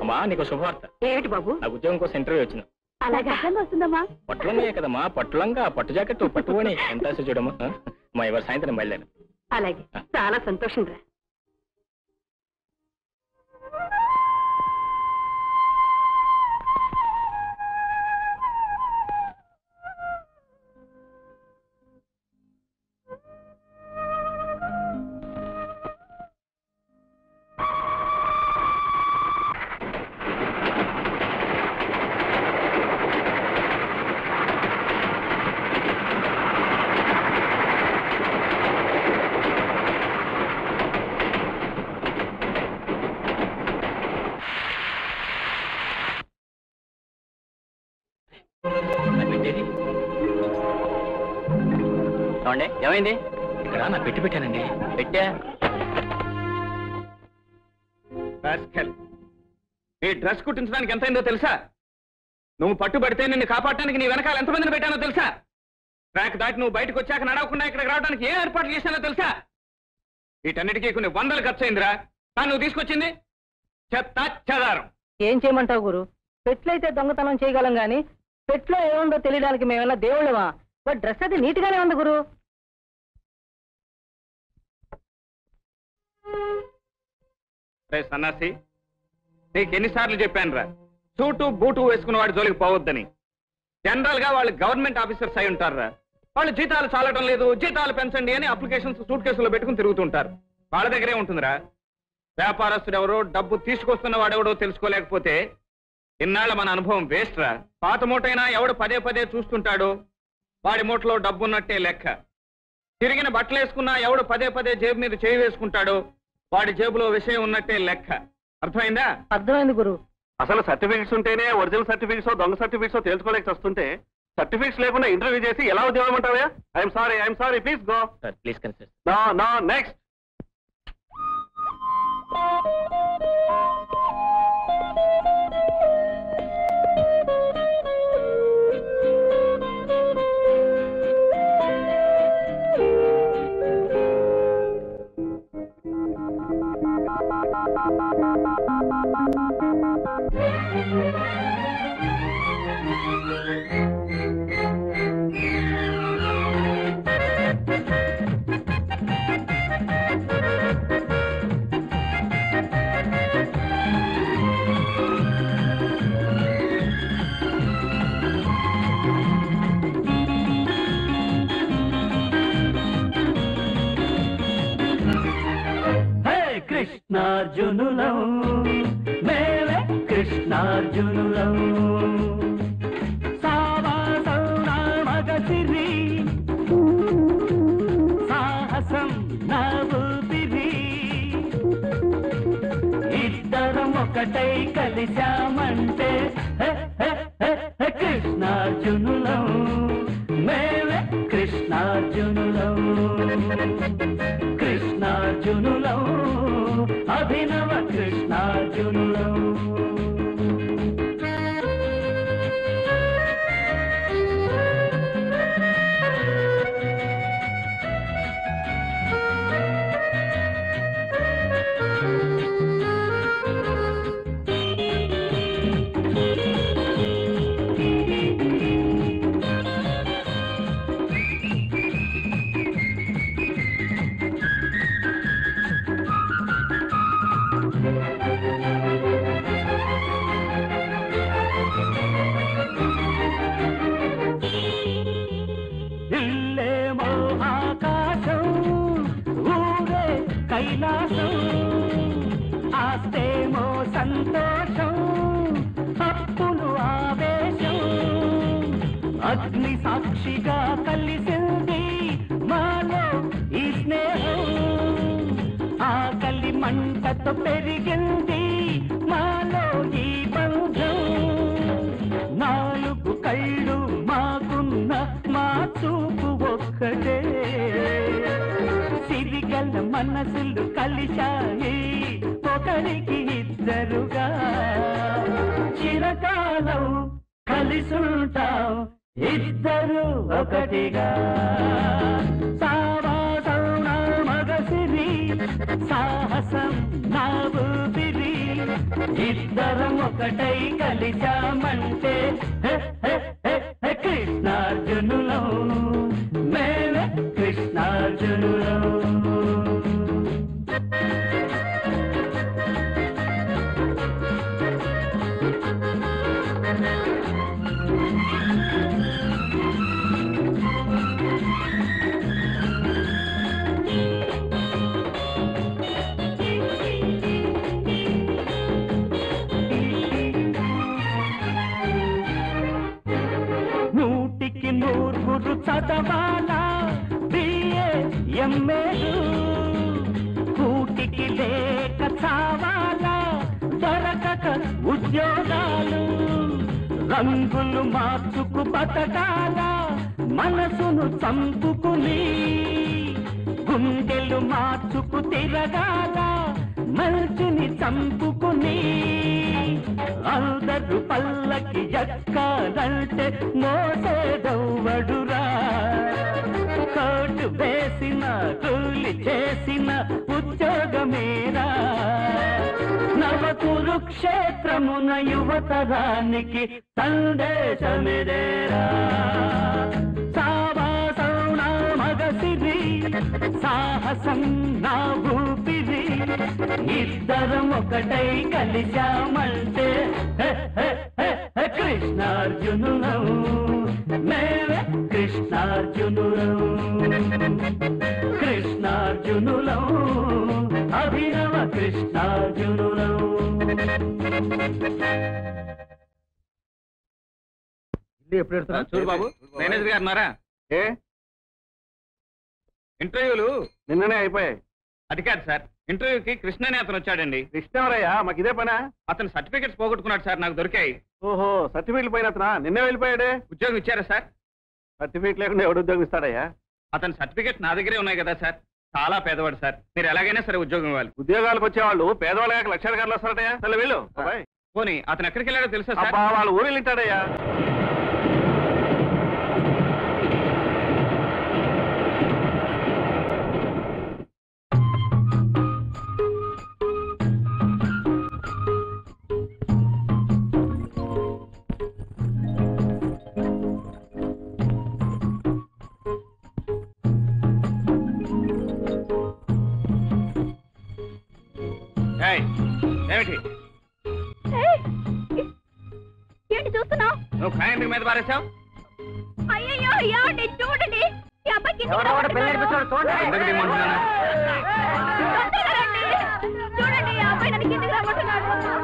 అమ్మా నీకు శుభవార్త ఏమిటి బాబు నాకు ఉద్యోగం కోసం ఇంటర్వ్యూ వచ్చింది అలాగా వస్తుందమ్మా పట్టులున్నాయి కదమ్మా పట్టులంగా పట్టు జాకెట్ పట్టుకొని ఎంత ఆశ చూడమ్మా ఆ? మా ఎవరు సాయంత్రం బయలుదేరు అలాగే చాలా సంతోషం రా నాకు పెట్టేది ఏమండి ఏమైంది ఇక్కడ నా పెట్టి పెట్టానండి పెట్టా రాస్కెల్. నీ డ్రెస్ కుట్టించడానికి ఎంత అయిందో తెలుసా నువ్వు పట్టుబడితే నిన్ను కాపాడటానికి నీ వెనకాల ఎంతమందిని పెట్టానో తెలుసా ట్రాక్ దాటి నువ్వు బయటకు వచ్చాక నడవకుండా ఇక్కడికి రావడానికి ఏ ఏర్పాట్లు చేశానో తెలుసా వీటన్నిటికీ కొన్ని వందలు ఖర్చు అయిందిరా కానీ నువ్వు తీసుకొచ్చింది చెత్త చెదారం ఏం చేయమంటావు గురు పెట్లయితే దొంగతనం చేయగలం గాని పెట్లో ఏముందో తెలియడానికి మేమన్నా దేవుళ్ళమా బట్ డ్రెస్ అది నీట్ గానే ఉంది గురు రే సన్నాసి నీకు ఎన్నిసార్లు చెప్పాను రా సూటు బూటు వేసుకున్న వాడి జోలికి పోవద్దని జనరల్ గా వాళ్ళు గవర్నమెంట్ ఆఫీసర్స్ అయి ఉంటారా వాళ్ళు జీతాలు చాలటం లేదు జీతాలు పెంచండి అని అప్లికేషన్స్ సూట్ కేసులో పెట్టుకుని తిరుగుతుంటారు వాళ్ళ దగ్గరే ఉంటుందిరా వ్యాపారస్తుడు ఎవరో డబ్బు తీసుకొస్తున్న వాడెవడో తెలుసుకోలేకపోతే ఇన్నాళ్ళ మన అనుభవం వేస్ట్ రా పాత మూటైనా ఎవడు పదే పదే చూస్తుంటాడో వాడి మూటలో డబ్బున్నట్టే లెక్క తిరిగిన బట్టలు వేసుకున్నా ఎవడు పదే పదే జేబు మీద చేయి వేసుకుంటాడో వాడి జేబులో విషయం ఉన్నట్టే లెక్క అర్థమైందా అర్థమైంది గురు అసలు సర్టిఫికెట్స్ ఉంటేనే ఒరిజినల్ సర్టిఫికెట్స్ దొంగ సర్టిఫికెట్స్ తెలుసుకోలేక వస్తుంటే సర్టిఫికెట్స్ లేకుండా ఇంటర్వ్యూ చేసి ఎలా ఉద్యోగం అంటావా I'm sorry I'm sorry please go sir please consider no no next hey కృష్ణార్జునులం మేమే కృష్ణార్జునులం సావాసం నా మగసిరి సాహసం నా ఊపిరి ఇద్దరం ఒకటై కలిశామంటే హే, హే, హే, హే, కృష్ణార్జునులం మేమే కృష్ణార్జునులం కృష్ణార్జునులం అభినవ కృష్ణార్జునులం ఇల్లేమో ఆకాశం ఊరే కైలాసం ఆస్తేమో సంతోషం అప్పులు ఆవేశం అగ్ని సాక్షిగా కలిసింది మాలో ఈ స్నేహం ఆకలి మంటతో పెరిగింది మాలో ఈ బంధం నాలుగు కళ్ళు మాకున్న మా చూపు ఒక్కటే సిరిగల మనసులు కలిశాయి ఒకరికి ఇద్దరుగా చిరకాలం కలిసుంటాం ఇద్దరు ఒకటిగా సావాసం నా మగసిరి సాహసం నా ఊపిరి ఇద్దరం ఒకటై కలిశామంటే హె, హె, హె, హె, కృష్ణార్జునులం మేమే కృష్ణార్జునులం నూటికి నూరుగురు చదవాలా బిఏ ఎంఏలు కూటికి లేక చావాలా దొరకక ఉద్యోగాలు రంగులు మార్చుకు బతకాల మనసును చంపుకుని గుండెలు మార్చుకు తిరగాల మల్చుని చంపుకుని అందరు పల్లకి ఎక్కాలంటే మోసేదవ్వడురా కోటు వేసిన కూలి చేసిన ఉద్యోగమేరా నవ కురుక్షేత్రమున యువతరానికి సందేశమిదేరా సావాసం నా మగసిరి సాహసం నా ఊపిరి ఇద్దరం ఒకటై కలిశామంటే హె, హె, హె, హె, కృష్ణార్జునులం మేమే కృష్ణార్జునులం కృష్ణార్జునులం అభినవ కృష్ణార్జునులం ఆ, చూడు బాబు మేనేజర్ గారు ఉన్నారా ఏ ఇంటర్వ్యూలు నిన్ననే అయిపోయాయి అది కాదు సార్ ఇంటర్వ్యూకి కృష్ణ అనే అతను వచ్చాడండి కృష్ణవరయ్య మాకు ఇదే పనా అతను సర్టిఫికెట్స్ పోగొట్టుకున్నాడు సార్ నాకు దొరికాయి ఓహో సర్టిఫికెట్ పోయిన అతనా నిన్నే వెళ్ళిపోయాడే ఉద్యోగం ఇచ్చారా సార్ సర్టిఫికెట్ లేకుండా ఎవడు ఉద్యోగం ఇస్తాడయ్యా అతని సర్టిఫికెట్ నా దగ్గరే ఉన్నాయి కదా సార్ చాలా పేదవాడు సార్ మీరు ఎలాగైనా సరే ఉద్యోగం ఇవ్వాలి ఉద్యోగాలకు వచ్చేవాళ్ళు పేదవాళ్ళ కాక లక్షాధికారులు వస్తారటయ్యా సరే వెళ్ళు బాబాయ్. పోనీ అతను ఎక్కడికి వెళ్ళాడో తెలుసా సార్ అబ్బా వాళ్ళు ఊరు వెళ్ళింటాడయ్యా ఏయ్, ఏమిటి ఏంటి చూస్తున్నావు నువ్వు ఫ్యాన్ ఎందుకు మీద పారేశావు అయ్యో ఏమండి చూడండి ఈ అబ్బాయికి ఇంటికి ఎవడెవడో పెళ్లి రమ్మంటున్నాడు. నడిపిస్తాడు చూడండి. ఎందుకు దిమ్మంటున్నాను తొందరగా రండి. చూడండి ఈ అబ్బాయి నన్ను కిందికి రమ్మంటున్నాడు.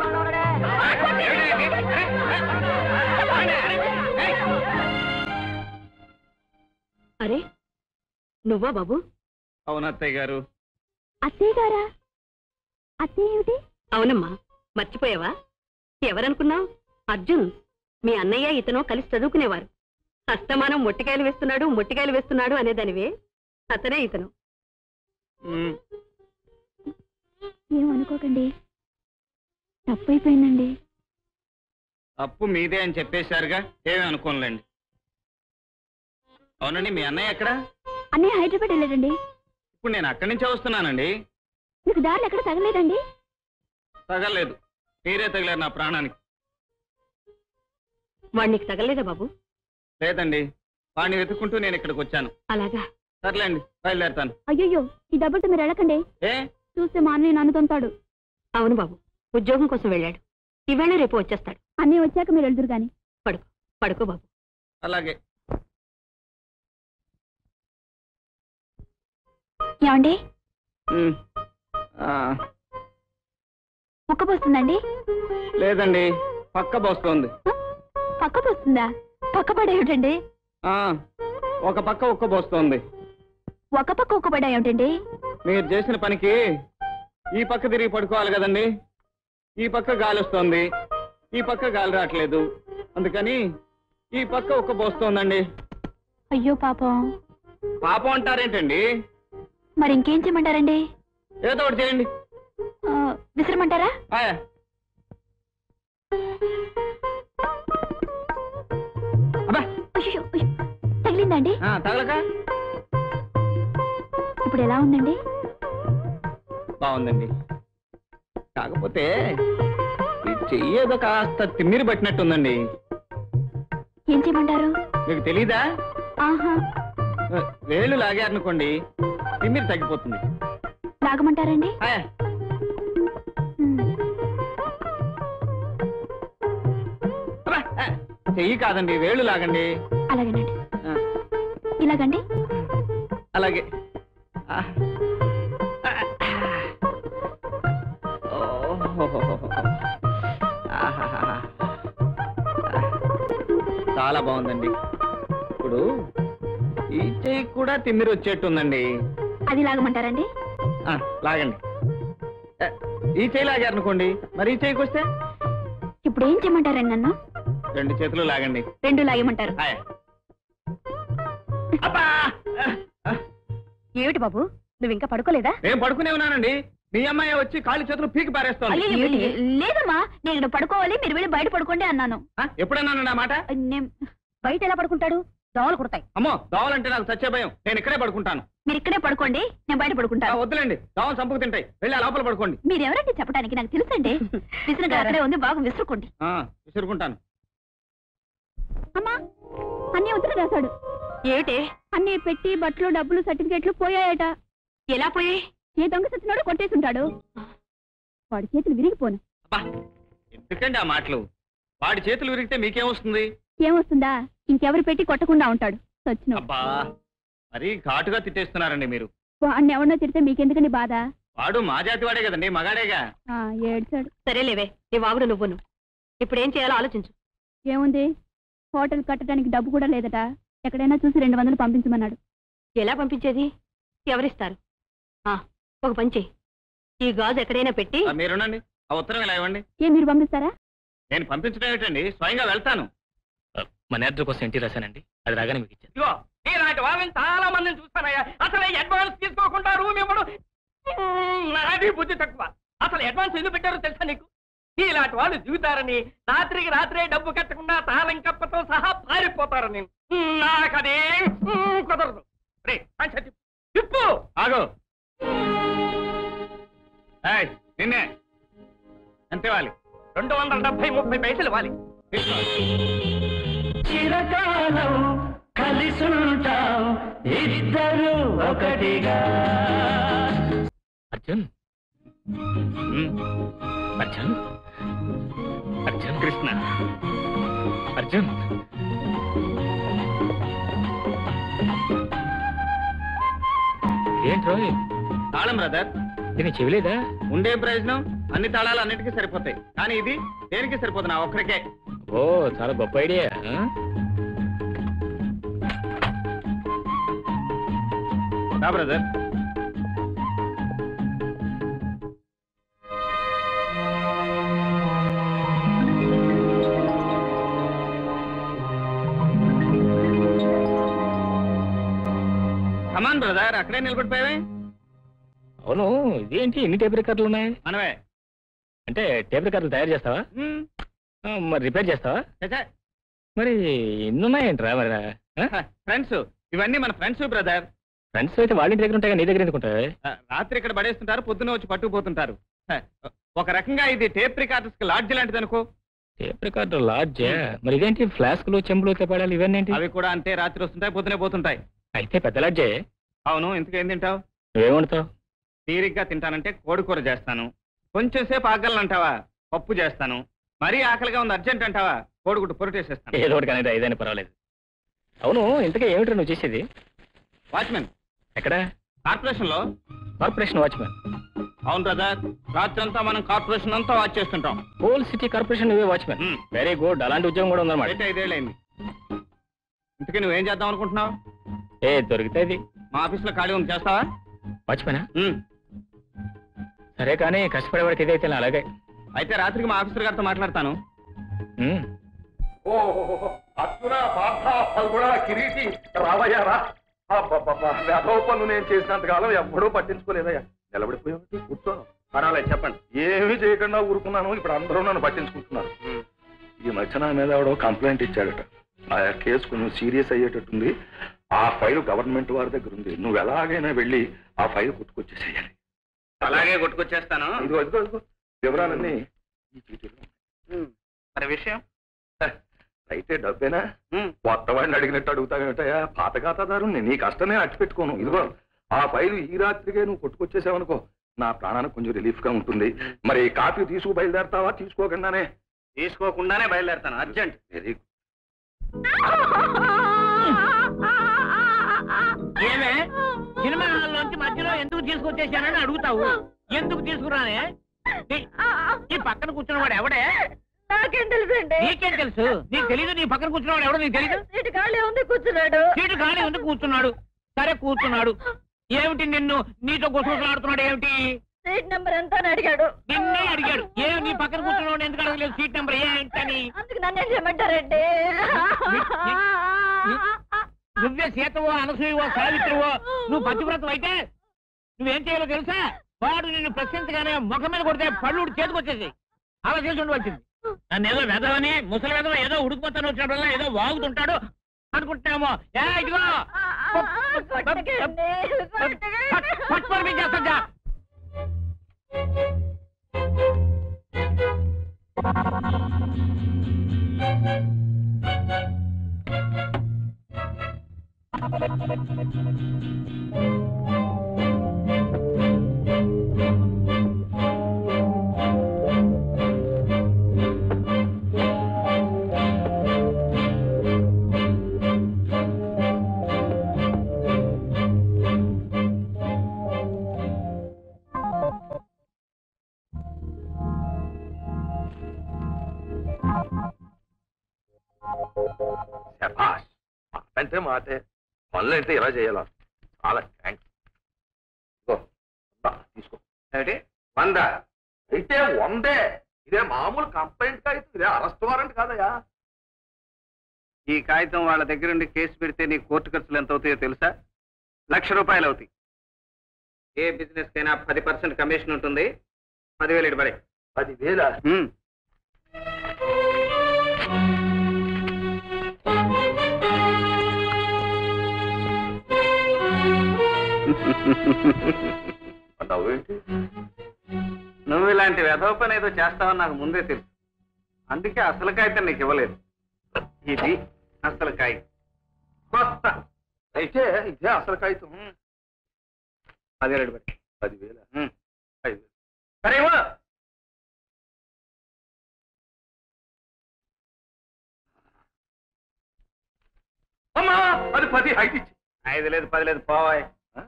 అరే నువ్వా బాబు అవును అత్తయ్య గారు అత్తయ్య గారా అత్తయ్య ఏమిటి అవునమ్మా మర్చిపోయావా ఎవరనుకున్నావు అర్జున్ మీ అన్నయ్య ఇతను కలిసి చదువుకునేవారు అస్తమానం మొట్టికాయలు వేస్తున్నాడు మొట్టికాయలు వేస్తున్నాడు అనేదానివే అతనే ఇతను మ్, ఏమనుకోకండి తప్పైపోయిందండి తప్పు మీదే అని చెప్పేశారుగా ఏమీ అనుకోనులేండి అవునండి మీ అన్నయ్య ఎక్కడ అన్నయ్య హైదరాబాద్ వెళ్ళాడండి ఇప్పుడు నేను అక్కడి నుంచే వస్తున్నానండి మీకు దారిలో ఎక్కడ తగలేదండి తగలేదు మీరే తగిలారు నా ప్రాణానికి వాడు నీకు తగలేదా బాబు లేదండి వాడిని వెతుక్కుంటూ నేను ఇక్కడికి వచ్చాను అలాగా సర్లేండి బయలుదేరుతాను అయ్యో ఈ డబ్బులతో మీరు వెళ్ళకండి ఏ చూస్తే మా అన్నయ్య నన్ను తొంతాడు అవును బాబు ఉద్యోగం కోసం వెళ్ళాడు ఇవాళ రేపు వచ్చేస్తాడు అన్నయ్య వచ్చాక మీరు వెళ్దురు గాని పడుకో పడుకో బాబు అలాగే ఏమండి మ్, ఆ, ఉక్కపోస్తుందండి లేదండి పక్క బోస్తోంది పక్కపోస్తుందా పక్క పడేమిటండి ఆ, ఒక పక్క ఉక్క పోస్తోంది ఒక పక్క ఉక్కపడా ఏమిటండి మీరు చేసిన పనికి ఈ పక్క తిరిగి పడుకోవాలి కదండి ఈ పక్క గాలి వస్తోంది ఈ పక్క గాలి రావట్లేదు అందుకని ఈ పక్క ఉక్క పోస్తోందండి అయ్యో పాపం పాపం అంటారేంటండి మరి ఇంకేం చేయమంటారండి ఏదో ఒకటి చేయండి ఆ, విసిరమంటారా ఆయ్. అబ్బా అయ్యో అయ్యో, తగిలిందండి ఆ, తగలక ఇప్పుడు ఎలా ఉందండి బాగుందండి కాకపోతే ఈ చెయ్యి ఏదో కాస్త తిమ్మిరి పట్టినట్టుందండి ఏం చేయమంటారు మీకు తెలీదా ఆహా వేళ్ళు లాగారనుకోండి తిమ్మిరి తగ్గిపోతుంది లాగమంటారండి ఆ, అబ్బా, ఆ, చెయ్యి కాదండి వేళ్ళు లాగండి అలాగేనండి ఆ, ఇలాగండి అలాగే ఆ. ఆ. ఓహోహోహోహో. ఆహాహాహా. చాలా బాగుందండి ఇప్పుడు ఈ చెయ్యి కూడా తిమ్మిరి వచ్చేట్టుందండి అది లాగమంటారండి ఆ, లాగండి ఆ, ఈ చెయ్యి లాగారనుకోండి మరి ఈ చెయ్యికి వస్తే ఇప్పుడు ఏం చేయమంటారండి నన్ను రెండు చేతులు లాగండి రెండు లాగమంటారు ఆయ్. అబ్బా ఆ, ఏమిటి బాబు నువ్వు ఇంకా పడుకోలేదా నేను పడుకునే ఉన్నానండి మీ అమ్మాయి వచ్చి కాళ్ళు చేతులు పీకి పారేస్తోంది లేదమ్మా నేను ఇక్కడ పడుకోవాలి మీరు వెళ్ళి బయట పడుకోండి అన్నాను ఆ, ఎప్పుడన్నానండి ఆ మాట నేను బయట ఎలా పడుకుంటాడు దోమలు కుడతాయి అమ్మో దోవలంటే నాకు చచ్చే భయం నేను ఇక్కడే పడుకుంటాను మీరు ఇక్కడే పడుకోండి నేను బయట ఆ, పడుకుంటాను వద్దులేండి దోవలు చంపుకు తింటాయి వెళ్ళి ఆ లోపల పడుకోండి మీరు ఎవరండి చెప్పడానికి నాకు తెలుసండి విసురుగా అక్కడే ఉంది బాగా విసురుకోండి ఆ, విసురుకుంటాను అమ్మా అన్నీ ఉత్తర రాశాడు ఏమిటే అన్నీ పెట్టి బట్టలు డబ్బులు సర్టిఫికెట్లు పోయాయట ఎలా పోయాయి ఏ దొంగ సచ్చినాడో కొట్టేసుంటాడు వాడి చేతులు విరిగిపోను అబ్బా ఎందుకండి ఆ మాటలు వాడి చేతులు విరిగితే మీకేమొస్తుంది ఏమొస్తుందా ఇంకెవరు పెట్టి కొట్టకుండా ఉంటాడు సచ్చినో అబ్బా మరీ ఘాటుగా తిట్టేస్తున్నారండి మీరు వాడిని ఎవరినో తిడితే మీకెందుకని బాధ వాడు మా జాతి వాడే కదండి మగాడేగా ఆ, ఏడ్చాడు సరేలేవే నీ వాగుడు నువ్వును ఇప్పుడు ఏం చేయాలో ఆలోచించు ఏముంది హోటల్ కట్టడానికి డబ్బు కూడా లేదట ఎక్కడైనా చూసి రెండు వందలు పంపించమన్నాడు ఎలా పంపించేది ఎవరిస్తారు ఆ, ఒక పని చెయ్యి ఈ గాజు ఎక్కడైనా పెట్టి ఆ, మీరునండి ఆ ఉత్తరం ఇలా ఇవ్వండి ఏ మీరు పంపిస్తారా నేను పంపించడం ఏమిటండి స్వయంగా వెళ్తాను మన నేత్ర కోసం ఇంటికి రాశానండి అది రాగానే మీకు ఇచ్చాను ఇదిగో ఇలాంటి వాళ్ళని చాలా మందిని చూస్తానయ్యా అసలు అడ్వాన్స్ తీసుకోకుండా రూమ్ ఇవ్వడు మ్మ్, నాది బుద్ధి తక్కువ అసలు అడ్వాన్స్ ఎందుకు పెట్టారో తెలుసా నీకు ఇలాంటి వాళ్ళు దిగుతారని రాత్రికి రాత్రే డబ్బు కట్టకుండా తాళం కప్పతో సహా పారిపోతారని మ్మ్, నాకదే మ్మ్, కుదరదు రే పంచ తిప్పు. తిప్పు ఆగు ఏయ్, నిన్నే ఎంత ఇవ్వాలి రెండు వందల డెబ్బై ముప్పై పైసలు ఇవ్వాలి తీసుకో. చిరకాలం కలిసుంటాం ఇద్దరు ఒకటిగా అర్జున్ మ్మ్. అర్జున్ అర్జున్ కృష్ణ అర్జున్ ఏంట్రో తాళం బ్రదర్ దీన్ని చెవిలేదా ఉండే ప్రయోజనం అన్ని తాళాలు అన్నిటికీ సరిపోతాయి కానీ ఇది దేనికి సరిపోతుంది నా ఒక్కరికే ఓ చాలా గొప్ప ఐడియా ఆ? రా బ్రదర్ కమాన్ బ్రదర్ అక్కడే నిలబడిపోయావే అవును ఇదేంటి ఎన్ని టేప్ రికార్డులు ఉన్నాయి మనమే అంటే టేప్ రికార్డులు తయారు చేస్తావా మ్మ్. ఆ, మరి రిపేర్ చేస్తావా ఛే, మరి ఎన్ని ఉన్నాయంట్రా మరి ఛే. ఫ్రెండ్స్ ఇవన్నీ మన ఫ్రెండ్స్ బ్రదర్ ఫ్రెండ్స్ అయితే వాళ్ళ ఇంటి దగ్గర ఉంటాయి నీ దగ్గర ఎందుకు ఉంటాయి ఆ, రాత్రి ఇక్కడ పడేస్తుంటారు పొద్దున వచ్చి పట్టుకుపోతుంటారు హ, ఒక రకంగా ఇది టేప్ రికార్డర్స్ కి లాడ్జ్ లాంటిది అనుకో టేప్ రికార్డు లాడ్జ్ మరి ఇదేంటి ఫ్లాస్క్లు చెంబులు తెపాడాలు ఇవన్నీ ఏంటి అవి కూడా అంతే రాత్రి వస్తుంటాయి పొద్దునే పోతుంటాయి అయితే పెద్ద లాడ్జే అవును ఇంతకేం తింటావు నువ్వేమంటావు తీరిగ్గా తింటానంటే కోడి కూర చేస్తాను కొంచెం సేపు ఆకలిని అంటావా పప్పు చేస్తాను మరీ ఆకలిగా ఉంది అర్జెంట్ అంటావా కోడిగుడ్డు పొరటేసేస్తాను ఏదో ఒకటి కానీ ఏదైనా పర్వాలేదు అవును ఇంతకీ ఏమిటో నువ్వు చేసేది వాచ్మెన్ ఎక్కడ కార్పొరేషన్ లో కార్పొరేషన్ వాచ్మెన్ అవును బ్రదర్ రాత్రి అంతా మనం కార్పొరేషన్ అంతా వాచ్ చేస్తుంటాం హోల్ సిటీ కార్పొరేషన్ నువ్వే వాచ్మెన్ మ్మ్. వెరీ గుడ్ అలాంటి ఉద్యోగం కూడా ఉందన్నమాట అయితే ఐదేళ్ళైంది ఇంతకీ నువ్వేం చేద్దాం అనుకుంటున్నావు ఏ దొరికితే ఇది మా ఆఫీస్ లో ఖాళీ ఉంది చేస్తావా వాచ్మెనా ఉమ్. సరే కానీ కష్టపడేవాడికి ఇదైతే అలాగే అయితే రాత్రికి మా ఆఫీసర్ గారితో మాట్లాడతాను మ్మ్. అర్జున పార్థ ఫల్గుణ కిరీటి రావయ్యారా వేధవ పనులు నేను చేసినంతకాలం ఎప్పుడూ పట్టించుకోలేదయ్యా నిలబడిపోయావు కూర్చో పర్వాలేదు చెప్పండి ఏమీ చేయకుండా ఊరుకున్నాను ఇప్పుడు అందరూ నన్ను పట్టించుకుంటున్నారు ఈ మధ్య నా మీద ఎవడో కంప్లైంట్ ఇచ్చాడట ఆ కేసు కొంచెం సీరియస్ అయ్యేటట్టుంది ఆ ఫైల్ గవర్నమెంట్ వారి దగ్గర ఉంది నువ్వు ఎలాగైనా వెళ్ళి ఆ ఫైల్ కొట్టుకొచ్చేసేయాలి అలాగే కొట్టుకొచ్చేస్తాను ఇదిగో ఇదిగో ఇదిగో వివరాలన్నీ ఈ చీటీలో ఉన్నాయి. మరి విషయం అయితే డబ్బేనా కొత్త వాడిని అడిగినట్టు అడుగుతావేటయా పాత ఖాతాదారు నీ కష్టమే అట్టి పెట్టుకోను ఇదిగో ఆ ఫైలు ఈ రాత్రికే నువ్వు కొట్టుకొచ్చేసావనుకో నా ప్రాణానికి కొంచెం రిలీఫ్ గా ఉంటుంది మరి కాపీ తీసుకు బయలుదేరతావా తీసుకోకుండానే తీసుకోకుండానే బయలుదేరతాను అర్జెంట్ వెరీ ఏమే సినిమా హాల్లోంచి మధ్యలో ఎందుకు తీసుకొచ్చేసానని అడుగుతావు ఎందుకు తీసుకురానే నీ- నీ పక్కన కూర్చున్నవాడు ఎవడే నాకేం తెలుసండి నీకేం తెలుసు నీకు తెలీదు నీ పక్కన కూర్చున్నవాడు ఎవడో నీకు తెలీదు సీటు ఖాళీ ఉంది కూర్చున్నాడు సీటు ఖాళీ ఉంది కూర్చున్నాడు సరే కూర్చున్నాడు ఏమిటి నిన్ను నీతో గుసగుసలాడుతున్నాడు ఏమిటి సీట్ నెంబర్ ఎంత అని అడిగాడు నిన్నే అడిగాడు ఏ నీ పక్కన కూర్చున్నాడు ఎందుకు అడగలేదు సీట్ నెంబర్ ఏంటని అందుకు నన్ను ఏం చేయమంటారండి నువ్వే సీతవో అనసూయవో సావిత్రివో నువ్వు పతివ్రతం అయితే నువ్వేం చేయాలో తెలుసా వాడు నిన్ను ప్రశ్నించగానే ముఖం మీద కొడితే పళ్ళు చేతికి వచ్చేసి అలా చేసి ఉండవలసింది నన్ను ఏదో వెదవని ముసలి వెదవ ఏదో ఉడికిపోతాను వచ్చినప్పుడల్లా ఏదో వాగుతుంటాడు అనుకుంటున్నామో ఏ ఇదిగో కొట్టకండి, కొట్టకండి. పట్టుకొని చేస్తా శభాష్ అంటే మాటే పనులు అంటే ఇలా చేయాలా చాలా థ్యాంక్స్ ఇదిగో, దా, తీసుకో ఏంటి వంద అయితే వందే ఇదే మామూలు కంప్లైంట్ కాగితం ఇదే అరెస్ట్ వారెంట్ కాదయా ఈ కాగితం వాళ్ళ దగ్గర నుండి కేసు పెడితే నీ కోర్టు ఖర్చులు ఎంత అవుతాయో తెలుసా లక్ష రూపాయలు అవుతాయి ఏ బిజినెస్ కైనా పది పర్సెంట్ కమిషన్ ఉంటుంది పదివేలు ఇటు పడే పదివేల నవ్వేంటి నువ్వు ఇలాంటి వెధవ పని ఏదో చేస్తావని నాకు ముందే తెలుసు అందుకే అసలు కాగితం నీకు ఇవ్వలేదు ఇది అసలు కాగితం కొత్త అయితే ఇదే అసలు కాగితం పదివేలు ఇటు పడే పదివేల ఉమ్. ఐదు వేలు. సరే ఇవ్వు. అమ్మా అది పది హైట్ ఇచ్చి ఐదు లేదు పది లేదు పోవాయ్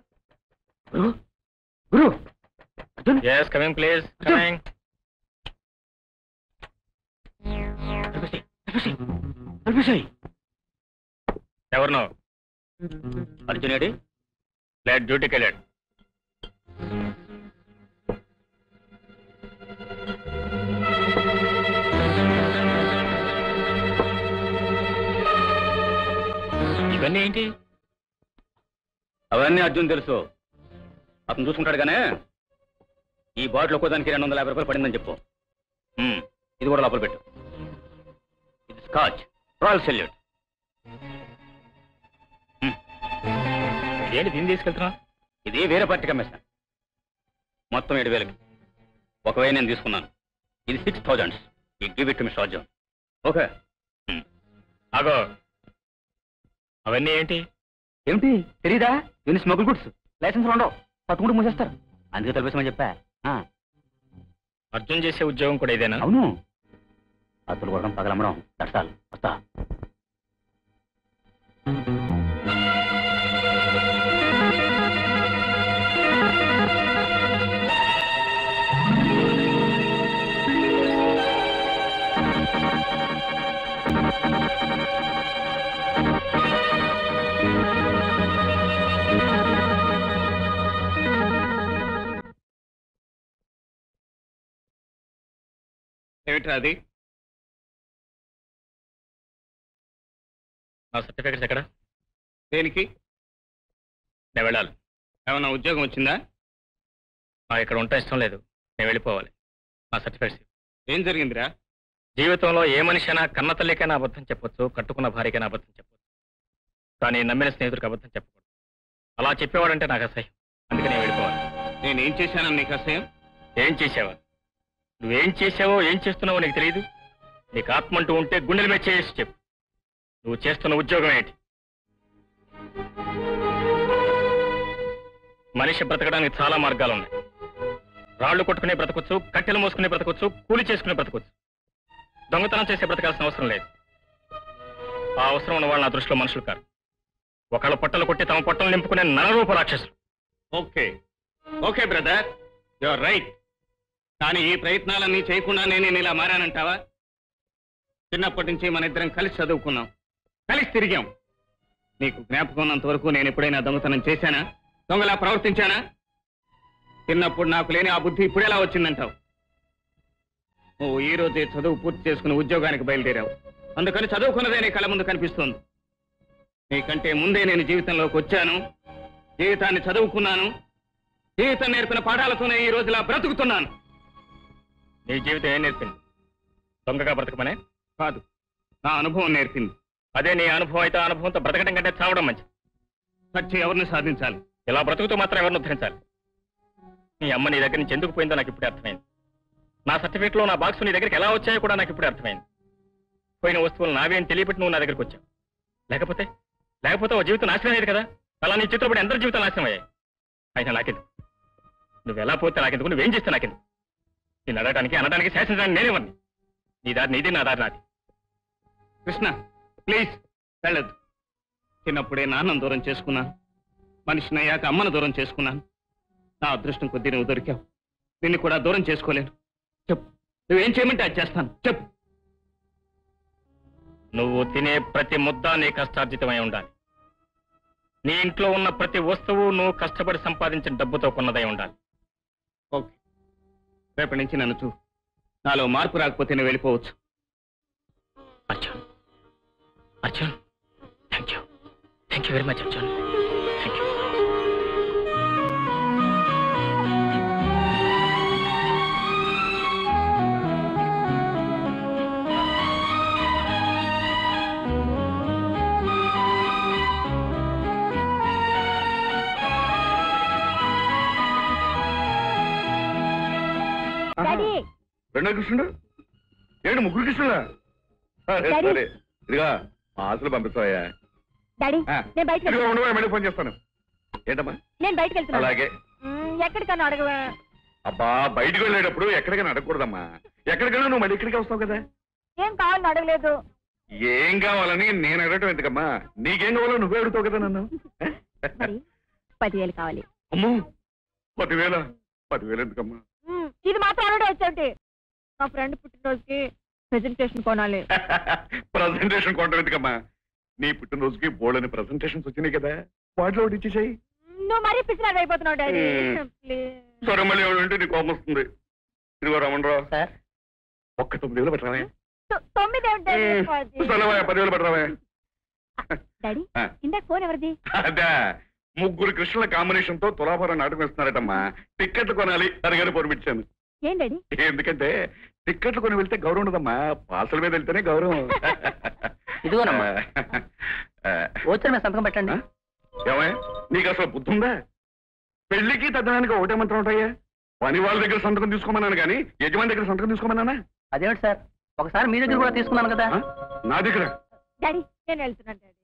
గురు ఎస్ కమింగ్ ప్లీజ్ కమింగ్ ఎవరినో అర్జున్ ఏడి లేట్ డ్యూటీకి వెళ్ళాడు ఇవన్నీ ఏంటి అవన్నీ అర్జున్ తెలుసు అతను చూసుకుంటాడు కానీ ఈ బాటిల్ ఒక్కోదానికి రెండు వందల యాభై రూపాయలు పడిందని చెప్పు ఉమ్, ఇది కూడా లోపల పెట్టు ఇది స్కాచ్ రాయల్ సెల్యూట్ ఏంటి దీన్ని తీసుకెళ్తున్నా ఇది వేరే పార్టీ కమిషన్ మొత్తం ఏడు వేలకి ఒక వెయ్యి నేను తీసుకున్నాను ఇది సిక్స్ థౌజండ్స్ ఈ give it mister Arjun okay ఆగో అవన్నీ ఏంటి ఏమిటి తెలీదా ఇవన్నీ స్మగుల్ గుడ్స్ లైసెన్స్ ఉండవు పట్టుకుంటూ మూసేస్తారు అందుకే తెలిపేసమని చెప్పా ఆ, అర్జున్ చేసే ఉద్యోగం కూడా ఇదేనా అవును అతులు కొట్టడం పగలమ్మడం దట్టాలు వస్తా ఏమిట్రా అది నా సర్టిఫికెట్స్ ఎక్కడ దేనికి నేను వెళ్ళాలి ఏమన్నా ఉద్యోగం వచ్చిందా నాకు ఇక్కడ ఉంటా ఇష్టం లేదు నేను వెళ్ళిపోవాలి నా సర్టిఫికెట్స్ ఏం జరిగిందిరా జీవితంలో ఏ మనిషి అయినా కన్న తల్లికైనా అబద్ధం చెప్పొచ్చు కట్టుకున్న భార్యకైనా అబద్ధం చెప్పొచ్చు కానీ నమ్మిన స్నేహితుడికి అబద్ధం చెప్పకూడదు అలా చెప్పేవాడంటే నాకు అసహ్యం అందుకే నేను వెళ్ళిపోవాలి నేనేం చేశానని నీకు అసహ్యం ఏం చేసావా నువ్వేం చేసావో ఏం చేస్తున్నావో నీకు తెలియదు నీకు ఆత్మ అంటూ ఉంటే గుండెల మీద చేసి చెప్పు నువ్వు చేస్తున్న ఉద్యోగం ఏంటి మనిషి బ్రతకడానికి చాలా మార్గాలు ఉన్నాయి రాళ్లు కొట్టుకునే బ్రతకొచ్చు కట్టెలు మోసుకునే బ్రతకొచ్చు కూలి చేసుకునే బ్రతకొచ్చు దొంగతనం చేసే బ్రతకాల్సిన అవసరం లేదు ఆ అవసరం ఉన్న వాళ్ళు నా దృష్టిలో మనుషులు కారు ఒకళ్ళ పొట్టలు కొట్టి తమ పొట్టలు నింపుకునే నరరూప రాక్షసులు okay okay brother your right కానీ ఈ ప్రయత్నాలన్నీ చేయకుండా నేను ఇలా మారానంటావా చిన్నప్పటి నుంచి మన ఇద్దరం కలిసి చదువుకున్నాం కలిసి తిరిగాం నీకు జ్ఞాపకం ఉన్నంత వరకు నేను ఎప్పుడైనా దొంగతనం చేశానా దొంగలా ప్రవర్తించానా చిన్నప్పుడు నాకు లేని ఆ బుద్ధి ఇప్పుడు ఎలా వచ్చిందంటావు నువ్వు ఈ రోజే చదువు పూర్తి చేసుకుని ఉద్యోగానికి బయలుదేరావు అందుకని చదువుకున్నదే నీ కళ్ళ ముందు కనిపిస్తోంది నీకంటే ముందే నేను జీవితంలోకి వచ్చాను జీవితాన్ని చదువుకున్నాను జీవితం నేర్పిన పాఠాలతోనే ఈ రోజులా బ్రతుకుతున్నాను నీ జీవితం ఏం నేర్పింది దొంగగా బ్రతకమనే కాదు నా అనుభవం నేర్పింది అదే నీ అనుభవం అయితే ఆ అనుభవంతో బ్రతకడం కంటే చావడం మంచిది సత్య ఎవరిని సాధించాలి ఇలా బ్రతుకుతూ మాత్రం ఎవరిని ఉద్ధరించాలి నీ అమ్మ నీ దగ్గర నుంచి ఎందుకు పోయిందో నాకు ఇప్పుడే అర్థమైంది నా సర్టిఫికేట్లో నా బాక్స్ నీ దగ్గరికి ఎలా వచ్చాయో కూడా నాకు ఇప్పుడే అర్థమైంది పోయిన వస్తువులు నావే అని తెలియపెట్టి నువ్వు నా దగ్గరికి వచ్చావు లేకపోతే లేకపోతే ఓ జీవితం నాశనం అయ్యేది కదా అలా నీ చిత్రపడి అందరి జీవితం నాశనం అయ్యాయి అయినా నాకెందుకు నువ్వు ఎలా పోతే నాకెందుకు నువ్వేం చేస్తే నాకెందుకు నేను అడగడానికి అనడానికి శాసించడానికి నేనేమని నీ దారి నీది నా దారి నాది కృష్ణ ప్లీజ్ వెళ్ళొద్దు చిన్నప్పుడే నాన్నను దూరం చేసుకున్నాను మనిషిని అయ్యాక అమ్మను దూరం చేసుకున్నాను నా అదృష్టం కొద్దీ నువ్వు దొరికావు నిన్ను కూడా దూరం చేసుకోలేను చెప్పు నువ్వేం చేయమంటే అది చేస్తాను చెప్పు నువ్వు తినే ప్రతి ముద్ద నీ కష్టార్జితమై ఉండాలి నీ ఇంట్లో ఉన్న ప్రతి వస్తువు నువ్వు కష్టపడి సంపాదించిన డబ్బుతో కొన్నదై ఉండాలి ఓకే రేపటి నుంచి నన్ను చూ నాలో మార్పు రాకపోతే నేను వెళ్ళిపోవచ్చు Arjun Arjun thank you thank you very much Arjun thank you daddy రెండో కృష్ణుడు ఏడు ముగ్గురు కృష్ణుడా సరే డాడీ. సరే ఇదిగా మా ఆశలు పంపిస్తావయ్యా డాడీ ఆ. నేను బయటకు ఇదిగో వెళ్తున్నా. ఉండవా మళ్ళీ ఫోన్ చేస్తాను ఏంటమ్మా నేను బయటకు వెళ్తున్నా అలాగే ఎక్కడికన్నా అడగవా అబ్బా బయటికి వెళ్ళేటప్పుడు ఎక్కడికైనా అడగకూడదమ్మా ఎక్కడికైనా నువ్వు మళ్ళీ ఇక్కడికి వస్తావు కదా ఏం కావాలని అడగలేదు ఏం కావాలని నేను అడగటం ఎందుకమ్మా నీకేం కావాలో నువ్వే అడుగుతావు కదా నన్ను మరి పదివేలు కావాలి అమ్మో పదివేల పదివేలు ఎందుకమ్మా మ్మ్, ఇది మాత్రం అడగడం వచ్చేటి మా ఫ్రెండ్ పుట్టినరోజుకి ప్రెజెంటేషన్ కొనాలి ప్రజెంటేషన్ కొంటాం ఎందుకమ్మా నీ పుట్టినరోజుకి బోల్డని ప్రజెంటేషన్స్ వచ్చినాయి కదా వాటిలో ఒకటి ఇచ్చేసాయి నువ్వు మరీ పిచ్చినాడు అయిపోతున్నావు డాడీ మ్మ్. ప్లీజ్ సరే మళ్ళీ ఏమంటే నీ కోపం వస్తుంది ఇదిగో రమణరావు సార్ ఒక్క తొమ్మిది వేలు పెట్టరావే తొ- తొమ్మిది ఏమిటి డాడీ? పది. సరేవా పదివేలు పెట్టరావే డాడీ ఆ. ఇందాక ఫోన్ ఎవరిది అదే ముగ్గురు కృష్ణుల కాంబినేషన్ తో తులాభారం నాటకం ఇస్తున్నారటమ్మా టిక్కెట్లు కొనాలి అడిగారు పొరిపించాను ఏం డాడీ ఎందుకంటే టిక్కెట్లు కొని వెళ్తే గౌరవం ఉండదమ్మా పాసుల మీద వెళ్తేనే గౌరవం ఇదిగోనమ్మా. ఆ, వచ్చారు మీద సంతకం పెట్టండి ఆ? ఏమయ్య నీకు అసలు బుద్ధి ఉందా పెళ్లికి తద్దడానికి ఒకటే మంత్రం ఉంటాయా పని వాళ్ళ దగ్గర సంతకం తీసుకోమన్నాను కానీ యజమాని దగ్గర సంతకం తీసుకోమన్నానా అదేమిటి సార్ ఒకసారి మీ దగ్గర కూడా తీసుకున్నాను కదా ఆ? నా దగ్గర డాడీ నేను వెళ్తున్నాను డాడీ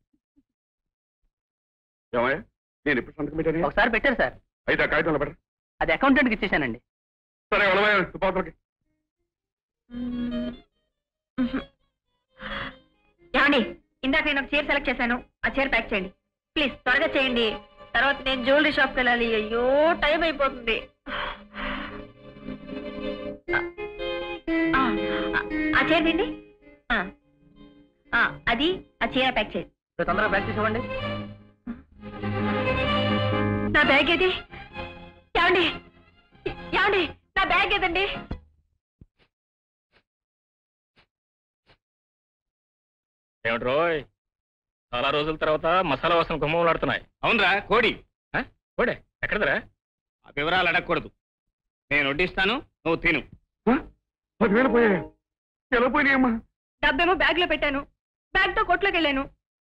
ఏమయ్య నేను ఎప్పుడు సంతకం పెట్టాను ఒకసారి పెట్టారు సార్ అయితే ఆ కాగితంలో పెట్ట అది అకౌంటెంట్కి ఇచ్చేసానండి సరే వెళ్ళవయ్య తుపాకులకి ఏమండి ఇందాక నేను ఒక చీర సెలెక్ట్ చేశాను ఆ చీర ప్యాక్ చేయండి ప్లీజ్ త్వరగా చేయండి తర్వాత నేను జ్యువెలరీ షాప్కి వెళ్ళాలి అయ్యో టైం అయిపోతుంది ఆ, ఆ, ఆ చీర తిండి అది ఆ చీర ప్యాక్ చేయండి మీరు తొందరగా బ్యాక్ చేసి నా బ్యాగ్ ఏది ఏమండి ఏమండి నా బ్యాగ్ ఏదండి ఏమిటి రోయ్ చాలా రోజుల తర్వాత మసాలా వాసన గుమ్మలాడుతున్నాయి అవునరా కోడి ఓడే ఎక్కడదరా ఆ వివరాలు అడగకూడదు నేను వడ్డిస్తాను నువ్వు తిను పదివేలు పోయాయి ఎలా పోయినాయమ్మా డబ్బేమో బ్యాగ్ లో పెట్టాను బ్యాగ్ తో కొట్లోకి వెళ్ళాను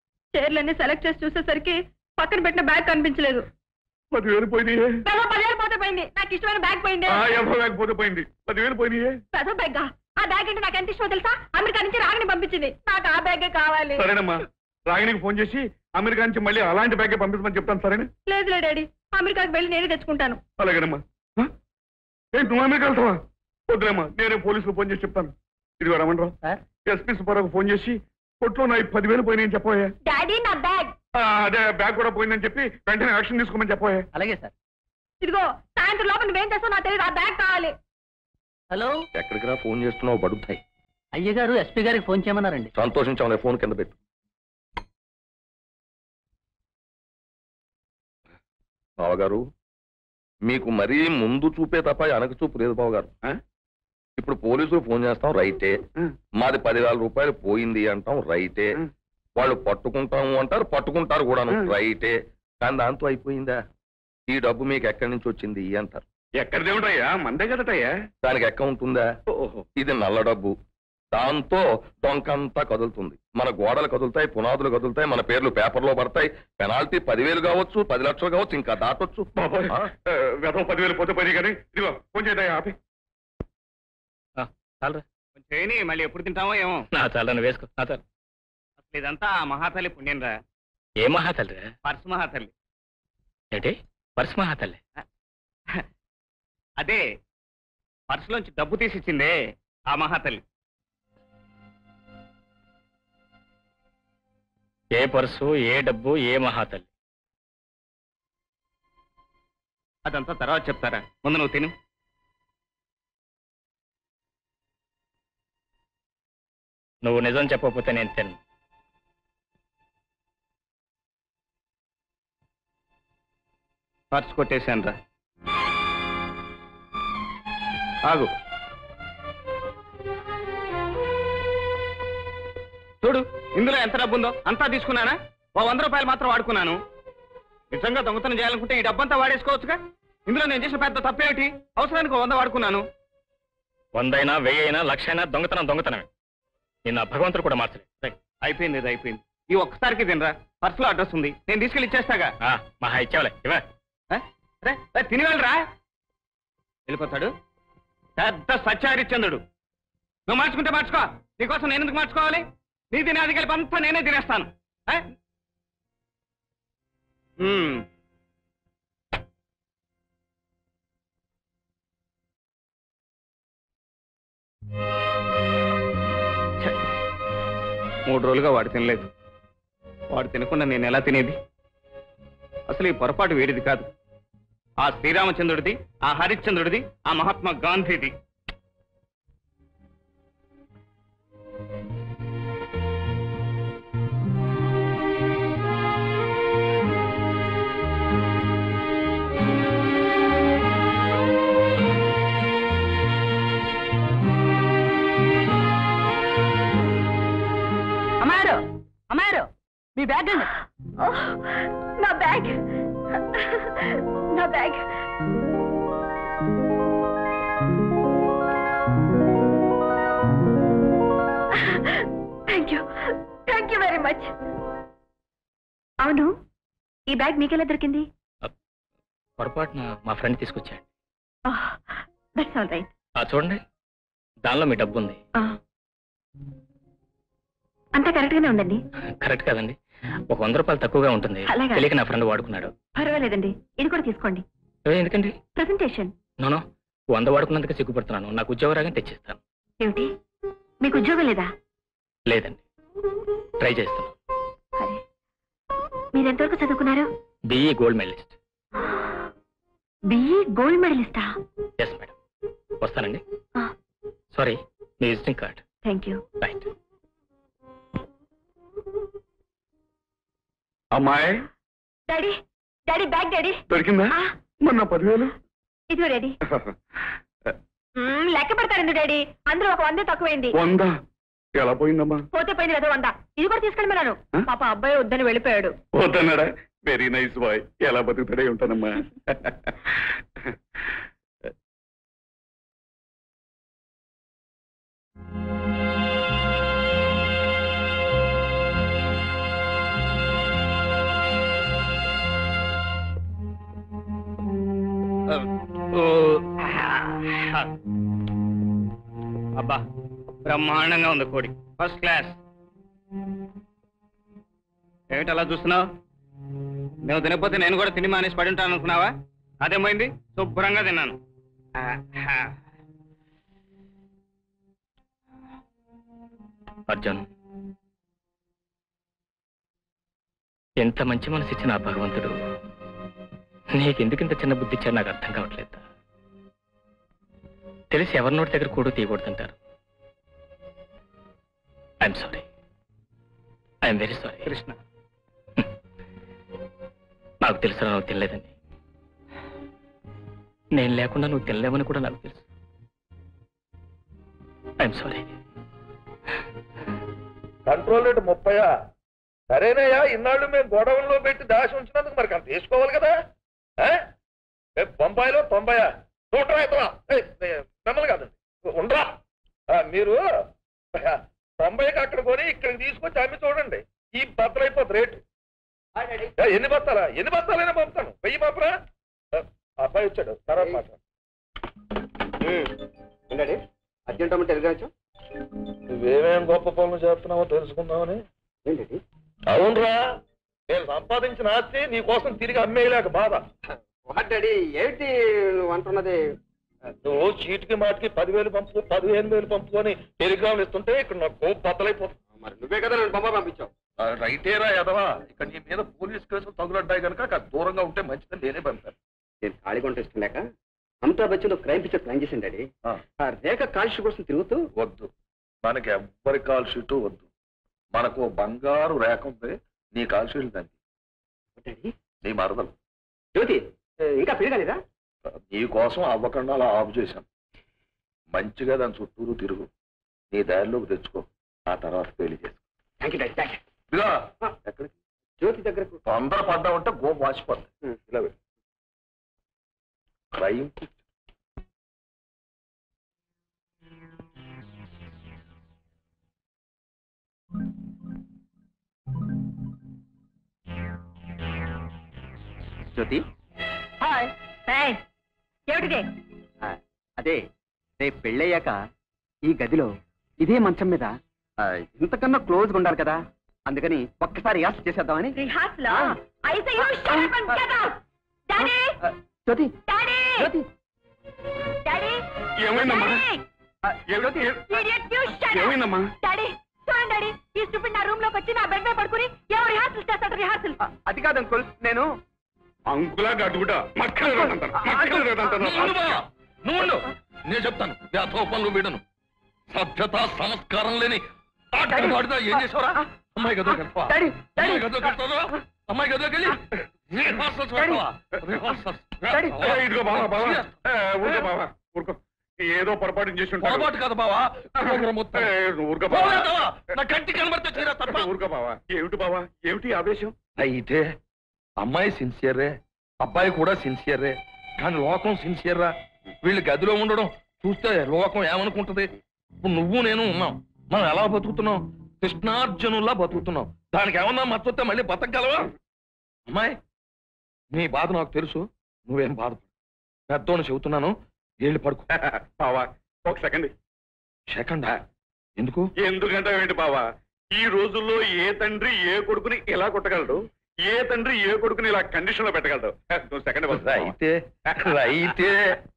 చైర్లన్నీ సెలెక్ట్ చేసి చూసేసరికి పక్కన పెట్టిన బ్యాగ్ కనిపించలేదు పదివేలు పోయినాయి ఏమో పదివేలు పోతే పోయింది నాకు ఇష్టమైన బ్యాగ్ పోయింది పోతే పోయింది పదివేలు పోయినాయే పెద్ద బ్యాగ్ ఆ బ్యాగ్ అంటే నాకు ఎంత ఇష్టమో తెలుసా అమెరికా నుంచి రాగిని పంపించింది నాకు ఆ బ్యాగే కావాలి సరేనమ్మా రాగినికి ఫోన్ చేసి అమెరికా నుంచి మళ్ళీ అలాంటి బ్యాగే పంపించమని చెప్తాను సరేనా లేదులే డాడీ అమెరికాకి వెళ్ళి నేనే తెచ్చుకుంటాను అలాగేనమ్మా హ? ఏంటి నువ్వు అమెరికా వెళ్తావా వద్దులేమ్మా నేనే పోలీసులు ఫోన్ చేసి చెప్తాను ఇదిగో Ramanarao sir SP Subbarao phone చేసి కొట్లో నా ఈ పదివేలు పోయినాయని చెప్పబోయా డాడీ నా బ్యాగ్ అదే బ్యాగ్ కూడా పోయిందని చెప్పి వెంటనే యాక్షన్ తీసుకోమని చెప్పబోయా అలాగే సార్ ఇదిగో సాయంత్రం లోపల నువ్వేం చేస్తావు నాకు తెలియదు ఆ బ్యాగ్ కావాలి హలో ఎక్కడికి రా ఫోన్ చేస్తున్నావు బడుతాయి అయ్యగారు ఎస్పీ గారికి ఫోన్ చేయమన్నారండి సంతోషించాము ఫోన్ కింద పెట్టు బావగారు మీకు మరీ ముందు చూపే తప్ప వెనక చూపు లేదు బావగారు ఇప్పుడు పోలీసులు ఫోన్ చేస్తాం రైటే మాది పదివేల రూపాయలు పోయింది అంటాం రైటే వాళ్ళు పట్టుకుంటాము అంటారు పట్టుకుంటారు కూడాను రైటే కానీ దాంతో అయిపోయిందా ఈ డబ్బు మీకు ఎక్కడి నుంచి వచ్చింది అంటారు ఎక్కడిదే ఉంటాయా మందే కదటయ్యా దానికి అకౌంట్ ఉందా ఓహో ఇది నల్ల డబ్బు దాంతో డొంకంతా కదులుతుంది మన గోడలు కదులుతాయి పునాదులు కదులుతాయి మన పేర్లు పేపర్లో పడతాయి పెనాల్టీ పదివేలు కావచ్చు పది లక్షలు కావచ్చు ఇంకా దాటొచ్చు ఆ? గతం పదివేలు పోతే పోయి కానీ ఇదిగో ఫోన్ చేద్దాం ఆపి చాలరా చేయని మళ్ళీ ఎప్పుడు తింటామో ఏమో నా చాలా నువ్వు వేసుకో నా చాలు అసలు ఇదంతా ఆ మహాతల్లి పుణ్యం రా ఏ మహాతల్లిరా పర్సు మహాతల్లి ఏంటి పర్స్ మహాతల్లి అదే పర్సులోంచి డబ్బు తీసిచ్చిందే ఆ మహాతల్లి ఏ పర్సు ఏ డబ్బు ఏ మహాతల్లి అదంతా తర్వాత చెప్తారా ముందు నువ్వు తిను నువ్వు నిజం చెప్పకపోతే నేను తిన్ను పర్సు కొట్టేశాను రా ఆగు చూడు ఇందులో ఎంత డబ్బు ఉందో అంతా తీసుకున్నానా ఓ వంద రూపాయలు మాత్రం వాడుకున్నాను నిజంగా దొంగతనం చేయాలనుకుంటే ఈ డబ్బంతా వాడేసుకోవచ్చుగా ఇందులో నేను చేసిన పెద్ద తప్పేమిటి అవసరానికి ఓ వంద వాడుకున్నాను వందైనా వెయ్యి అయినా లక్ష అయినా దొంగతనం దొంగతనమే నిన్న భగవంతుడు కూడా మార్చలేదు రైట్. అయిపోయింది ఇది అయిపోయింది ఈ ఒక్కసారికి తినరా పర్సులో అడ్రస్ ఉంది నేను తీసుకెళ్ళి ఇచ్చేస్తాగా ఆ, మహా ఇచ్చావులే ఇవే ఏ? రే, రే, తిని వెళ్ళరా వెళ్ళిపోతాడు పెద్ద సత్యారిచంద్రుడు నువ్వు మార్చుకుంటే మార్చుకో నీకోసం నేను ఎందుకు మార్చుకోవాలి నీ తినేది కలిపి అంతా నేనే తినేస్తాను ఏ? మ్మ్. ఛే. మూడు రోజులుగా వాడు తినలేదు వాడు తినకుండా నేను ఎలా తినేది అసలు ఈ పొరపాటు వీడిది కాదు ఆ శ్రీరామచంద్రుడిది ఆ హరిశ్చంద్రుడిది ఆ మహాత్మా గాంధీది అమ్మారు అమ్మారు మీ బ్యాగ్ అండి నా బ్యాగ్ నా bag thank you thank you very much అవును ఈ బ్యాగ్ మీకెలా దొరికింది పొరపాటున మా ఫ్రెండ్ తీసుకొచ్చాడు దట్స్ ఆల్ రైట్ ఆ చూడండి దానిలో మీ డబ్బు ఉంది అంతా కరెక్ట్ గానే ఉందండి కరెక్ట్ కదండి ఒక వంద రూపాయలు తక్కువగా ఉంటుంది అలాగా? తెలియక నా ఫ్రెండ్ వాడుకున్నాడు పర్వాలేదండి ఇది కూడా తీసుకోండి ఏ, ఎందుకండి ప్రెసెంటేషన్ నోనో వంద వాడుకున్నందుకు సిగ్గుపడుతున్నాను నాకు ఉద్యోగం రాగానే తెచ్చిస్తాను ఏమిటి మీకు ఉద్యోగం లేదా లేదండి ట్రై చేస్తాను అరే మీరు ఎంతవరకు చదువుకున్నారు BE gold medalist BE gold మెడలిస్టా ఎస్ మేడం వస్తానండి ఆ. సారీ మీ visiting card thank you right అమ్మాయి డాడీ డాడీ బ్యాగ్ డాడీ దొరికిందా ఆ, మొన్న పదివేలు ఇదిగో డాడీ మ్మ్, లెక్క పెడతారండి డాడీ అందులో ఒక వందే తక్కువైంది వంద ఎలా పోయిందమ్మా పోతే పోయింది కదా వంద ఇది కూడా తీసుకెళ్ళమన్నాను ఆ? పాప అబ్బాయి వద్దని వెళ్ళిపోయాడు వద్దన్నాడా వెరీ నైస్ బాయ్ ఎలా బతుకుతాడే ఉంటానమ్మా అబ్బా బ్రహ్మాండంగా ఉంది కోడి ఫస్ట్ క్లాస్ ఏమిటి అలా చూస్తున్నావు నువ్వు తినకపోతే నేను కూడా తిని మానేసి పడి ఉంటాను అనుకున్నావా అదేమైంది శుభ్రంగా తిన్నాను ఆహా. అర్జున్ ఎంత మంచి మనసు ఇచ్చిన ఆ భగవంతుడు నీకెందుకు ఇంత చిన్న బుద్ధి ఇచ్చాడు నాకు అర్థం కావట్లేదు తెలిసి ఎవరి నోటి దగ్గర కూడా తీయకూడదంటారు I'm sorry I'm very sorry Krishna నాకు తెలుసు నువ్వు తినలేదని నేను లేకుండా నువ్వు తినలేవని కూడా నాకు తెలుసు ఐఎమ్ సారీ కంట్రోల్ రేట్ ముప్పయా సరేనయ్యా ఇన్నాళ్ళు మేము గొడవల్లో పెట్టి దాచి ఉంచినందుకు మరి అంత తీసుకోవాలి కదా ఆ? ఏ, బొంబాయిలో తొంభయా నూట రైతులా మిమ్మల్ని కాదండి ఉండరా ఆ, మీరు ఆ, తొంభైకి అక్కడ కొని ఇక్కడికి తీసుకొచ్చి అమ్మి చూడండి ఈ బద్దలైపోతుంది రేటు ఏ, ఎన్ని బత్తాలా ఎన్ని బత్తాలైనా పంపుతాను వెయ్యి పంపరా ఆ, అబ్బాయి వచ్చాడు తర్వాత మాట్లాడు అర్జెంట్ అమ్మంటే ఎదుగాచ్చు నువ్వేమేం గొప్ప పనులు చేస్తున్నావో తెలుసుకుందామని ఏంటి అవునరా నేను సంపాదించిన ఆస్తి నీ కోసం తిరిగి అమ్మేయలేక బాధ వాట్ డాడీ ఏంటి నువ్వు అంటున్నది నువ్వు చీటికి మాటికి పదివేలు పంపు పదిహేను వేలు పంపుకొని టెలిగ్రామ్లు ఇస్తుంటే ఇక్కడ నాకు కోపం బద్దలైపోతుంది మరి నువ్వే కదా నన్ను బొమ్మ పంపించావు రైటేరా ఎదవా ఇక్కడ నీ మీద పోలీస్ కేసులు తగులడ్డాయి కనుక కాస్త దూరంగా ఉంటే మంచిదని నేనే పంపాను నేను ఖాళీ కొంట లేక అమితాబ్ బచ్చన్ ఒక క్రైమ్ పిక్చర్ ప్లాన్ చేసింది డాడీ ఆ. ఆ రేఖ కాల్షి కోసం తిరుగుతూ వద్దు మనకి ఎవ్వరి కాల్ షీటు వద్దు మనకు బంగారు రేఖ ఉంది నీ కాల్ షీట్లు దాన్ని డాడీ నీ మరదలు జ్యోతి ఏ, ఇంకా పెరగలేదా నీ కోసం అవ్వకుండా అలా ఆఫ్ చేశాను మంచిగా దాని చుట్టూరు తిరుగు నీ దారిలోకి తెచ్చుకో ఆ తర్వాత పెళ్లి చేసుకో thank you daddy thank you ఇదిగో ఎక్కడికి జ్యోతి దగ్గరకు తొందర పడ్డామంటే గోం వాసిపోద్ది ఉం. ఇలా వెళ్ళు క్రైమ్ జ్యోతి హాయ్ ఏమిటిదే ఆ, అదే రేపు పెళ్ళయ్యాక ఈ గదిలో ఇదే మంచం మీద ఆ, ఇంతకన్నా క్లోజ్గా ఉండాలి కదా అందుకని ఒక్కసారి యాస్ చేసేద్దామని రిహార్సల్ ఆ. అయితే you shut up and get out daddy ఆ, జ్యోతి డాడీ జ్యోతి డాడీ ఏమైందమ్మా ఆ, Jyothi idiot you shut up ఏమైందమ్మా డాడీ చూడండి డాడీ ఈ స్టూపిడ్ నా రూమ్ లోకి వచ్చి నా బెడ్ మీద పడుకుని ఏమో రిహార్సల్ చేస్తాడు రిహార్సల్ ఆ, అది కాదు అంకుల్ నేను అంకులా గట్టుకుంటా మక్కలు రోడంటాను మక్కలు రోడంటాను నువ్వు ఉండు. నేను చెప్తాను యాథో పనులు వీడను సభ్యత సంస్కారం లేని ఆటలు ఆడుతా ఏం చేసావురా అమ్మాయి గదో కడతావా డాడీ డాడీ అమ్మాయి గదో కడతావా అమ్మాయి గదోకి వెళ్ళి రిహార్సల్స్ పెడతావా రిహార్సల్స్ డాడీ. ఏ, ఇదిగో బావా బావా ఏ, ఊరుకో బావా ఊరుకో ఏదో పొరపాటు చేసి ఉంటాడు పొరపాటు కదా బావా ప్రోగ్రాం మొత్తం ఏ, నువ్వు ఊరుకో బావా పోలేదావా? నా కంటి కనబడితే చీర తప్ప ఊరుకో బావా ఏమిటి బావా ఏమిటి ఆవేశం అయితే అమ్మాయి సిన్సియరే అబ్బాయి కూడా సిన్సియరే కానీ లోకం సిన్సియర్రా వీళ్ళు గదిలో ఉండడం చూస్తే లోకం ఏమనుకుంటది ఇప్పుడు నువ్వు నేను ఉన్నాం మనం ఎలా బతుకుతున్నాం కృష్ణార్జునుల్లా బతుకుతున్నాం దానికి ఏమన్నా మద్దతు మళ్ళీ బతకగలవా అమ్మాయి నీ బాధ నాకు తెలుసు నువ్వేం బాధపడు పెద్దోని చెబుతున్నాను వెళ్ళి పడుకో బావా ఒక సెకండ్ సెకండ్ ఎందుకు ఎందుకంటే ఏంటి బావా ఈ రోజుల్లో ఏ తండ్రి ఏ కొడుకుని ఇలా కొట్టగలడు ఏ తండ్రి ఏ కొడుకుని ఇలా కండిషన్ లో పెట్టగలడు నువ్వు సెకండ్ రైతే రైతే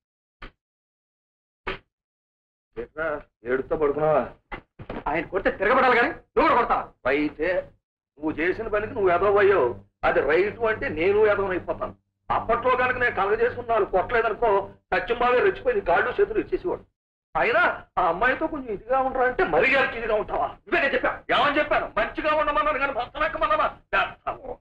ఏడుతో పడుకున్నావా ఆయన కొడితే తిరగబడాలి కానీ నువ్వు కూడా కొడతావా అయితే నువ్వు చేసిన పనికి నువ్వు ఎదవయ్యావు అది రైట్ అంటే నేను ఎదవనైపోతాను అప్పట్లో కనుక నేను కలగ చేసుకున్న నాలుగు కొట్టలేదనుకో సత్యం బాగా రెచ్చిపోయింది కాళ్ళు చేతులు ఇచ్చేసేవాడు అయినా ఆ అమ్మాయితో కొంచెం ఇదిగా ఉండరా అంటే మరీ గారికి ఇదిగా ఉంటావా ఇవే చెప్పా ఏమని చెప్పాను మంచిగా ఉండమన్నాను కానీ భర్తనెక్కమన్నావా చేస్తావు.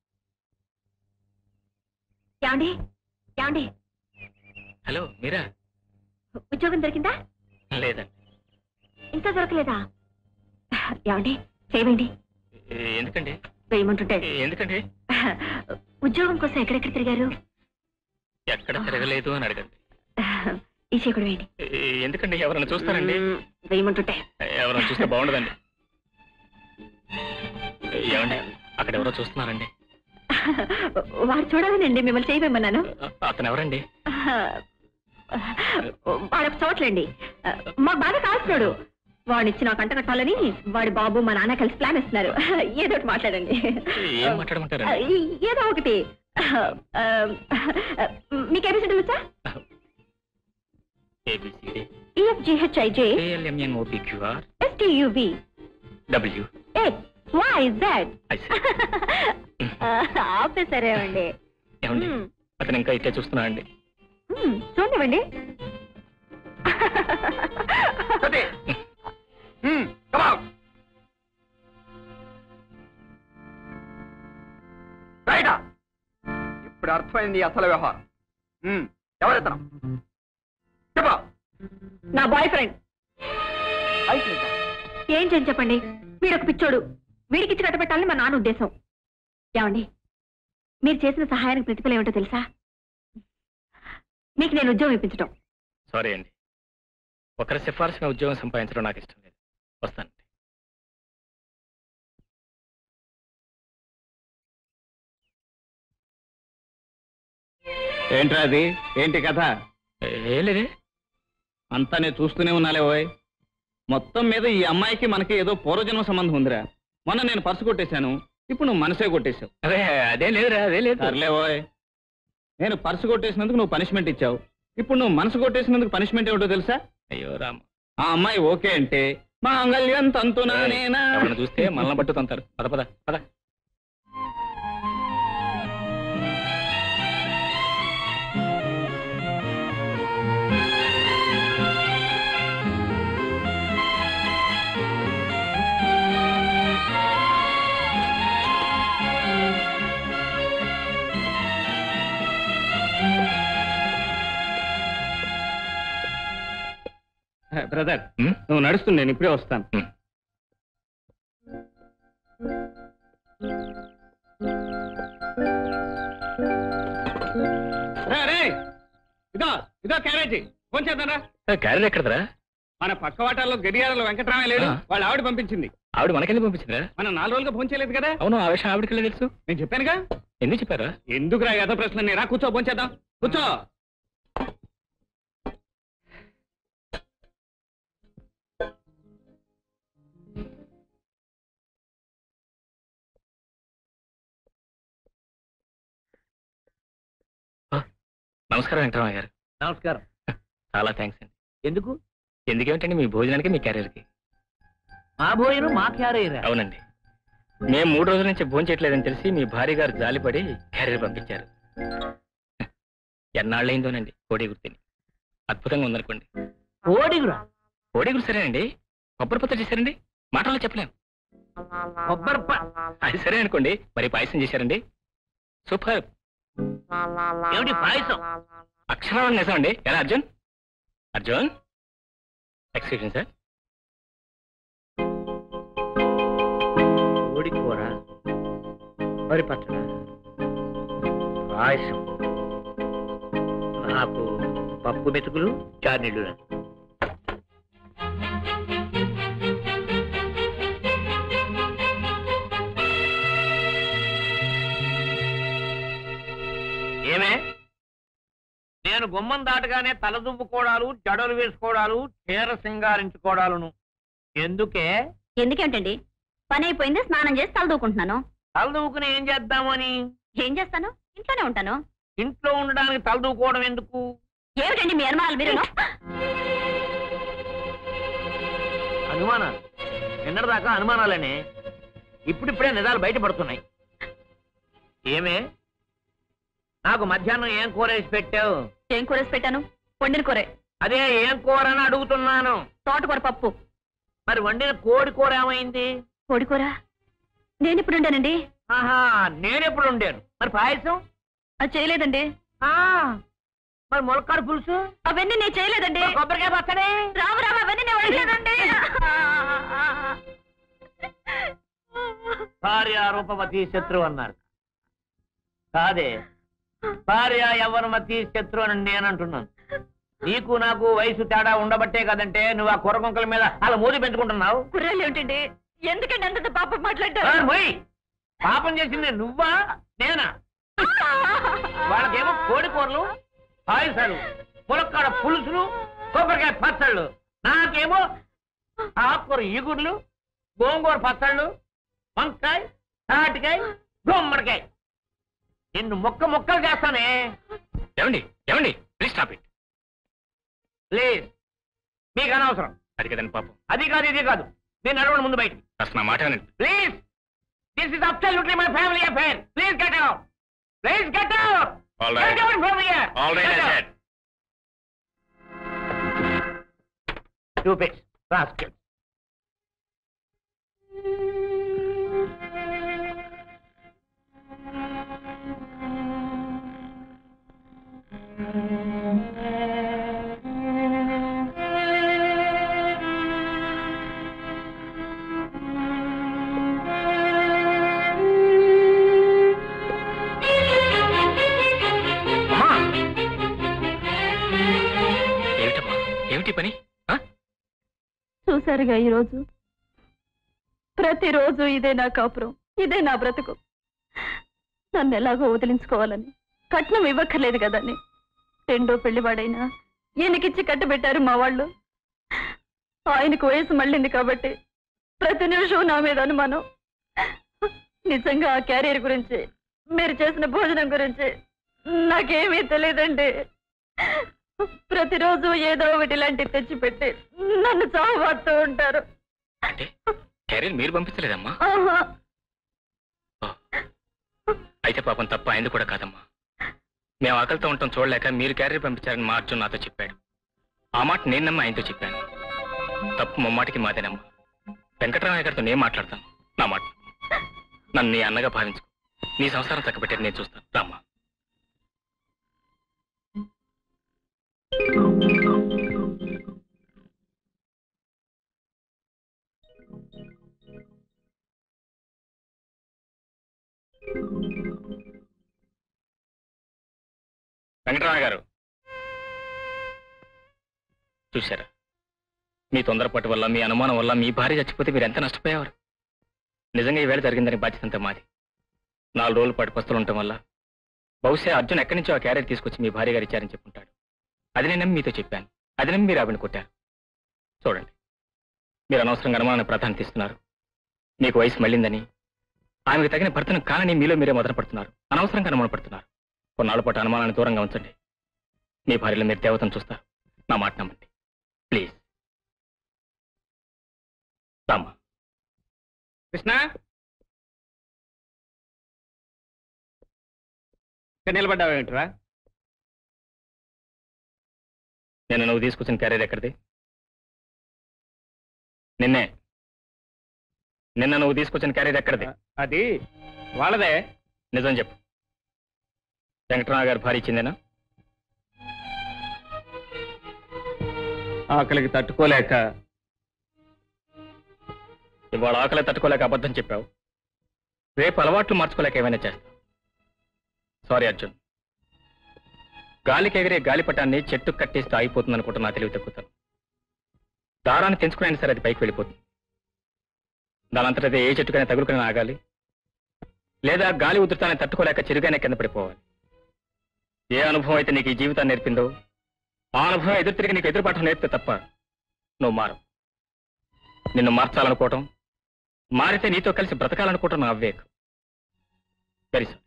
ఏమండి ఏమండి హలో మీరా ఉద్యోగం దొరికిందా లేదండి ఇంకా దొరకలేదా ఏమండి చేయండి ఏ- ఎందుకండి వేయమంటుంటే ఏ- ఎందుకండి ఉద్యోగం కోసం ఎక్కడెక్కడ తిరిగారు ఎక్కడ తిరగలేదు అని అడగండి ఈ చీకుడు వేయండి ఏ- ఎందుకండి ఎవరైనా చూస్తారండి మ్మ్, వేయమంటుంటే ఎవరైనా చూస్తే బాగుండదండి ఏమండి అక్కడ ఎవరో చూస్తున్నారండి వారు చూడాలనండి మిమ్మల్ని చేయమన్నాను అతను ఎవరండి వాడొక చోట్లండి మాకు బాగా కాల్సినాడు వాడిచ్చి నాకు అంట కట్టాలని వాడి బాబు మా నాన్న కలిసి ప్లాన్ ఇస్తున్నారు ఏదో ఒకటి మాట్లాడండి ఏం మాట్లాడమంటారు ఏదో ఒకటి మీకు ఏబిసిడి వచ్చా A B C D E F G H I J A L M N O P Q R S T U V W A Y that ఆఫీసరే అండి ఏమండి మ్మ్. అతను ఇంకా ఇట్టే చూస్తున్నా అండి మ్మ్, చూడండి రైటా ఇప్పుడు అర్థమైంది నీ అసలు వ్యవహారం ఉమ్, ఎవరితనం చెప్పా నా బాయ్ ఫ్రెండ్ ఏం చేయని చెప్పండి వీడు ఒక పిచ్చోడు వీడికి ఇచ్చి కట్టబెట్టాలని మా నాన్న ఉద్దేశం ఏమండి మీరు చేసిన సహాయానికి ప్రతిఫలం ఏమిటో తెలుసా మీకు నేను ఉద్యోగం ఇప్పించడం సారీ అండి ఒకరి సిఫార్సుగా ఉద్యోగం సంపాదించడం నాకు ఇష్టం లేదు వస్తాను ఏంట్రా అది ఏంటి కథ ఏ లేదే అంతా నేను చూస్తూనే ఉన్నాలే ఓయ్ మొత్తం మీద ఈ అమ్మాయికి మనకి ఏదో పూర్వజన్మ సంబంధం ఉందిరా మొన్న నేను పర్సు కొట్టేశాను ఇప్పుడు నువ్వు మనసే కొట్టేశావు అదే అదే లేదురా అదే లేదు సర్లే ఓయ్ నేను పర్సు కొట్టేసినందుకు నువ్వు పనిష్మెంట్ ఇచ్చావు ఇప్పుడు నువ్వు మనసు కొట్టేసినందుకు పనిష్మెంట్ ఏమిటో తెలుసా అయ్యో రామ ఆ అమ్మాయి ఓకే అంటే మా అంగల్యం తంతునా నేనా ఎవరిని చూస్తే మనల్ని పట్టు తంతారు పద పద పద బ్రదర్ ఉమ్, నువ్వు నడుస్తుంది నేను ఇప్పుడే వస్తాను ఉమ్. రే, రే, ఇదో ఇదో క్యారేజీ ఫోన్ చేద్దారా ఏ, క్యారెల్ ఎక్కడదరా మన పక్క వాటాల్లో గడియారంలో వెంకటరామయ్య లేడు ఆ. వాళ్ళ ఆవిడ పంపించింది ఆవిడ మనకెందుకు పంపించిందిరా మనం నాలుగు రోజులుగా ఫోన్ చేయలేదు కదా అవును ఆ విషయం ఆవిడకి తెలుసు నేను చెప్పానుగా ఎందుకు చెప్పారా ఎందుకు రా యథ ప్రశ్న నేరా కూర్చో ఫోన్ చేద్దాం కూర్చో నమస్కారం వెంకటరామయ్య గారు నమస్కారం చాలా థ్యాంక్స్ అండి ఎందుకు ఎందుకేమిటండి మీ భోజనానికి మీ క్యారియర్కి మా భోజనం మా క్యారేరా అవునండి మేము మూడు రోజుల నుంచి భోజనం చేయట్లేదని తెలిసి మీ భార్య గారు జాలిపడి క్యారియర్ పంపించారు ఎన్నాళ్ళైందోనండి కోడి గుర్తిని అద్భుతంగా ఉందనుకోండి కోడిగురా కోడి సరేనండి కొబ్బరి పత్ర చేశారండి మాటల్లో చెప్పలేం కొబ్బరి ప- అది సరే అనుకోండి మరి పాయసం చేశారండి సూపర్ ఏమిటి పాయసం అక్షరాలు నిజమండి ఎలా అర్జున్ అర్జున్ ఎక్స్క్యూజ్ సార్ కోడి కూర వరి పచ్చడ పాయసం నాకు పప్పు మెతుకులు చార్నీళ్ళు ఏమే నేను గుమ్మం దాటగానే తలదువ్వుకోవడాలు జడలు వేసుకోవడాలు చీర సింగారించుకోవడాలను ఎందుకే ఎందుకేంటండి పని అయిపోయింది స్నానం చేసి తలదూకుంటున్నాను తలదువ్వుకుని ఏం చేద్దామని ఏం చేస్తాను ఇంట్లోనే ఉంటాను ఇంట్లో ఉండడానికి తలదూకోవడం ఎందుకు ఏమిటండి మీ అనుమానాలు మీరు అనుమానాలు నిన్నటిదాకా అనుమానాలనే ఇప్పుడిప్పుడే నిజాలు బయటపడుతున్నాయి ఏమే నాకు మధ్యాహ్నం ఏం కూర వేసి పెట్టావు ఏం కూరేసి పెట్టాను వండిన కూరే అదే ఏం కూర అని అడుగుతున్నాను తోటకూర పప్పు మరి వండిన కోడి కూర ఏమైంది కోడి కూర నేను ఇప్పుడు ఉండానండి ఆహా నేనెప్పుడు వండాను మరి పాయసం అది చేయలేదండి ఆ, మరి ములక్కాడ పులుసు అవన్నీ నేను చేయలేదండి మరి కొబ్బరికాయ పచ్చడి రాము రాము అవన్నీ నేను వండలేదండి భార్య రూపవతి శత్రువు అన్నారు కాదే భార్య యవ్వనమతి శత్రువు అని నేను అంటున్నాను నీకు నాకు వయసు తేడా ఉండబట్టే కదంటే నువ్వు ఆ కుర్రకొంకల మీద అలా మోది పెంచుకుంటున్నావు కుర్రాలు ఏమిటండి ఎందుకండి అంత పాపం ఆ, మాట్లాడారు మొయ్. పాపం చేసింది నువ్వా నేనా వాళ్ళకేమో కోడి కూరలు పాయసాలు ములక్కాడ పులుసులు కొబ్బరికాయ పచ్చళ్ళు నాకేమో ఆకుకూర ఈగుర్లు గోంగూర పచ్చళ్ళు వంకాయ తాటికాయ గుమ్మడికాయ నిన్ను మొక్క మొక్కలు చేస్తానే ఏమండి ఏమండి ప్లీజ్ స్టాప్ ఇట్ ప్లీజ్ మీకు అనవసరం అది కదండి పాపం అది కాదు ఇది కాదు నేను నడవండి ముందు బయట అసలు నా మాట వినండి please this is absolutely my family affair please get out please get out All right. Get out from here all right I said Stupid rascal. ఏమిటమ్మా ఏమిటి పని ఆ? చూశారుగా ఈరోజు ప్రతిరోజు ఇదే నా కాపురం ఇదే నా బ్రతుకు నన్ను ఎలాగో వదిలించుకోవాలని కట్నం ఇవ్వక్కర్లేదు కదని రెండో పెళ్లివాడైనా ఈయనకిచ్చి కట్టబెట్టారు మా వాళ్ళు ఆయనకు వయసు మళ్ళింది కాబట్టి ప్రతి నిమిషం నా మీద అనుమానం నిజంగా ఆ క్యారియర్ గురించి మీరు చేసిన భోజనం గురించి నాకేమీ తెలియదండి ప్రతిరోజు ఏదో ఒకటి ఇలాంటివి తెచ్చిపెట్టి నన్ను చావబడుతూ ఉంటారు అంటే క్యారియర్ మీరు పంపించలేదమ్మా ఆహా. ఓ. అయితే పాపం తప్ప అయింది కూడా కాదమ్మా మేము ఆకలితో ఉండటం చూడలేక మీరు క్యారియర్ పంపించారని మా అర్జున్ నాతో చెప్పాడు ఆ మాట నేను నమ్మి ఆయనతో చెప్పాను తప్పు ముమ్మాటికి మాదేనమ్మా వెంకటరామయ్య గారితో నేను మాట్లాడతాను నా మాట నన్ను నీ అన్నగా భావించు నీ సంసారం చక్కబెట్టేది నేను చూస్తాను రామ్మా వెంకటరామయ్య గారు చూశారా మీ తొందరపాటు వల్ల మీ అనుమానం వల్ల మీ భార్య చచ్చిపోతే మీరు ఎంత నష్టపోయేవారు నిజంగా ఈవేళ జరిగిందని బాధ్యత అంతా మాది నాలుగు రోజుల పాటు పస్తులు ఉండటం వల్ల బహుశా అర్జున్ ఎక్కడి నుంచో ఆ క్యారెట్ తీసుకొచ్చి మీ భార్య గారు ఇచ్చారని చెప్పుంటాడు అది నేను నమ్మి మీతో చెప్పాను అది నమ్మి మీరు ఆవిడని కొట్టారు చూడండి మీరు అనవసరంగా అనుమానాన్ని ప్రాధాన్యత ఇస్తున్నారు మీకు వయసు మళ్ళిందని ఆమెకు తగిన భర్తను కానని మీలో మీరే మొదలు పడుతున్నారు అనవసరంగా అనుమాన పడుతున్నారు కొన్నాళ్ళ పాటు అనుమానాన్ని దూరంగా ఉంచండి మీ భార్యలో మీరు దేవతను చూస్తారు నా మాట నమ్మండి ప్లీజ్ రామ్మా కృష్ణ ఇక్కడ నిలబడ్డావేంట్రా నేను నువ్వు తీసుకొచ్చిన క్యారియర్ ఎక్కడిది నిన్నే నిన్న నువ్వు తీసుకొచ్చిన క్యారియర్ ఎక్కడిది అది వాళ్ళదే నిజం చెప్పు వెంకటరావు గారి భార్య ఇచ్చిందేనా ఆకలికి తట్టుకోలేక ఇవాళ ఆకలి తట్టుకోలేక అబద్ధం చెప్పావు రేపు అలవాట్లు మార్చుకోలేక ఏమైనా చేస్తావు సారీ అర్జున్ గాలికి ఎగిరే గాలిపటాన్ని చెట్టు కట్టేస్తే ఆగిపోతుంది అనుకుంటున్నా తెలివి తక్కుతాను దారాన్ని తెంచుకునైనా సరే అది పైకి వెళ్ళిపోతుంది దానంతట అదే ఏ చెట్టుకైనా తగులుకుని ఆగాలి లేదా గాలి ఉధృతాన్ని తట్టుకోలేక చిరుగానే కింద పడిపోవాలి ఏ అనుభవం అయితే నీకు ఈ జీవితాన్ని నేర్పిందో ఆ అనుభవం ఎదురు తిరిగి నీకు ఎదురుపాఠం నేర్పితే తప్ప నువ్వు మారు నిన్ను మార్చాలనుకోవటం మారితే నీతో కలిసి బ్రతకాలనుకోవటం నా అవివేక్ వెరీ సారీ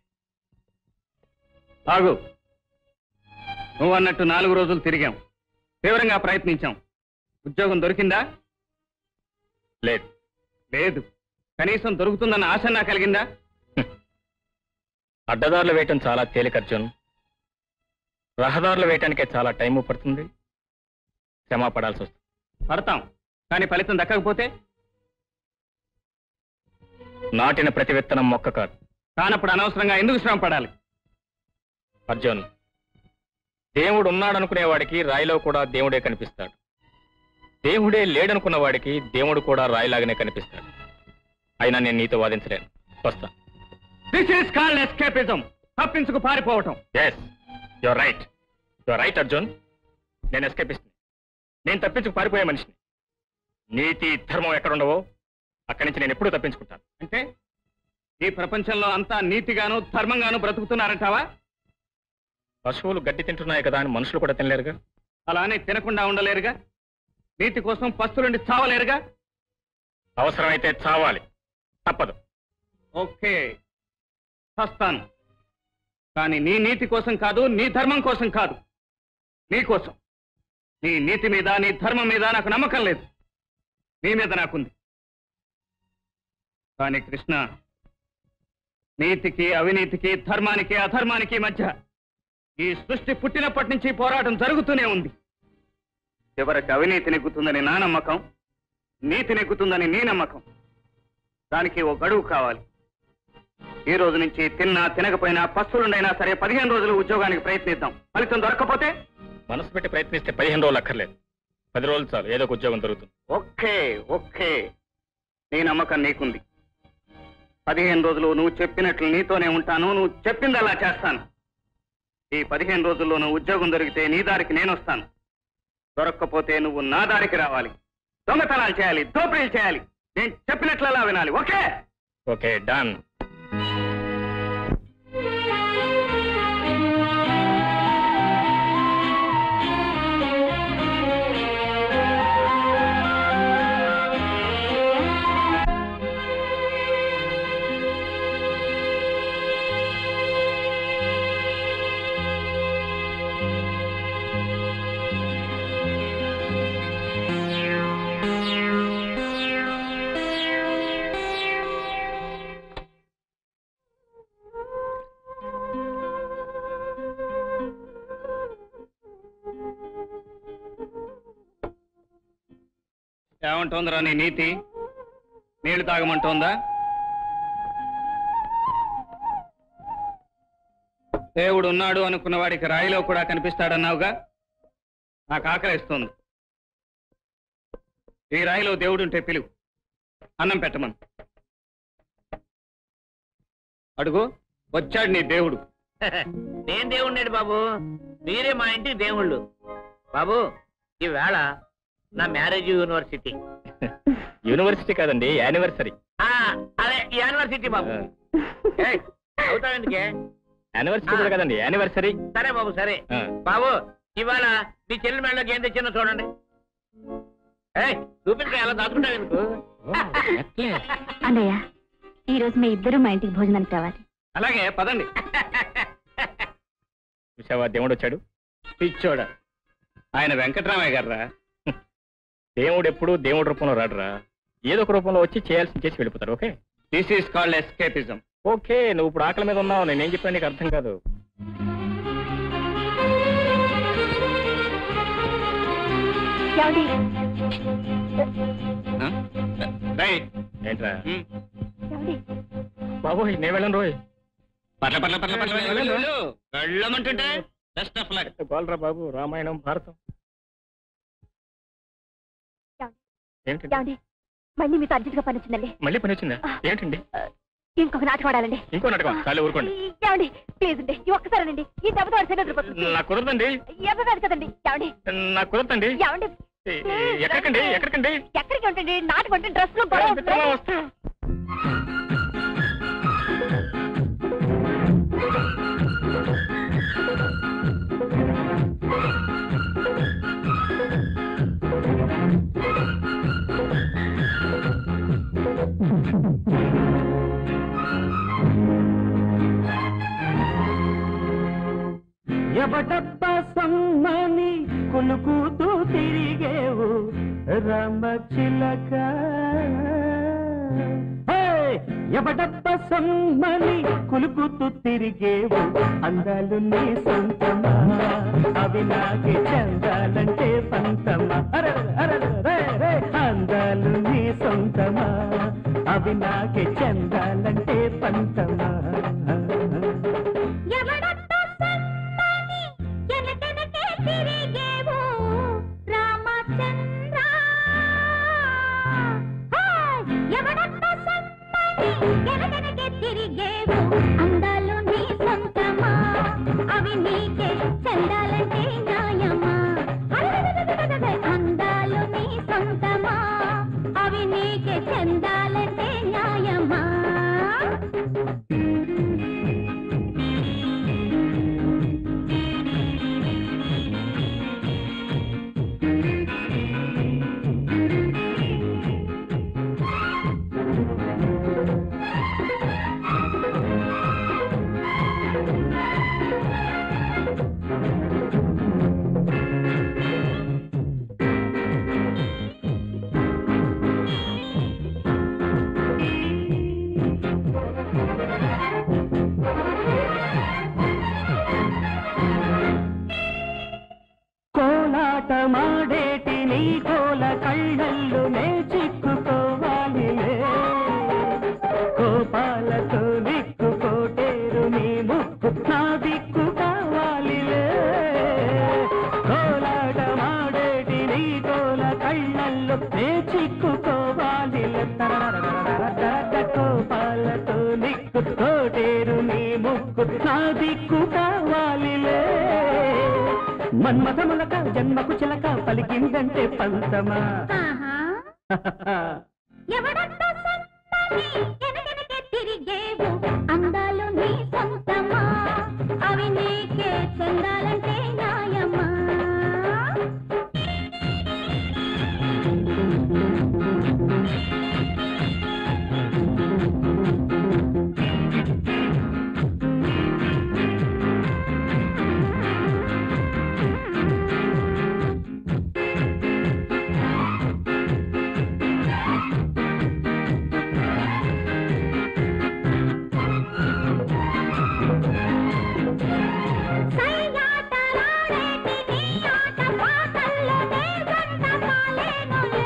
ఆగు నువ్వు అన్నట్టు నాలుగు రోజులు తిరిగాం తీవ్రంగా ప్రయత్నించాం ఉద్యోగం దొరికిందా లేదు లేదు కనీసం దొరుకుతుందన్న ఆశ నా కలిగిందా అడ్డదారులు వేయటం చాలా తేలిక అర్జున్ రహదారులు వేయటానికే చాలా టైం పడుతుంది శ్రమ పడాల్సి వస్తుంది పడతాం కానీ ఫలితం దక్కకపోతే నాటిన ప్రతి విత్తనం మొక్క కాదు కానప్పుడు అనవసరంగా ఎందుకు శ్రమ పడాలి అర్జున్ దేవుడు ఉన్నాడనుకునే వాడికి రాయిలో కూడా దేవుడే కనిపిస్తాడు దేవుడే లేడనుకున్న వాడికి దేవుడు కూడా రాయిలాగానే కనిపిస్తాడు అయినా నేను నీతో వాదించలేను వస్తా దిస్ ఈస్ కాల్డ్ ఎస్కేపిజం తప్పించుకు పారిపోవటం yes you're right you're right Arjun నేను ఎస్కేపిస్తుంది నేను తప్పించుకు పారిపోయే మనిషిని నీతి ధర్మం ఎక్కడుండవో అక్కడి నుంచి నేను ఎప్పుడూ తప్పించుకుంటాను అంటే ఈ ప్రపంచంలో అంతా నీతిగాను ధర్మంగాను బ్రతుకుతున్నారంటావా పశువులు గడ్డి తింటున్నాయి కదా అని మనుషులు కూడా తినలేరుగా అలానే తినకుండా ఉండలేరుగా నీతి కోసం పస్తులుండి చావలేరుగా అవసరమైతే చావాలి తప్పదు ఓకే చస్తాను కానీ నీ నీతి కోసం కాదు నీ ధర్మం కోసం కాదు నీ కోసం నీ నీతి మీద నీ ధర్మం మీద నాకు నమ్మకం లేదు నీ మీద నాకుంది కానీ కృష్ణ నీతికి అవినీతికి ధర్మానికి అధర్మానికి మధ్య ఈ సృష్టి పుట్టినప్పటి నుంచి పోరాటం జరుగుతూనే ఉంది చివరికి అవినీతి నెగ్గుతుందని నా నమ్మకం నీతి నెగ్గుతుందని నీ నమ్మకం దానికి ఓ గడువు కావాలి ఈ రోజు నుంచి తిన్నా తినకపోయినా పస్తులుండైనా సరే పదిహేను రోజులు ఉద్యోగానికి ప్రయత్నిద్దాం ఫలితం దొరకకపోతే మనసు పెట్టి ప్రయత్నిస్తే పదిహేను రోజులు అక్కర్లేదు పది రోజులు చాలు ఏదో ఒక ఉద్యోగం దొరుకుతుంది ఓకే ఓకే నీ నమ్మకం నీకుంది పదిహేను రోజులు నువ్వు చెప్పినట్లు నీతోనే ఉంటాను నువ్వు చెప్పింది అలా చేస్తాను ఈ పదిహేను రోజుల్లోనూ ఉద్యోగం దొరికితే నీ దారికి నేను వస్తాను దొరక్కపోతే నువ్వు నా దారికి రావాలి దొంగతనాలు చేయాలి దోపిడీలు చేయాలి నేను చెప్పినట్లు అలా వినాలి ఓకే ఓకే డన్ ఏమంటోందిరా నీ నీతి నీళ్లు తాగమంటోందా దేవుడు ఉన్నాడు అనుకున్న వాడికి రాయిలో కూడా కనిపిస్తాడన్నావుగా నాకు ఆకలిస్తుంది ఈ రాయిలో దేవుడుంటే పిలువు అన్నం పెట్టమను అడుగు వచ్చాడు నీ దేవుడు నేను దేవుణ్ణి బాబు మీరే మా ఇంటికి దేవుళ్ళు బాబు ఈవేళ నా మ్యారేజ్ యూనివర్సిటీ యూనివర్సిటీ కాదండి యానివర్సరీ ఆ, అదే యూనివర్సిటీ బాబు ఏయ్, అవుతావు ఎందుకే యానివర్సరీ కూడా కదండి యానివర్సరీ సరే బాబు సరే బాబు ఇవాళ మీ చెల్లి మెడలోకి ఏం తెచ్చినా చూడండి ఏయ్ చూపించు ఎలా దాచుకుంటావు ఎందుకు అన్నయ్య ఈ రోజు మీ ఇద్దరు మా ఇంటికి భోజనానికి రావాలి అలాగే పదండి చూసావా దేవుడు వచ్చాడు పిచ్చోడా ఆయన వెంకటరామయ్య గారా దేవుడు ఎప్పుడు దేవుడి రూపంలో రాడురా ఏదో ఒక రూపంలో వచ్చి చేయాల్సింది చేసి వెళ్ళిపోతాడు okay this is called escapism okay నువ్వు ఇప్పుడు ఆకలి మీద ఉన్నావు నేనేం చెప్పాను నీకు అర్థం కాదు ఏంట్రా బాబోయ్ నేను వెళ్ళను రోయ్ పట్ల పట్ల పట్ల పట్ల వెళ్ళు, వెళ్ళు. వెళ్ళమంటుంటే బెస్ట్ ఆఫ్ లక్ గోల్రా బాబు రామాయణం భారతం ఏంటండి ఏమండి మళ్ళీ మీతో అర్జెంట్ గా పని వచ్చిందండి మళ్ళీ పని వచ్చిందా ఏంటండి ఇంకొక నాటకం ఆడాలండి ఇంకో నాటకం చాలు ఊరుకోండి ఏమండి ప్లీజ్ అండి ఈ ఒక్కసారేనండి ఈ దెబ్బతో వాడి శరీరం వదిలిపోతుంది. నాకు కుదరదండి ఎవరు కదండి ఏమండి నాకు కుదరదండి ఏమండి ఏ- ఏ- ఎక్కడికండి ఎక్కడికండి ఎక్కడికి ఉంటుంది నాటకం ఉంటే డ్రెస్ లో గొడవ ఉంటుంది. వస్తా ఎవడప్ప సమ్మని కులుకుతూ తిరిగేవు రామ చిలక హే! ఎవడప్ప సమ్మని కులుకుతూ తిరిగేవు అందాలు నీ సొంతమా అవి నాకే చందాలంటే పంతమా అరె, అరె, రే, రే! అందాలు నీ సొంతమా అవి నాకే చందాలంటే పంతమా ఎవడత్తో సమ్మని ఎనకెనకే తిరిగేవు రామచంద్ర హాయ్! ఎవడత్తో సమ్మని ఎనకెనకే తిరిగేవు అందాలు నీ సొంతమా అవి నీకే చందాలంటే న్యాయమా అరెరెరెరెరెరెరె! అందాలు నీ సొంతమా అవి నీకే చందాలంటే న్యాయమా కోల కళ్ళల్లో నే చిక్కుకోవాలిలే కోపాలతో దిక్కు కోటేరు నీ ముక్కు నా దిక్కు కావాలిలే కోలాటమాడేటి నీ కోల కళ్ళల్లో నే చిక్కుకోవాలిలే తరరరరరరరరర కోపాలతో దిక్కు కోటేరు నీ ముక్కు నా దిక్కు కావాలిలే మన్మథములక జన్మకు చిలక పలికిందంటే పంతమా ఎవడంతో సొంతని ఎనగెనకే తిరిగేవు అందాలు నీ సొంతమా అవి నీకే చెందాలంటే న్యాయమా సయ్యాటలాడేటి నీ ఆట పాటల్లో నే జంటమాలేనులే.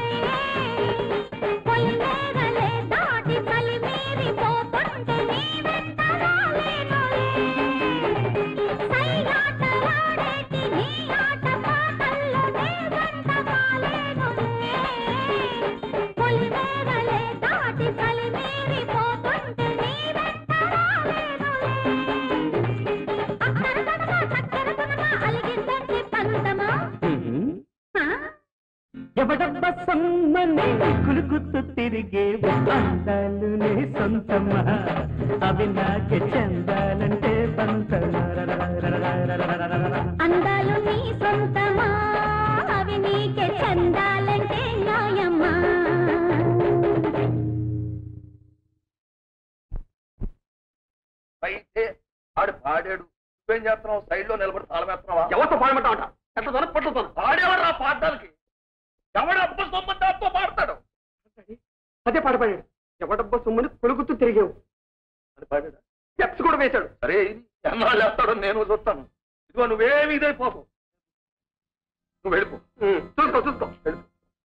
పొలిమేరలే దాటి కలిమీరి పోతుంటే నీ వెంట రాలేనులే. సయ్యాటలాడేటి నీ ఆట పాటల్లో నే జంటమాలేనులే. పొలిమేరలే దాటి కలిమీరి పోతుంటే నీ వెంట రాలేనులే. అక్కరదనగా చక్కెరదనగా అలిగిందంటే పంతమా ఆ? ఎవడబ్బ సమ్మని కులుకుతూ తిరిగే అందాలు నీ సొంతమా అవి నాకే చెందాలంటే పంతమా అందాలు నీ సొంతమా అవి నీకే చెందాలంటే న్యాయమా అయితే ఆడు పాడాడు నువ్వేం చేస్తున్నావు సైడ్ లో నిలబడి తాళమేస్తున్నావా ఎవరితో పాడమంటావట ఎంత దొర పట్టుతాను పాడేవాడు రా పాడడానికి ఎవడు అబ్బ సొమ్ము దాంతో పాడతాడు అదే పాట పాడాడు ఎవడబ్బా సొమ్ముని కొలుకుతూ తిరిగేవు అది పాడాడా స్టెప్స్ కూడా వేశాడు సరే ఇది ఎన్నాళ్ళు వేస్తాడో నేను చూస్తాను ఇదిగో నువ్వేమి ఇదైపోకు నువ్వు వెళ్ళిపో ఉమ్, చూసుకో చూసుకో వెళ్ళిపో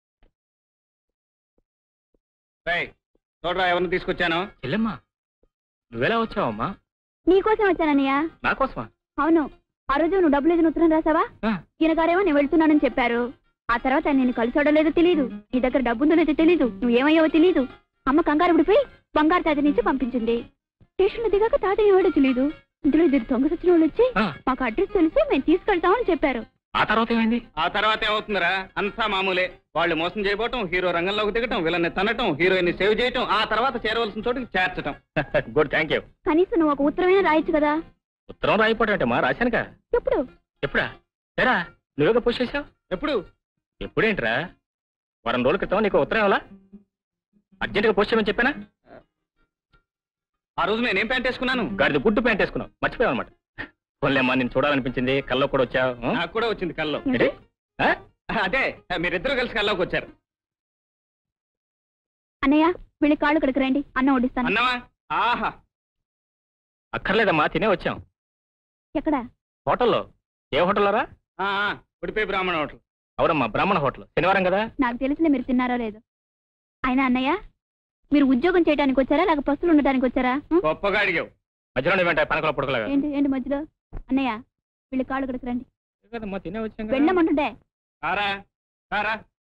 రేయ్, చూడరా ఎవరిని తీసుకొచ్చాను చెల్లెమ్మా నువ్వెలా వచ్చావమ్మా నీకోసం వచ్చానన్నయ్య నా కోసమా అవును ఆ రోజు నువ్వు డబ్బులు ఏదైనా ఉత్తరం రాసావా ఆ. ఈయన గారేమో నేను వెళ్తున్నానని చెప్పారు ఆ తర్వాత నేను కలిసాడో లేదో తెలియదు నీ దగ్గర డబ్బు ఉందో లేదో తెలియదు నువ్వేమయ్యావో తెలియదు అమ్మ కంగారు పడిపోయి బంగారు తాత నుంచి పంపించింది స్టేషన్లో దిగాక తాతయ్య ఎవడో తెలియదు ఇందులో ఇద్దరు దొంగ సచ్చిన వాళ్ళు వచ్చి ఆ, మాకు అడ్రస్ తెలిసి మేము తీసుకెళ్తామని చెప్పారు ఆ తర్వాత ఏమైంది ఆ తర్వాత ఏమవుతుందిరా అంతా మామూలే వాళ్ళు మోసం చేయబోవటం హీరో రంగంలోకి దిగటం విలన్ని తనటం హీరోయిన్ సేవ్ చేయటం ఆ తర్వాత చేరవలసిన చోటుకి చేర్చటం గుడ్ థ్యాంక్ యూ కనీసం నువ్వు ఒక ఉత్తరమైనా రాయొచ్చు కదా ఉత్తరం రాయిపోవటం మా రాశానుగా ఎప్పుడు ఎప్పుడా ఎరా నువ్వేగా పోస్ట్ చేసావు ఎప్పుడు ఎప్పుడేంట్రా వారం రోజుల క్రితం నీకు ఉత్తరం ఇవ్వాలా అర్జెంటుగా పోస్ట్ చేయమని చెప్పానా ఆ రోజు నేనేం ప్యాంట్ వేసుకున్నాను గాడిద గుడ్డు ప్యాంట్ వేసుకున్నావు మర్చిపోయావు అనమాట పోన్లేమ్మా నేను చూడాలనిపించింది కల్లో కూడా వచ్చావు ఆ? నాకు కూడా వచ్చింది కల్లో ఏంటి? ఆ? అదే మీరిద్దరు కలిసి కల్లోకి వచ్చారు అన్నయ్య వెళ్ళి కాళ్ళు కడికి రండి అన్నం వడ్డిస్తాను అన్నమా ఆహా అక్కర్లేదమ్మా తినే వచ్చాం ఎక్కడ హోటల్లో ఏ హోటల్లో రా ఆ, ఆ, ఉడిపి బ్రాహ్మణ హోటల్ అవునమ్మా బ్రాహ్మణ హోటల్ శనివారం కదా నాకు తెలిసిన మీరు తిన్నారో లేదో అయినా అన్నయ్య మీరు ఉద్యోగం చేయడానికి వచ్చారా లేక పస్తులు ఉండడానికి వచ్చారా ఉం? గొప్పగా అడిగావు మధ్యలో వెంట పనకల పుడకలాగా ఏంటి ఏంటి మధ్యలో అన్నయ్య వెళ్ళి కాళ్ళు కడికి రండి కదమ్మా తినే వచ్చాం కదా. వెళ్ళమంటుంటే కారా కారా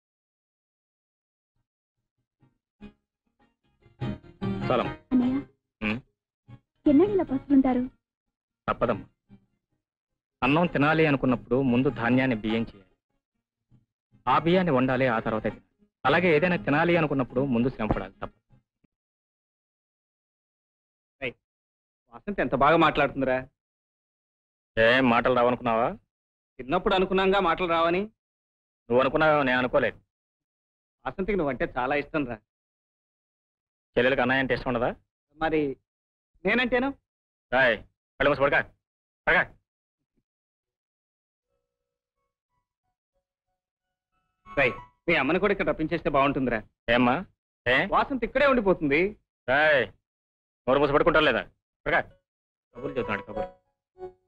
చాలమ్మా అన్నయ్య ఉం. ఎన్నడూ ఇలా పస్తులుంటారు తప్పదమ్మా అన్నం తినాలి అనుకున్నప్పుడు ముందు ధాన్యాన్ని బియ్యం చేయాలి ఆ బియ్యాన్ని వండాలి ఆ తర్వాత తినాలి అలాగే ఏదైనా తినాలి అనుకున్నప్పుడు ముందు శ్రమ పడాలి తప్ప వసంత్ ఎంత బాగా మాట్లాడుతుందిరా ఏం మాటలు రావనుకున్నావా చిన్నప్పుడు అనుకున్నాంగా మాటలు రావని నువ్వు అనుకున్నావా నేను అనుకోలేదు వసంతికి నువ్వంటే చాలా ఇష్టం రా చెల్లెలకి అన్నయ్య అంటే ఇష్టం ఉండదా మరి నేనంటేను రాయ్ కళ్ళు మూసి పడక పడక రై మీ అమ్మని కూడా ఇక్కడ రప్పించేస్తే బాగుంటుందిరా ఏమ్మా ఏ వాసంత్ ఇక్కడే ఉండిపోతుంది రాయ్ నోరు మూసి పడుకుంటా లేదా పడక కబుర్లు చెబుతున్నాడు కబుర్లు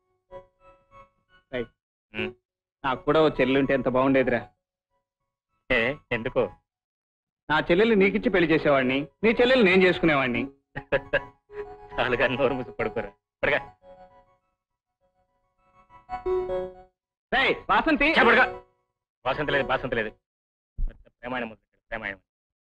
నాకు కూడా ఓ చెల్లి ఉంటే ఎంత బాగుండేదిరా ఏ ఎందుకో నా చెల్లెల్ని నీకిచ్చి పెళ్లి చేసేవాడిని నీ చెల్లెల్ని నేను చేసుకునేవాడిని చాలుగా నోరు మూసి పడుకోరా పడగా రేయ్, వాసంతి చెప్పడుగా వాసంత లేదు బాసంత లేదు పెద్ద ప్రేమాయణం ఉంది ఇక్కడ, ప్రేమాయణం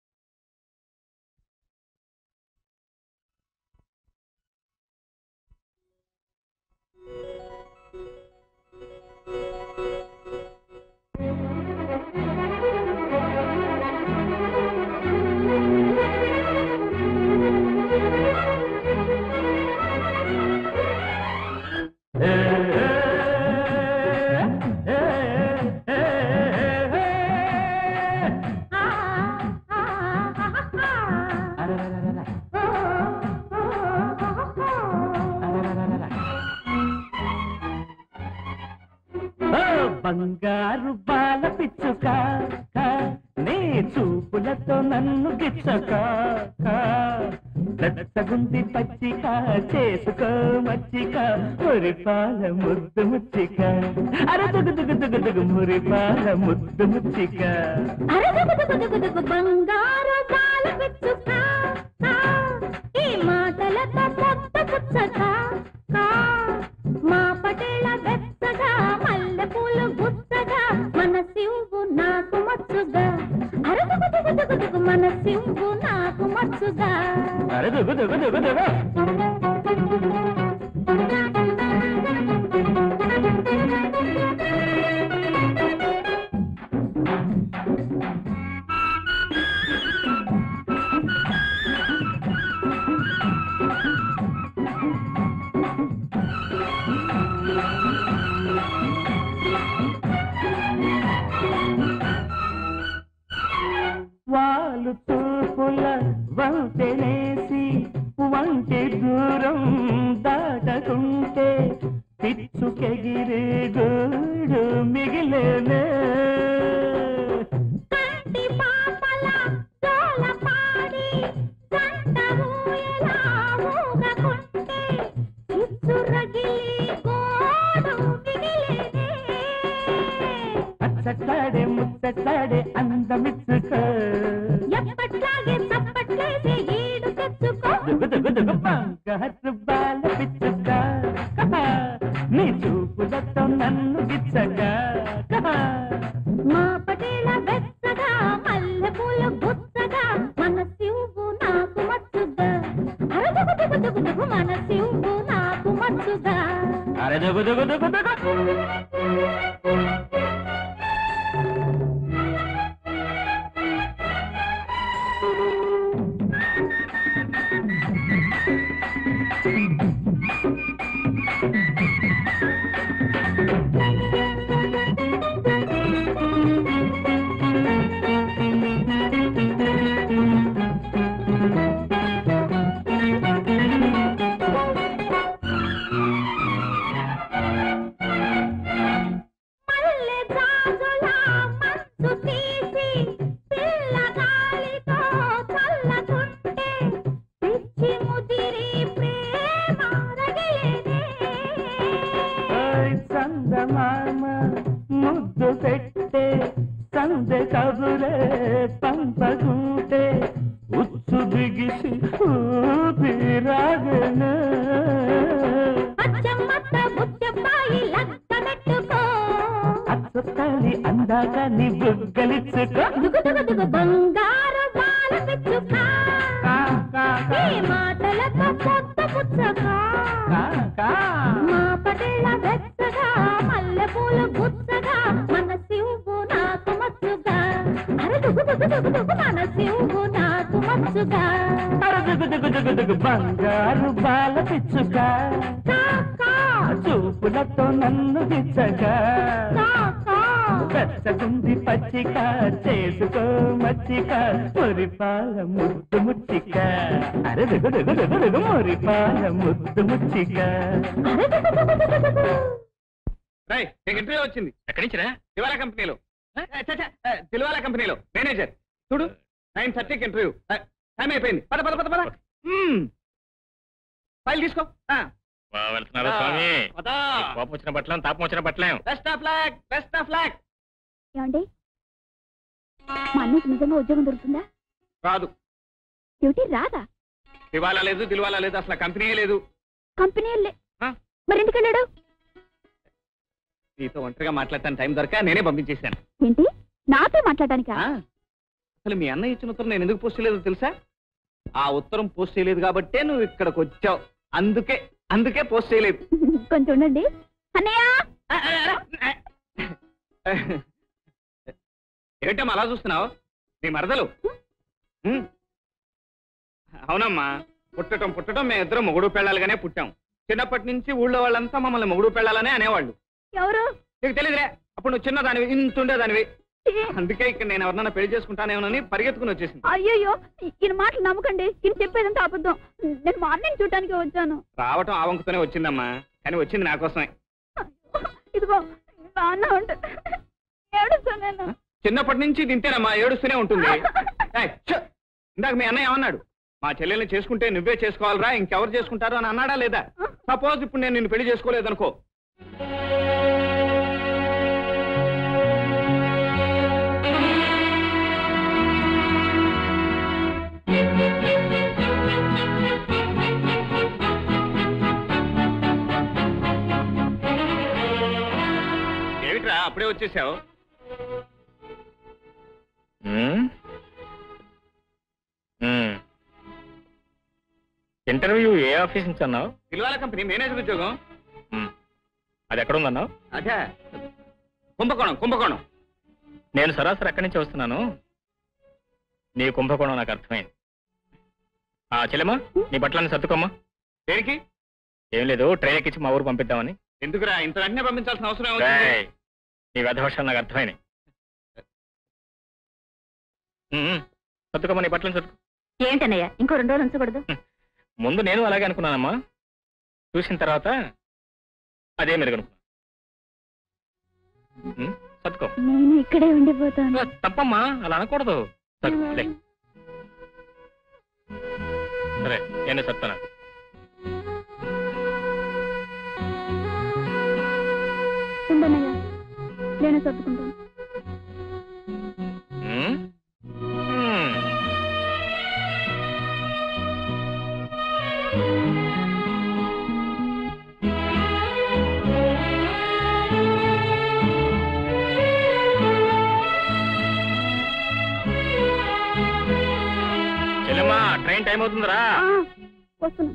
ఓ బంగారు బాల పిచ్చుక కా, నీ చూపులతో నన్ను గిచ్చక కా. రచ్చగుంది పచ్చిక చేసుకో మచ్చిక మురిపాల ముద్దు ముచ్చిక అర దుగు దుగు దుగు దుగు మురిపాల ముద్దు ముచ్చిక అరదుగుదుగుదుగుదుగు బంగారు బాల పిచ్చుక కా. ఈ మాటలతో పొట్ట పుచ్చక కా. మా పటేళ వెచ్చగా మల్లె పూలు గుచ్చగా మన శివు నాకు మచ్చుగా అరదుగుదుగుదుగుదుగు మన శివు నాకు మచ్చుగా అర దుగు దుగు దుగు దుగు వాళ్ళు తూర్పుల వంతెనేసి వంటి దూరం దాటకుంటే పిచ్చుకెగిరే గోడు మిగిలేనే కంటి పాపల జోల పాడి గంట ఊయలా ఊగకుంటే చిచ్చు రగిలి గోడు మిగిలేనే అచ్చట్లాడే ముచ్చట్లాడే అందమిచ్చుకో ఎప్పట్లాగే చప్పట్లేసి ఈడు తెచ్చుకో దుగు దుగు దుగు బంగారు బాల పిచ్చుక నీ చూపులతో నన్ను గిచ్చగా మా పటేల వెచ్చగా మల్లె పూల గుచ్చగా మన శివు నాకు మచ్చుగా అరదుగుదుగుదుగుదుగు మన శివు నాకు మచ్చుగా అరే దుగు దుగు దుగు దుగు మల్లె జాజుల మంచు తీసి పిల్ల గాలితో చల్లకుంటే పిచ్చి ముదిరి ప్రేమ రగిలేనే ఓయ్ చందమామ ముద్దు పెట్టే సందె కబురే పంపకుంటే ఉచ్చు బిగిసి ఊపిరాగను అచ్చమ్మత్త బుచ్చబ్బాయి లక్క పెట్టుకో అచ్చతాలి అందాక నీ బుగ్గలిచ్చుకో దుగు దుగు దుగు బంగారు బాల పిచ్చుక ఈ మాటలతో పొట్ట పుచ్చక మా పటేళ వెచ్చగా మల్లె పూలు గుచ్చగా మన శివు నాకు మచ్చుగా అరే దుగు దుగు దుగు దుగు మన శివు నాకు మచ్చుగా దుగు దుగు దుగు దుగు బంగారు బాల పిచ్చుక కా, కా, చూపులతో నన్ను గిచ్చగా కా, కా. పెచ్చగుంది పచ్చిక చేసుకో మచ్చిక మురిపాల ముద్దు ముచ్చిక అరే దుగు దుగు దుగు దుగు మురిపాల ముద్దు ముచ్చిక అరే దుగు దుగు దుగు దుగు రై నీకు ఇంటర్వ్యూ వచ్చింది ఎక్కడి నుంచిరా దివాలా కంపెనీలో ఏ, చ, చ, ఏ, దిల్వాలా కంపెనీలో మేనేజర్ చూడు నైన్ థర్టీకి ఇంటర్వ్యూ ఏ, టైం అయిపోయింది పద పద పద పద మ్మ్. ఫైల్ తీసుకో బా, వెళ్తున్నారా స్వామి పద నీకు కోపం వచ్చిన బట్టలేం తాపం వచ్చిన బట్టలేం best of luck best of luck ఏమండి మా అన్నయ్యకి నిజంగా ఉద్యోగం దొరుకుతుందా రాదు ఏమిటి రాదా దివాలా లేదు దిల్వాలా లేదు అసలు కంపెనీయే లేదు కంపెనీ వెళ్ళే ఆ? మరి ఎందుకు వెళ్ళాడు నీతో ఒంటరిగా మాట్లాడటానికి టైం దొరక నేనే పంపించేశాను ఏంటి నాతో మాట్లాడటానికా ఆ, అసలు మీ అన్నయ్య ఇచ్చిన ఉత్తరం నేను ఎందుకు పోస్ట్ చేయలేదో తెలుసా ఆ ఉత్తరం పోస్ట్ చేయలేదు కాబట్టే నువ్వు ఇక్కడికి వచ్చావు అందుకే అందుకే పోస్ట్ చేయలేదు కొంచెం ఉండండి అన్నయ్య ఏంటమ్మా అలా చూస్తున్నావు నీ మరదలు ఉమ్. అవునమ్మా పుట్టటం పుట్టటం మేము ఇద్దరం మొగుడు పెళ్ళాలుగానే పుట్టాం చిన్నప్పటి నుంచి ఊళ్ళో వాళ్ళంతా మమ్మల్ని మొగుడు పెళ్ళాలనే అనేవాళ్ళు ఎవరు నీకు తెలియదురే అప్పుడు నువ్వు చిన్నదానివి ఇంత ఉండేదానివి అందుకే ఇక్కడ నేను ఎవరినైనా పెళ్లి చేసుకుంటానేమోనని పరిగెత్తుకుని వచ్చేసింది అయ్యో ఈయన మాటలు నమ్మకండి ఈయన చెప్పేదంతా అబద్ధం నేను మా అన్నయ్యని చూడటానికి వచ్చాను రావటం ఆ వంకుతోనే వచ్చిందమ్మా కానీ వచ్చింది నా కోసమే ఇదిగో మా అన్న ఉంటే ఏడుస్తాను నేను చిన్నప్పటి నుంచి తింటేనమ్మా ఏడుస్తూనే ఉంటుంది ఏయ్, ఛ! ఇందాక మీ అన్నయ్య ఏమన్నాడు మా చెల్లెల్ని చేసుకుంటే నువ్వే చేసుకోవాలరా ఇంకెవరు చేసుకుంటారు అని అన్నాడా లేదా సపోజ్ ఇప్పుడు నేను నిన్ను పెళ్లి చేసుకోలేదనుకో ఏమిట్రా అప్పుడే వచ్చేసావు మ్మ్? మ్మ్. ఇంటర్వ్యూ ఏ ఆఫీస్ నుంచి అన్నావు పిలవాల కంపెనీ మేనేజర్ ఉద్యోగం మ్మ్. అది ఎక్కడ ఉందన్నావు అదే కుంభకోణం కుంభకోణం నేను సరాసరి అక్కడి నుంచి వస్తున్నాను నీ కుంభకోణం నాకు అర్థమైంది ఆ చెల్లెమ్మా నీ బట్టలన్నీ సర్దుకోమ్మా దేనికి ఏం లేదు ట్రైన్ ఎక్కించి మా ఊరు పంపిద్దామని ఎందుకురా ఇంత వెంటనే పంపించాల్సిన అవసరం ఏమవుతుంది రేయ్, నీ వ్యధవర్షాలు నాకు అర్థమైనాయి మ్మ్, మ్మ్. సర్దుకోమ్మా నీ బట్టలను సర్దుకో ఏంటన్నయ్య ఇంకో రెండు రోజులు ఉంచకూడదు ముందు నేను అలాగే అనుకున్నానమ్మా చూసిన తర్వాత అదే మెరుగనుకున్నా మ్మ్, సర్దుకో నేను ఇక్కడే ఉండిపోతాను తప్పమ్మా అలా అనకూడదు సర్దుకో, లే. సరే నేను చెప్తాను ఉండనయ్య నేను సర్దుకుంటాను మ్మ్? మ్మ్. చెల్లెమ్మా ట్రైన్ టైం అవుతుందిరా ఆ, వస్తున్నా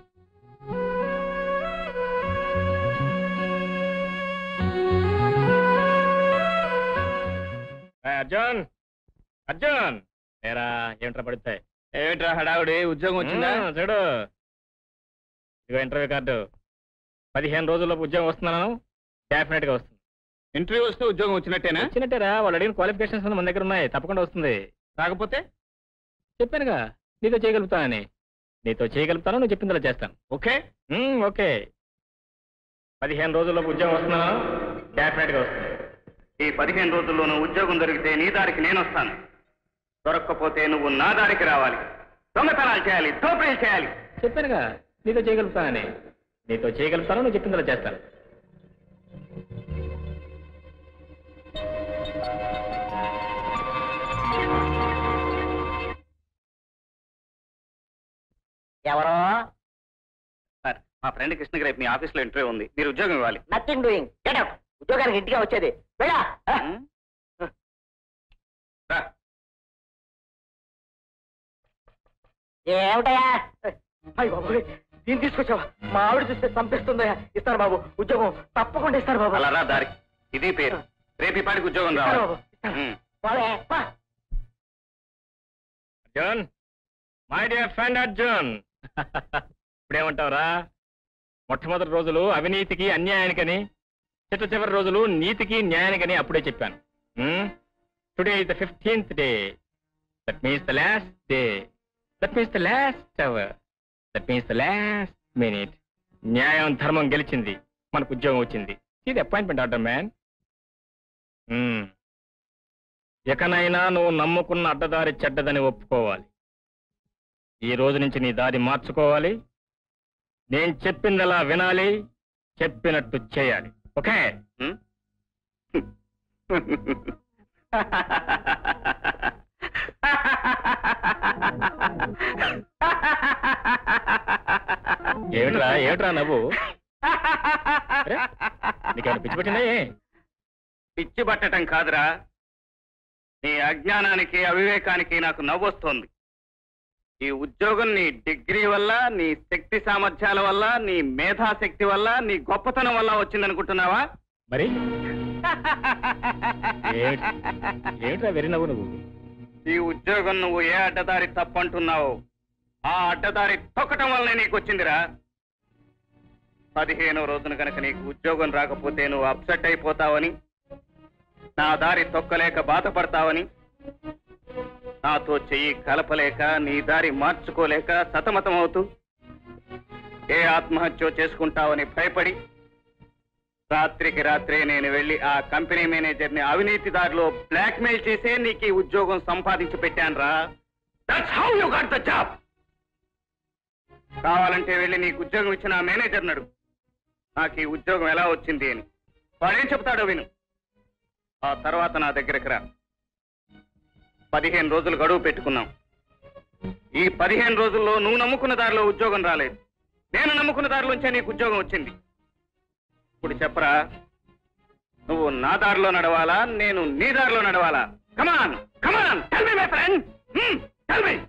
ఏయ్, అర్జున్ అర్జున్ ఏరా ఏమిట్రా పడితే ఏమిట్రా హడావుడి ఉద్యోగం వచ్చిందా మ్మ్, చూడు ఇదిగో ఇంటర్వ్యూ కార్డు పదిహేను రోజుల్లో ఉద్యోగం వస్తున్నాను డెఫినెట్ గా వస్తుంది ఇంటర్వ్యూ వస్తే ఉద్యోగం వచ్చినట్టేనా వచ్చినట్టేరా వాళ్ళు అడిగిన క్వాలిఫికేషన్స్ మన దగ్గర ఉన్నాయి తప్పకుండా వస్తుంది కాకపోతే చెప్పానుగా నీతో చేయగలుగుతానని నీతో చేయగలుగుతాను నువ్వు చెప్పింది అలా చేస్తాను ఓకే మ్మ్, ఓకే పదిహేను రోజుల్లో ఉద్యోగం వస్తున్నాను డెఫినెట్ గా వస్తుంది ఈ పదిహేను రోజుల్లోనూ ఉద్యోగం దొరికితే నీ దారికి నేను వస్తాను దొరక్కపోతే నువ్వు నా దారికి రావాలి దొంగతనాలు చేయాలి దోపిడీలు చేయాలి చెప్పానుగా నీతో చేయగలుగుతానని నీతో చేయగలుగుతాను నువ్వు చెప్పింది అలా చేస్తాను ఎవరో సార్ మా ఫ్రెండ్ కృష్ణకి రేపు మీ ఆఫీస్లో ఇంటర్వ్యూ ఉంది మీరు ఉద్యోగం ఇవ్వాలి నథింగ్ డూయింగ్ గెట్ అవుట్ ఉద్యోగానికి ఇంటిగా వచ్చేది వెళ్ళా ఉమ్? రా. ఏమిటయా అయ్య బాబు దీన్ని తీసుకొచ్చావా మా ఆవిడ చూస్తే చంపిస్తుందయ్యా ఇస్తారు బాబు ఉద్యోగం తప్పకుండా ఇస్తారు బాబు అలా రా దారి ఇది పేరు రేపు ఈ పాటికి ఉద్యోగం ఇస్తారు రావాలి బాబు ఇస్తారు. ఉమ్. పోవే, పో. Arjun my dear friend Arjun ఇప్పుడేమంటావురా మొట్టమొదటి రోజులు అవినీతికి అన్యాయానికని చిట్ట చివరి రోజులు నీతికి న్యాయానికని అప్పుడే చెప్పాను today is the fifteenth day that means the last day that means the last hour that means the last minute న్యాయం ధర్మం గెలిచింది మనకు ఉద్యోగం వచ్చింది ఇది అపాయింట్మెంట్ ఆర్డర్ మ్యాన్ ఎకనైనా నువ్వు నమ్ముకున్న అడ్డదారి చెడ్డదని ఒప్పుకోవాలి ఈ రోజు నుంచి నీ దారి మార్చుకోవాలి నేను చెప్పిందలా వినాలి చెప్పినట్టు చేయాలి ఓకే ఉమ్? ఏమిట్రా ఏమిట్రా నవ్వు అరే, నీకేమైనా పిచ్చి పట్టిందా ఏ? పిచ్చి పట్టడం కాదురా నీ అజ్ఞానానికి అవివేకానికి నాకు నవ్వొస్తోంది ఈ ఉద్యోగం నీ డిగ్రీ వల్ల నీ శక్తి సామర్థ్యాల వల్ల నీ మేధాశక్తి వల్ల నీ గొప్పతనం వల్ల వచ్చిందనుకుంటున్నావా మరి ఏమిటి? ఏమిట్రా వెరి నవ్వు నువ్వు ఈ ఉద్యోగం నువ్వు ఏ అడ్డదారి తప్పంటున్నావు ఆ అడ్డదారి తొక్కటం వల్లనే నీకు వచ్చిందిరా పదిహేనో రోజున కనుక నీకు ఉద్యోగం రాకపోతే నువ్వు అప్సెట్ అయిపోతావని నా దారి తొక్కలేక బాధపడతావని నాతో చెయ్యి కలపలేక నీ దారి మార్చుకోలేక సతమతమవుతూ ఏ ఆత్మహత్య చేసుకుంటావని భయపడి రాత్రికి రాత్రే నేను వెళ్ళి ఆ కంపెనీ మేనేజర్ ని అవినీతి దారిలో బ్లాక్ మెయిల్ చేసే నీకు ఈ ఉద్యోగం సంపాదించి పెట్టాను రా that's how you got the job కావాలంటే వెళ్ళి నీకు ఉద్యోగం ఇచ్చిన ఆ మేనేజర్ నడు నాకు ఈ ఉద్యోగం ఎలా వచ్చింది అని వాడేం చెప్తాడో విను ఆ తర్వాత నా దగ్గరకు రా పదిహేను రోజులు గడువు పెట్టుకున్నాం ఈ పదిహేను రోజుల్లో నువ్వు నమ్ముకున్న దారిలో ఉద్యోగం రాలేదు నేను నమ్ముకున్న దారిలోంచే నీకు ఉద్యోగం వచ్చింది ఇప్పుడు చెప్పరా నువ్వు నా దారిలో నడవాలా నేను నీ దారిలో నడవాలా come on come on tell me my friend tell me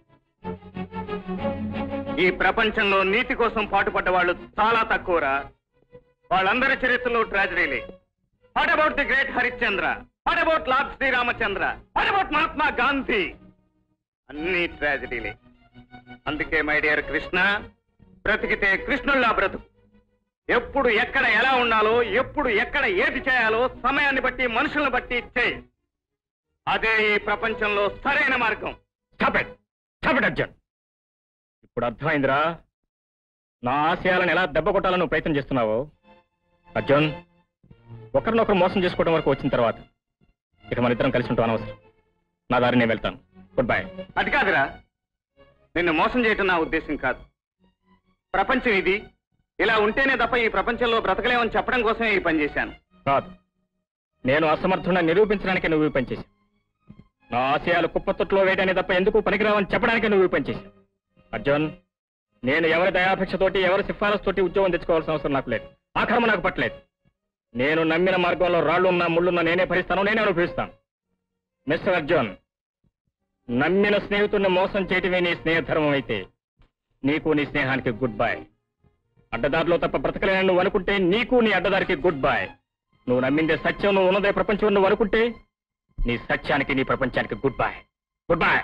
ఈ ప్రపంచంలో నీతి కోసం పాటుపడ్డ వాళ్ళు చాలా తక్కువరా వాళ్ళందరి చరిత్రలో ట్రాజడీలే what about the great Harishchandra what about Lord Sriramachandra what about Mahatma Gandhi అన్ని ట్రాజడీలే అందుకే మై డియర్ కృష్ణ బ్రతికితే కృష్ణుల్లా బ్రతుకు ఎప్పుడు ఎక్కడ ఎలా ఉండాలో ఎప్పుడు ఎక్కడ ఏది చేయాలో సమయాన్ని బట్టి మనుషులను బట్టి చేయి అదే ఈ ప్రపంచంలో సరైన మార్గం Stop it! Stop it, Arjun ఇప్పుడు అర్థమైందిరా నా ఆశయాలను ఎలా దెబ్బ కొట్టాలని నువ్వు ప్రయత్నం చేస్తున్నావు అర్జున్ ఒకరినొకరు మోసం చేసుకోవడం వరకు వచ్చిన తర్వాత ఇక మన ఇద్దరం కలిసి ఉంటాం అనవసరం నా దారి నేను వెళ్తాను గుడ్ బై అది కాదురా నిన్ను మోసం చేయటం నా ఉద్దేశం కాదు ప్రపంచం ఇది ఇలా ఉంటేనే తప్ప ఈ ప్రపంచంలో బ్రతకలేమని చెప్పడం కోసమే ఈ పని చేశాను కాదు నేను అసమర్థుడిని నిరూపించడానికి నువ్వు ఈ పని చేశావు నా ఆశయాలు కుప్పతొట్లో వేయడానికి తప్ప ఎందుకు పనికిరావని చెప్పడానికి నువ్వు ఈ పని చేశావు అర్జున్ నేను ఎవరి దయాపేక్షతోటి ఎవరి సిఫారసుతోటి ఉద్యోగం తెచ్చుకోవాల్సిన అవసరం నాకు లేదు ఆ కర్మ నాకు పట్టలేదు నేను నమ్మిన మార్గంలో రాళ్లున్నా ముళ్ళున్నా నేనే భరిస్తాను నేనే అనుభవిస్తాను మిస్టర్ అర్జున్ నమ్మిన స్నేహితుడిని మోసం చేయటమే నీ స్నేహధర్మం అయితే నీకు నీ స్నేహానికి గుడ్ బై అడ్డదారిలో తప్ప బ్రతకలేనని నువ్వు అనుకుంటే నీకు నీ అడ్డదారికి గుడ్ బై నువ్వు నమ్మిందే సత్యం నువ్వు ఉన్నదే ప్రపంచం నువ్వు అనుకుంటే నీ సత్యానికి నీ ప్రపంచానికి గుడ్ బై గుడ్ బై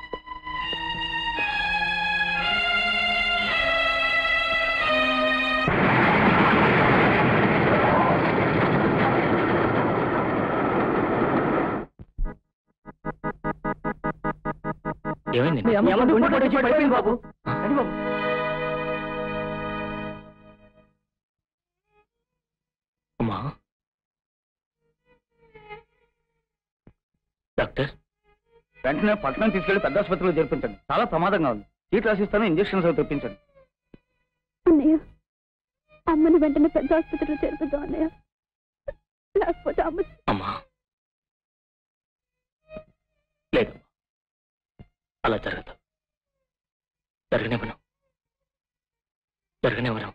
ఏమైంది మీ అమ్మ గుండె పోటు వచ్చి పడిపోయింది బాబు రండి బాబు అమ్మా డాక్టర్ వెంటనే పట్టణం తీసుకెళ్లి పెద్ద ఆసుపత్రిలో చేర్పించండి చాలా ప్రమాదంగా ఉంది సీట్ రాసిస్తాను ఇంజక్షన్స్ అవి తెప్పించండి అన్నయ్య అమ్మని వెంటనే పెద్ద ఆసుపత్రిలో చేర్పిద్దాం అన్నయ్య లేకపోతే అమ్మ అమ్మా లేదు అలా జరగదు జరగనివ్వను జరగనివ్వను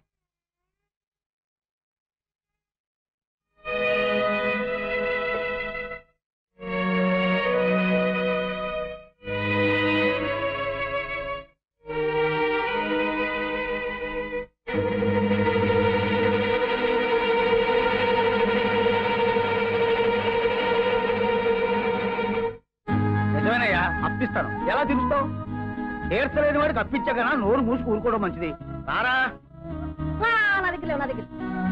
నిజమేనయ్యా అప్పిస్తాను ఎలా తెలుస్తావు తీర్చలేని వాడికి అప్పించగనా నోరు మూసి ఊరుకోవడం మంచిది రారా నా దగ్గర లేవు, నా దగ్గర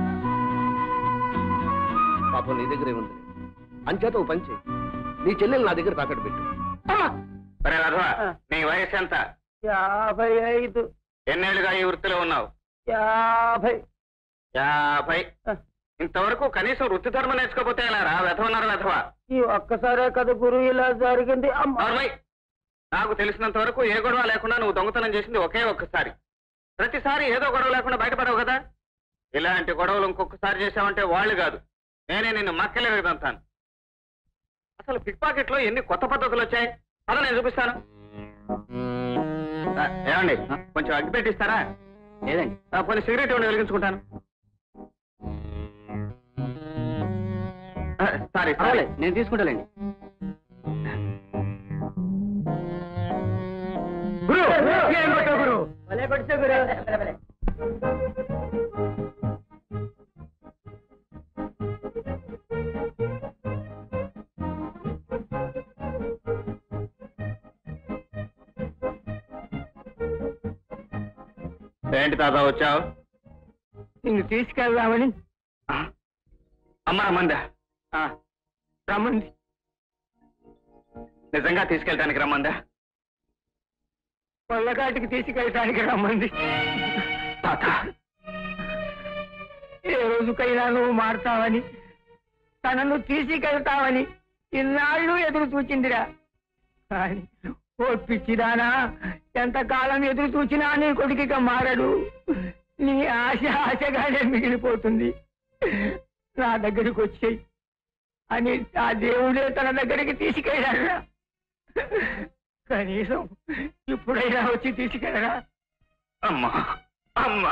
పాపం నీ దగ్గరే ఉంది అంచేత ఓ పని చేయి నీ చెల్లెలు నా దగ్గర తాకట్టు పెట్టు సరే రఘువా నీ వయసు ఎంత యాభై ఐదు ఎన్నేళ్లుగా ఈ వృత్తిలో ఉన్నావు యాభై యాభై ఇంతవరకు కనీసం వృత్తి ధర్మం నేర్చుకోపోతే ఎలా రా వెధవన్నారు వెధవ ఈ ఒక్కసారే కదా గురువు ఇలా జరిగింది అమ్మా నార్మల్ నాకు తెలిసినంత వరకు ఏ గొడవ లేకుండా నువ్వు దొంగతనం చేసింది ఒకే ఒక్కసారి ప్రతిసారి ఏదో గొడవ లేకుండా బయటపడవు కదా ఇలాంటి గొడవలు ఇంకొకసారి చేశావంటే వాళ్ళు కాదు నేనే నిన్ను మక్కలే విదంతాను అసలు పిక్ పాకెట్ లో ఎన్ని కొత్త పద్ధతులు వచ్చాయి అలా నేను చూపిస్తాను ఏమండి కొంచెం అగ్గి పెట్టిస్తారా లేదండి కొన్ని సిగరెట్ ఇవ్వండి వెలిగించుకుంటాను సారీ సారీ పర్వాలేదు నేను తీసుకుంటానండి గురు ఏం కొట్టావు గురు ఏంటి తాత వచ్చావు నిన్ను తీసుకెళ్దామని అమ్మ రమ్మందా ఆ, రమ్మంది నిజంగా తీసుకెళ్ళడానికి రమ్మందా పొల్లకాటికి తీసుకెళ్ళటానికి రమ్మంది తాత ఏ రోజుకైనా నువ్వు మారుతావని తనను తీసుకెళ్తావని ఇన్నాళ్ళు ఎదురు చూచిందిరా కానీ ఓ పిచ్చిదానా ఎంతకాలం ఎదురు చూచినా నీ కొడుకిక మారడు నీ ఆశ ఆశగానే మిగిలిపోతుంది నా దగ్గరికి వచ్చేయి అని ఆ దేవుడే తన దగ్గరికి తీసుకెళ్ళారా కనీసం ఇప్పుడైనా వచ్చి తీసుకెళ్ళరా అమ్మా అమ్మా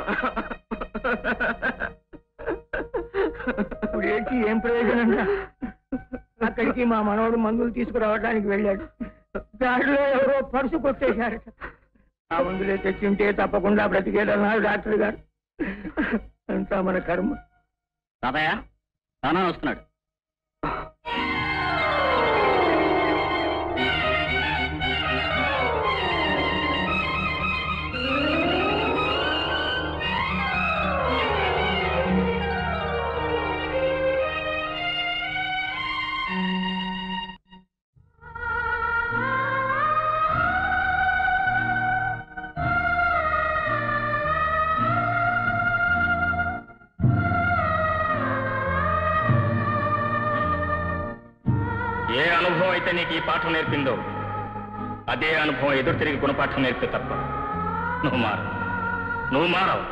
ఇప్పుడు ఏంటి ఏం ప్రయోజనం రా? అక్కడికి మా మనవడు మందులు తీసుకురావడానికి వెళ్ళాడు దాంట్లో ఎవరో పర్సు కొట్టేశారట ఆ మందులే తెచ్చింటే తప్పకుండా బ్రతికేదన్నారు డాక్టర్ గారు అంతా మన కర్మ తాతయ్య తానా వస్తున్నాడు ఏ అనుభవం అయితే నీకు ఈ పాఠం నేర్పిందో అదే అనుభవం ఎదురు తిరిగి గుణపాఠం నేర్పే తప్ప నువ్వు మారు నువ్వు మారవు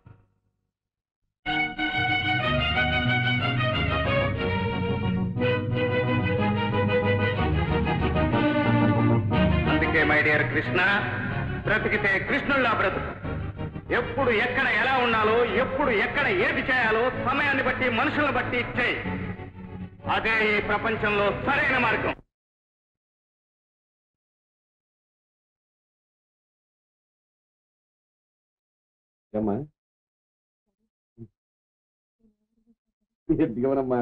అందుకే మై డియర్ కృష్ణ బ్రతికితే కృష్ణుల్లా బ్రతుకు ఎప్పుడు ఎక్కడ ఎలా ఉండాలో ఎప్పుడు ఎక్కడ ఏది చేయాలో సమయాన్ని బట్టి మనుషులను బట్టి చేయి అదే ఈ ప్రపంచంలో సరైన మార్గం అమ్మా దిగవనమ్మా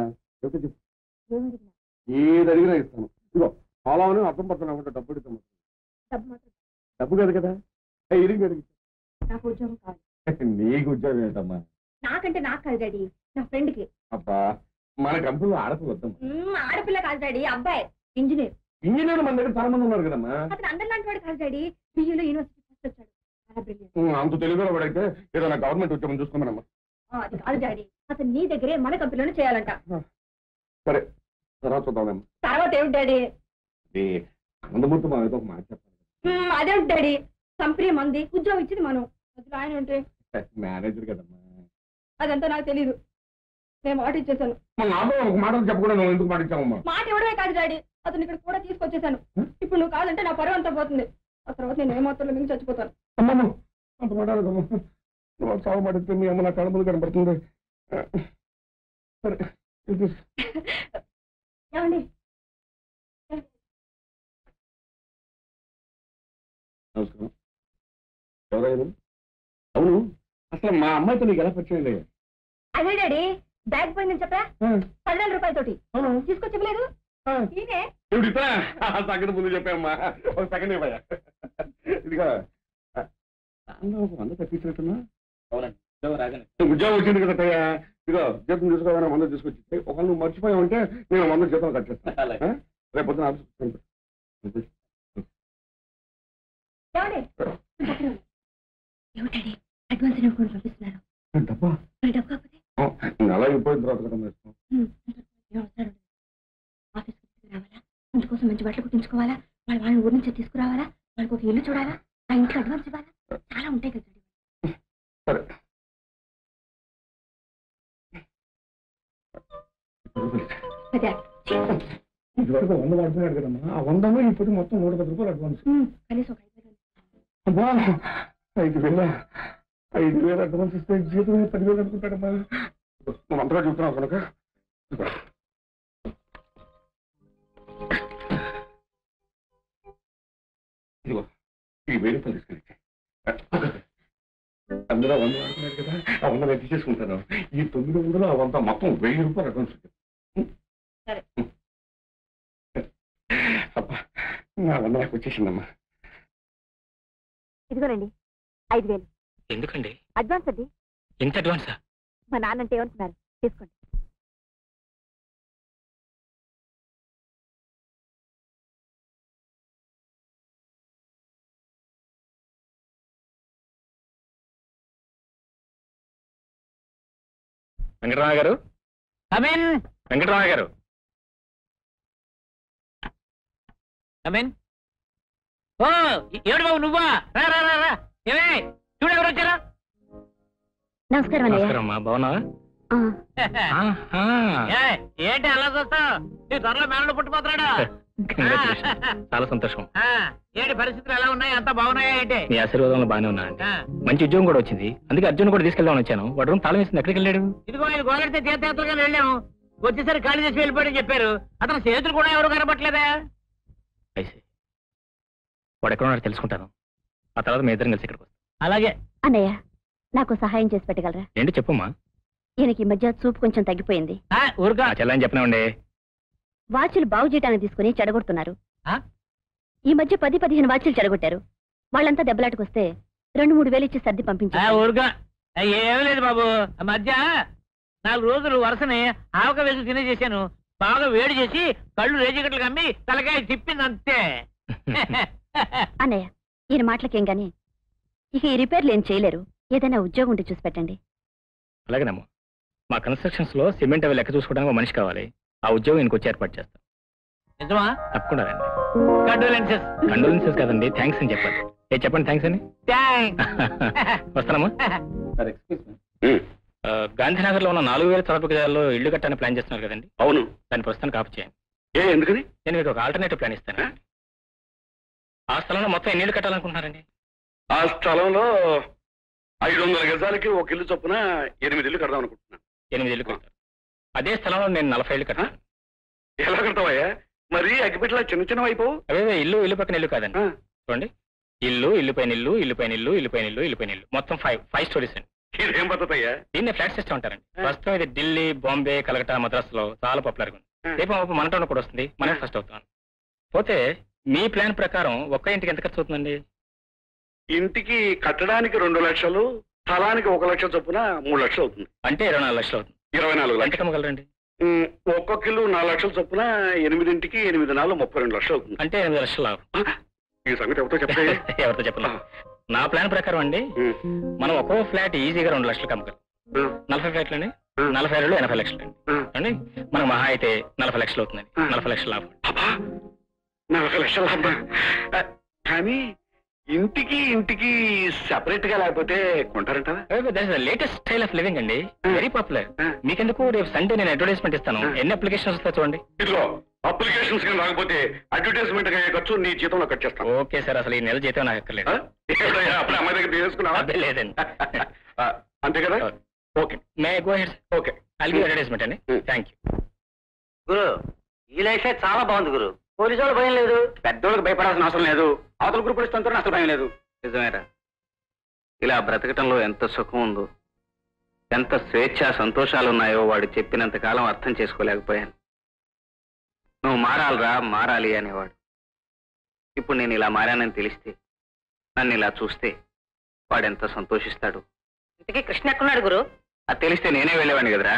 ఏది అడిగినా ఇస్తాను ఇదిగో పొలంలో అర్థం పడుతున్నా ఉంటే డబ్బు అడుగుతాం డబ్బు కాదు కదా ఏ, ఇరిగి అడిగి నాకు ఉద్యోగం కాదు నీకు ఉద్యోగం ఏంటమ్మా నాకంటే నాకు కాదు డాడీ నా ఫ్రెండ్ కి అబ్బా మన కంపెనీలో ఆడపిల్ల వద్దమ్మా మ్మ్, ఆడపిల్ల కాదు డాడీ అబ్బాయి ఇంజనీర్ ఇంజనీర్ మన దగ్గర చాలా మంది ఉన్నారు కదమ్మా అతను అందరి లాంటి వాడు కాదు డాడీ బియ్యూలో యూనివర్సిటీ ఫస్ట్ వచ్చాడు చాలా brilliant. ఉమ్, అంత తెలుగులో పడితే ఏదైనా గవర్నమెంట్ ఉద్యోగం చూసుకోమనమ్మా ఆ, అది కాదు డాడీ అతను నీ దగ్గరే మన కంపెనీలోనే చేయాలంట సరే తర్వాత చూద్దామమ్మా తర్వాత ఏమిటి డాడీ ఇది ఆనందమూర్తి మా ఏదో ఒక మాట చెప్పాలి మ్మ్, అదేమిటి డాడీ కంపెనీ మంది ఉద్యోగం ఇచ్చింది మనం అసలు ఆయన ఉంటే మేనేజర్ కదమ్మా అదంతా నాకు తెలియదు నేను మాట ఇచ్చేసాను మా నాతో ఒక మాట చెప్పకుండా నువ్వు ఎందుకు మాట ఇచ్చావమ్మా మాట ఇవ్వడమే కాదు డాడీ అతను ఇక్కడ కూడా తీసుకొచ్చేసాను ఇప్పుడు నువ్వు కాదంటే నా పరువు అంతా పోతుంది ఆ తర్వాత నేను ఏమాత్రం మింగి చచ్చిపోతాను అమ్మమ్మ అంత మాట అనకమ్మా. నువ్వు చావు పడితే మీ అమ్మ నా కళ్ళ ముందు కనపడుతుంది సరే ఇది ఏమండి నమస్కారం ఎవరైనా అవును అసలు మా అమ్మాయితో నీకు ఎలా పరిచయం లేదు అదే డాడీ బ్యాగ్ పోయిందని చెప్పా పదివేల రూపాయలతోటి తీసుకొచ్చి ఇవ్వలేదు ఈయనే ఏమిటితా సంగతి ముందు చెప్పామ్మా ఒక సెకండ్ ఇవ్వయా ఇదిగా దానిలో ఒక వంద తప్పించినట్టున్నా ఉద్యోగం వచ్చింది కదా ఇదిగో జీతం తీసుకోవాలని వంద తీసుకొచ్చి ఒకవేళ నువ్వు మర్చిపోయావంటే నేను వంద జీతం కట్ చేస్తాను ఆ? రేపు పొద్దున ఆఫీస్కి పంపిస్తాను. ఏమండి ఏమిటండి అడ్వాన్స్ కూడా పంపిస్తున్నారు డబ్బా మరి డబ్బు కాకపోతే ఆ, నెల అయిపోయిన తర్వాత కదా వేస్తాం ఉమ్, ఏం అవసరం ఉండదు. ఆఫీస్కి తీసుకురావాలా అందుకోసం మంచి బట్టలు కుట్టించుకోవాలా వాళ్ళ వాళ్ళని ఊరి నుంచి తీసుకురావాలా వాళ్ళకి ఒక ఇల్లు చూడాలా ఆ ఇంట్లో అడ్వాన్స్ ఇవ్వాలా చాలా ఉంటాయి కదా సరే అదే ఇదివరకు వంద పడిపోయాడు కదమ్మా ఆ వందలో ఇప్పుడు మొత్తం నూట పది రూపాయలు అడ్వాన్స్ ఉమ్, కనీసం ఒక ఐదు వేలు. అమ్మా ఐదు వేల ఐదు వేల అడ్వాన్స్ ఇస్తే జీతం పదివేలు అనుకుంటాడమ్మా నువ్వు అంతగా చూస్తున్నావు కనుక ఇదిగో. ఇదిగో ఈ వెయ్యి రూపాయలు తీసుకెళ్ళి అందులో వంద వాడుతున్నాడు కదా ఆ వంద నేను తీసేసుకుంటాను ఈ తొమ్మిది వందలు ఆ వంద మొత్తం వెయ్యి రూపాయలు అడ్వాన్స్ ఇచ్చాను. సరే. అబ్బా నా వంద నాకు వచ్చేసిందమ్మా ఇదిగోనండి ఐదు వేలు ఎందుకండి అడ్వాన్స్ అండి ఇంత అడ్వాన్సా మా నాన్నంటే ఏమంటున్నారు తీసుకోండి వెంకటరామ గారు కమిన్ వెంకటరామ గారు కమిన్ ఓ ఏమిటి బాబు నువ్వా రా రా రా రా ఏమే చూడు ఎవరు వచ్చారా నమస్కారం అన్నయ్య నమస్కారం అమ్మా బాగున్నావా ఆ, ఆహా. ఏ, ఏంటి అలా చూస్తావు నీ త్వరలో మేనలు పుట్టిపోతున్నాడు Congratulations. చాలా సంతోషం ఆ, ఏంటి పరిస్థితులు ఎలా ఉన్నాయి అంతా బాగున్నాయా ఏంటి మీ ఆశీర్వాదంలో బాగానే ఉన్నా అండి ఆ, మంచి ఉద్యోగం కూడా వచ్చింది అందుకే అర్జున్ కూడా తీసుకెళ్దామని వచ్చాను వాడు రూమ్ తాళం వేసింది ఎక్కడికి వెళ్ళాడు ఇదిగో ఇది గోలెడితే తీర్థయాత్రగా వెళ్ళాము వచ్చేసరికి ఖాళీ చేసి వెళ్ళిపోయాడని చెప్పారు అతను చేతులు కూడా ఎవరు కనపట్లేదా ఐసి వాడు ఎక్కడ ఉన్నాడో తెలుసుకుంటాను ఆ తర్వాత మీ ఇద్దరం కలిసి ఇక్కడికి వస్తాం అలాగే అన్నయ్య నాకు సహాయం చేసి పెట్టగలరా ఏంటి చెప్పమ్మా ఈయనకి ఈ మధ్య చూపు కొంచెం తగ్గిపోయింది ఆ, ఊరుకా ఆ చెల్లని చెప్పినామండి వాచ్లు బాగు చేయడానికి తీసుకుని చెడగొడుతున్నారు ఆ? ఈ మధ్య పది పదిహేను వాచ్లు చెడగొట్టారు వాళ్ళంతా దెబ్బలాటకొస్తే రెండు మూడు వేలు ఇచ్చి సర్ది ఆ, పంపించారు ఊరుకా ఆ, ఏమీ లేదు బాబు ఆ మధ్య నాలుగు రోజులు వరుసని ఆవక వేసి తినేసేసాను బాగా వేడి చేసి కళ్ళు రేజిగట్లు కమ్మి తలకాయ తిప్పింది అంతే అన్నయ్య ఈయన మాటలకేం గాని ఇక ఈ రిపేర్లు ఏం చేయలేరు ఏదైనా ఉద్యోగం ఉంటే చూసి పెట్టండి అలాగేనమ్మా మా కన్స్ట్రక్షన్స్ లో సిమెంట్ అవి లెక్క చూసుకోవడానికి ఒక మనిషి కావాలి ఆ ఉద్యోగం ఇంకొచ్చి వచ్చి ఏర్పాటు చేస్తాం నిజమా తప్పకుండా రండి కండోలెన్సెస్ కండోలెన్సెస్ కదండి థ్యాంక్స్ అని చెప్పాలి ఏ చెప్పండి థ్యాంక్స్ అని థ్యాంక్స్ వస్తానమ్మా సార్ ఎక్స్క్యూజ్ మీ ఆ, గాంధీనగర్ లో ఉన్న నాలుగు వేల చదరపు గదాల్లో ఇల్లు కట్టాలని ప్లాన్ చేస్తున్నారు కదండి అవును దాని ప్రస్తుతానికి ఆపు చేయండి ఏ ఎందుకని నేను మీకు ఒక ఆల్టర్నేటివ్ ప్లాన్ ఇస్తాను ఆ స్థలంలో మొత్తం ఎన్ని ఇల్లు కట్టాలనుకుంటున్నారండి ఆ స్థలంలో ఐదు వందల గజాలకి ఒక ఇల్లు చొప్పున ఎనిమిది ఇల్లు కడదాం అనుకుంటున్నాను ఎనిమిది ఇల్లు కడతారు అదే స్థలంలో నేను నలభై ఇల్లు కట్టాను ఎలా కడతావయ్యా మరి అగ్గిపెట్టలా చిన్న చిన్న అయిపోవు అవే ఇల్లు ఇల్లు పక్కన ఇల్లు కాదండి ఆ, చూడండి ఇల్లు ఇల్లు పైన ఇల్లు ఇల్లు పైన ఇల్లు ఇల్లు పైన ఇల్లు ఇల్లు పైన ఇల్లు మొత్తం ఫైవ్ ఫైవ్ స్టోరీస్ అండి ఇదేం పద్ధతి అయ్యా దీన్నే ఫ్లాట్ సిస్టమ్ అంటారండి ఆ. ప్రస్తుతం ఇది ఢిల్లీ బాంబే కలకటా మద్రాసులో చాలా పాపులర్గా ఉంది ఆ. రేపు మాపు మన టౌన్ కూడా వస్తుంది మనమే ఫస్ట్ అవుతాం పోతే మీ ప్లాన్ ప్రకారం ఒక్క ఇంటికి ఎంత ఖర్చు అవుతుందండి ఇంటికి కట్టడానికి రెండు లక్షలు స్థలానికి ఒక లక్ష చొప్పున మూడు లక్షలు అవుతుంది అంటే ఇరవై నాలుగు లక్షలు అవుతుంది ఇరవై నాలుగు ఎంత లక్షలు కమ్మగలరండి ఉమ్, ఒక్కొక్క ఇల్లు నాలుగు లక్షల చొప్పున ఎనిమిదింటికి ఎనిమిది నాలుగు ముప్పై రెండు లక్షలు అవుతుంది అంటే ఎనిమిది లక్షలు లాభం ఈ సంగతి ఎవరితో చెప్తే ఎవరితో చెప్పలేదు నా ప్లాన్ ప్రకారం అండి మనం ఒక్కో ఫ్లాట్ ఈజీగా రెండు లక్షలు కమ్మగలం నలభై ఫ్లాట్లు అండి నలభై రెండు ఎనభై లక్షలు అండి అండి మనకు మహా అయితే నలభై లక్షలు అవుతుందండి నలభై లక్షల లాభం అబ్బా నలభై లక్షలు అమ్మా ఆ, కానీ ఇంటికి ఇంటికి సెపరేట్ గా లేకపోతే కొంటారంటారా లేటెస్ట్ స్టైల్ ఆఫ్ లివింగ్ అండి వెరీ పాపులర్ ఆ. మీకెందుకు రేపు సండే నేను అడ్వర్టైజ్మెంట్ ఇస్తాను ఆ. ఎన్ని అప్లికేషన్స్ వస్తాయి చూడండి ఇదిగో అప్లికేషన్స్ కానీ రాకపోతే అడ్వర్టైజ్మెంట్ అయ్యే ఖర్చు నీ జీతంలో కట్ చేస్తాను ఓకే సార్ అసలు ఈ నెల జీతం నాకు అక్కర్లేదు ఆ? ఏమిటయ్యా, అప్పుడే అమ్మాయి దగ్గర తీసుకున్నావా అదే లేదండి ఆ, అంతే కదా okay may go head okay అల్గి అడ్వర్టైజ్మెంట్ అండి Hmm. థ్యాంక్ యూ గురు ఈ లైఫ్ చాలా బాగుంది గురు పోలీసు వాళ్ళు భయం లేదు పెద్దోళ్ళకి భయపడాల్సిన అవసరం లేదు అవతల గ్రూప్ ఇష్టంతో అసలు భయం లేదు నిజమేరా ఇలా బ్రతకటంలో ఎంత సుఖం ఉందో ఎంత స్వేచ్ఛ సంతోషాలు ఉన్నాయో వాడు చెప్పినంత కాలం అర్థం చేసుకోలేకపోయాను నువ్వు మారాలిరా మారాలి అనేవాడు ఇప్పుడు నేను ఇలా మారానని తెలిస్తే నన్ను ఇలా చూస్తే వాడెంత సంతోషిస్తాడు ఇంతకీ కృష్ణ ఎక్కడున్నాడు గురు అది తెలిస్తే నేనే వెళ్ళేవాడిని కదరా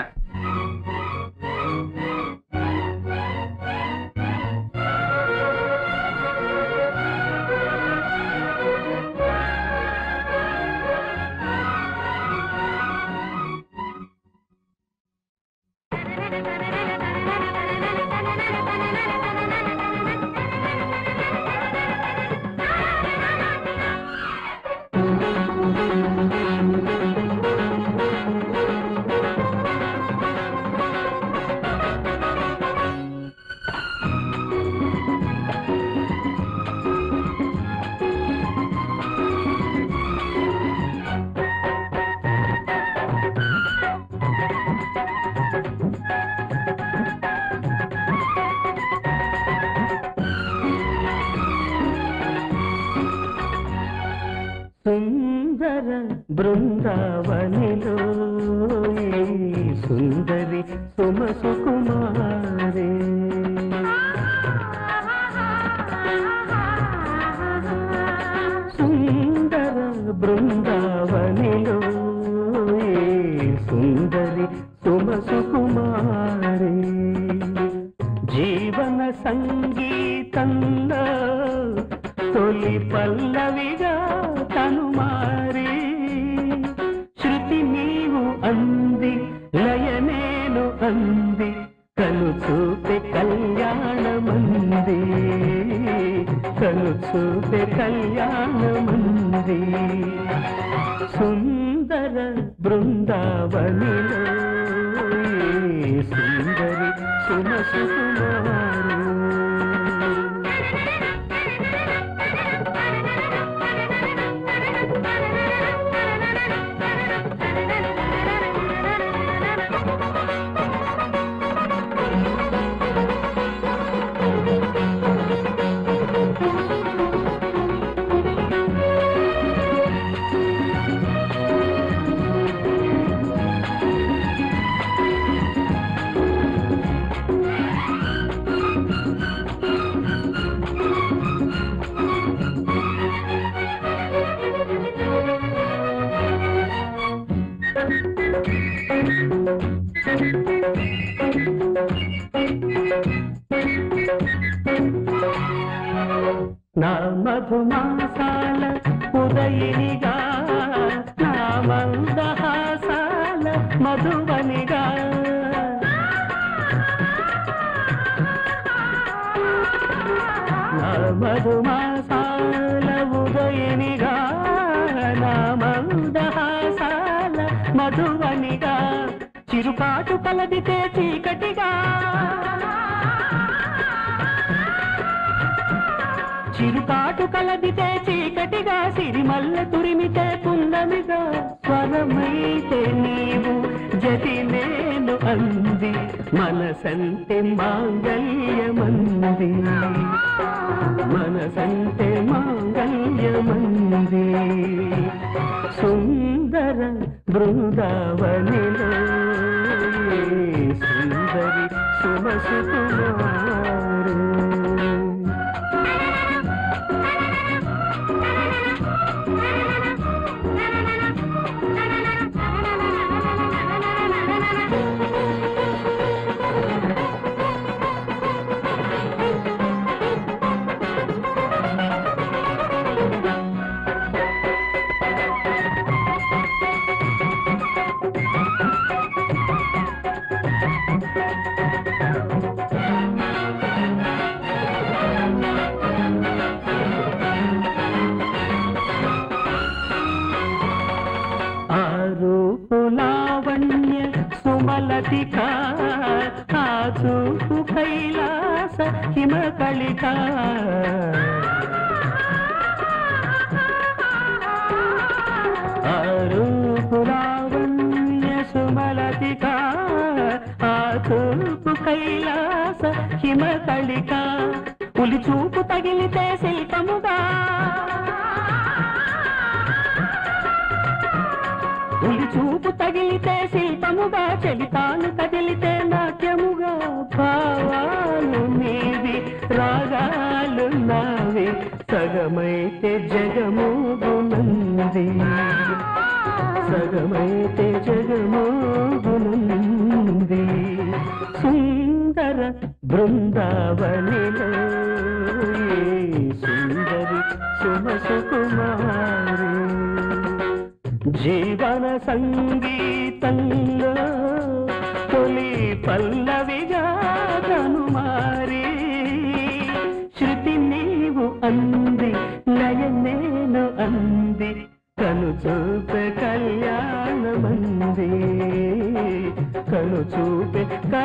సుందర బృందావనిలో ఈ సుందరి సుమ సుకుమారే సుందర బృందావనిలో ఈ సుందరి సుమ సుకుమారే జీవన సంగీతంలో తొలి పల్లవిగా తను మారి శృతి నీవు అంది లయ నేను అంది కను చూపే కళ్యాణమంది కను చూపే కళ్యాణమంది సుందర బృందావనిలో ఈ సుందరి సుమ సుకుమారు నా మధుమాసాల ఉదయినిగా నా మందహాసాల మధువనిగా నా మధుమాసాల ఉదయినిగా నా మందహాసాల మధువనిగా చిరుపాటు కలదితే చీకటిగా చిరుకాటు కలదితే చీకటిగా సిరిమల్ల తురిమితే పున్నమిగా స్వరమైతే నీవు జతి నేను అంది మనసంటే మాంగల్యమంది మనసంటే మాంగల్యమంది సుందర బృందావనిలో ఈ సుందరి సుమసుకుమారు ఆ రూపులావణ్య సుమలతిక ఆ చూపు కైలాస హిమకళిక ఆ రూపులావణ్య సుమలతిక ఆ చూపు కైలాస హిమకళిక పులి చూపు తగిలితే శిల్పముగా ఉలి చూపు తగిలితే శిల్పముగా చెలితాను కదిలితే నాట్యముగా భావాలు నీవి రాగాలు నావి సగమైతే జగమోగునంది సగమైతే జగమోగునంది సుందర బృందావనిలో ఈ సుందరి సుమసుకుమారి జీవన సంగీతంలో తొలి పల్లవిగా మారి శృతి నీవు అంది లయ నేను అంది కను చూపే కళ్యాణమంది కను చూపే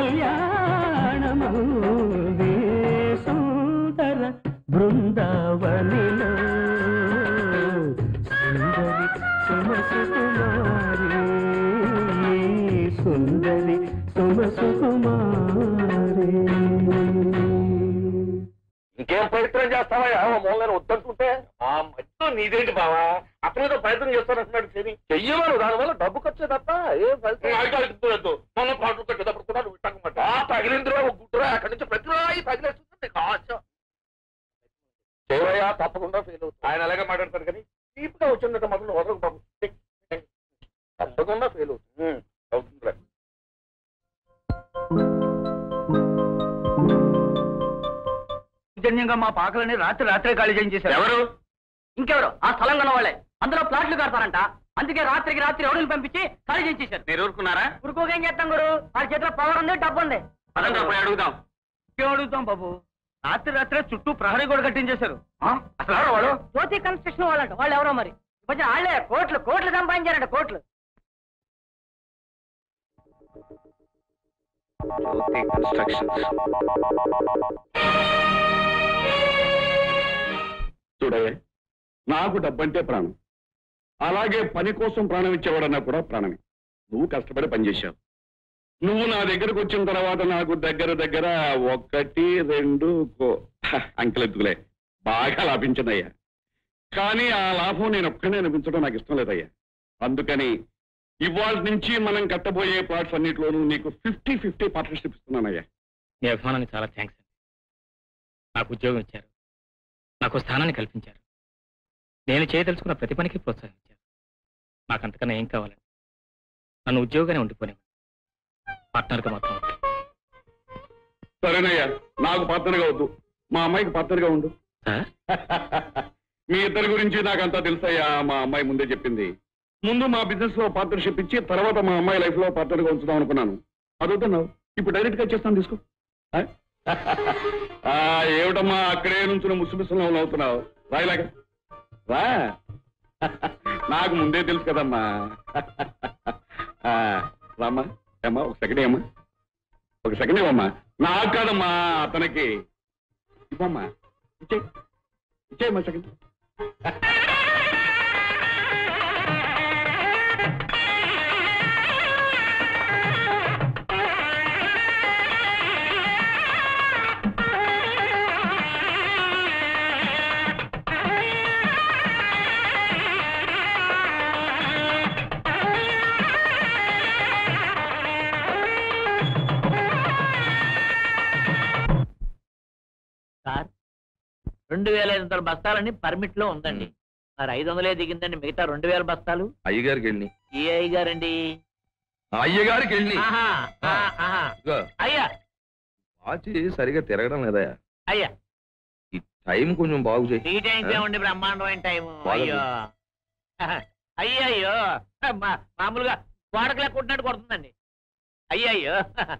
కళ్యాణమంది సుందర బృందావనిలో సుందరి సుమసుకుమారి సుందరి సుమసుకుమారి ఇంకేం ప్రయత్నం చేస్తావా ఓ మూలని వద్దంటుంటే ఆ మధ్యలో నీదేంటి బావా ఆ అతను ఏదో ప్రయత్నం చేస్తానంటున్నాడు శని చెయ్యమను దానివల్ల డబ్బు ఖర్చే తప్ప ఏం ఫలితం మొన్న పాటలు కట్టేటప్పుడు కూడా నువ్వు ఇట్టకమాట తగిలిందిరా ఒక గుడ్డురా అక్కడి నుంచి ప్రతి రాయి తగిలేస్తుంది నీకు ఆశ చేయవయ్యా తప్పకుండా ఫెయిల్ అవుతుంది ఆయన అలాగే మాట్లాడతారు కానీ చీప్ గా వచ్చిందట మొదలు వదలకు బాబు తప్పకుండా ఫెయిల్ అవుతుంది ఉం, అవుతుందిరా జన్యంగా మా పాకలని రాత్రి రాత్రే ఖాళీ చేయించేశారు ఎవరు ఇంకెవరు ఆ స్థలం కొన్న వాళ్ళే అందులో ప్లాట్లు కడతారంట అందుకే రాత్రికి రాత్రి ఎవరిని పంపించి ఖాళీ చేయించేశారు మీరు ఊరుకున్నారా ఉరుకోకేం చేస్తాం గురు వాళ్ళ చేతిలో పవర్ ఉంది డబ్బు ఉంది పదండి పోయి అడుగుదాం ఏం అడుగుతాం బాబు రాత్రి రాత్రే చుట్టూ ప్రహరీ కూడా కట్టించేశారు అసలు ఎవరు వాడు జ్యోతి కన్స్ట్రక్షన్ వాళ్ళంట వాళ్ళు ఎవరో మరి కొంచెం వాళ్ళే కోట్లు కోట్లు సంపాదించారంట కోట్లు జ్యోతి కన్స్ట్రక్షన్స్ చూడవే నాకు డబ్బంటే ప్రాణం అలాగే పని కోసం ప్రాణం ఇచ్చేవాడన్నా కూడా ప్రాణమే నువ్వు కష్టపడి పనిచేశావు నువ్వు నా దగ్గరకు వచ్చిన తర్వాత నాకు దగ్గర దగ్గర ఒకటి రెండు కో- హ, అంకెలెత్తుకులే బాగా లాభించిందయ్యా కానీ ఆ లాభం నేను ఒక్కనే అనిపించడం నాకు ఇష్టం లేదయ్యా అందుకని ఇవాళ నుంచి మనం కట్టబోయే ప్లాట్స్ అన్నిటిలోనూ నీకు ఫిఫ్టీ ఫిఫ్టీ పార్ట్నర్షిప్ ఇస్తున్నానయ్యా మీ అభిమానానికి చాలా థ్యాంక్స్ అండి నాకు ఉద్యోగం ఇచ్చారు నాకు స్థానాన్ని కల్పించారు నేను చేయదలుచుకున్న ప్రతి పనికి ప్రోత్సహించారు నాకు అంతకన్నా ఏం కావాలండి నన్ను ఉద్యోగానే ఉండిపోనే పార్ట్నర్గా మాత్రం వద్దు. సరేనయ్యా నాకు పార్ట్నర్గా వద్దు మా అమ్మాయికి పార్ట్నర్గా ఉండు సార్ మీ ఇద్దరి గురించి నాకంతా తెలుసయ్యా మా అమ్మాయి ముందే చెప్పింది ముందు మా బిజినెస్ లో పార్ట్నర్షిప్ ఇచ్చి తర్వాత మా అమ్మాయి లైఫ్ లో పార్ట్నర్ గా ఉంచుదాం అనుకున్నాను అదొద్దన్నావు ఇప్పుడు డైరెక్ట్ గా చేస్తాను తీసుకో ఆ? ఆ, ఏమిటమ్మా అక్కడే నుంచి ముసుముసులో అవుతున్నావు రాయిలాగా రా నాకు ముందే తెలుసు కదమ్మా ఆ, రామ్మా ఏమ్మా ఒక సెకండ్ ఏమ్మా ఒక సెకండ్ ఇవ్వమ్మా నాకు కాదమ్మా అతనికి ఇవ్వమ్మా ఇచ్చే ఇచ్చేయమ్మా సెకండ్ సార్ రెండు వేల ఐదు వందల బస్తాలని పర్మిట్ లో ఉందండి మరి ఐదు వందలే దిగిందండి మిగతా రెండు వేల బస్తాలు అయ్యగారికి వెళ్ళి ఏ అయ్యారండి అయ్యగారికి వెళ్ళి ఆహా, ఆ, ఆహా. అయ్యా వాచి సరిగా తిరగడం లేదా అయ్యా ఈ టైం కొంచెం బాగు చేయి త్రీ టైమ్స్ ఏముంది బ్రహ్మాండమైన టైం బాగా అయ్యో ఆహా. అయ్యో అయ్యో మా- మామూలుగా గోడకు కొట్టినట్టు కొడుతుందండి అయ్యయ్యో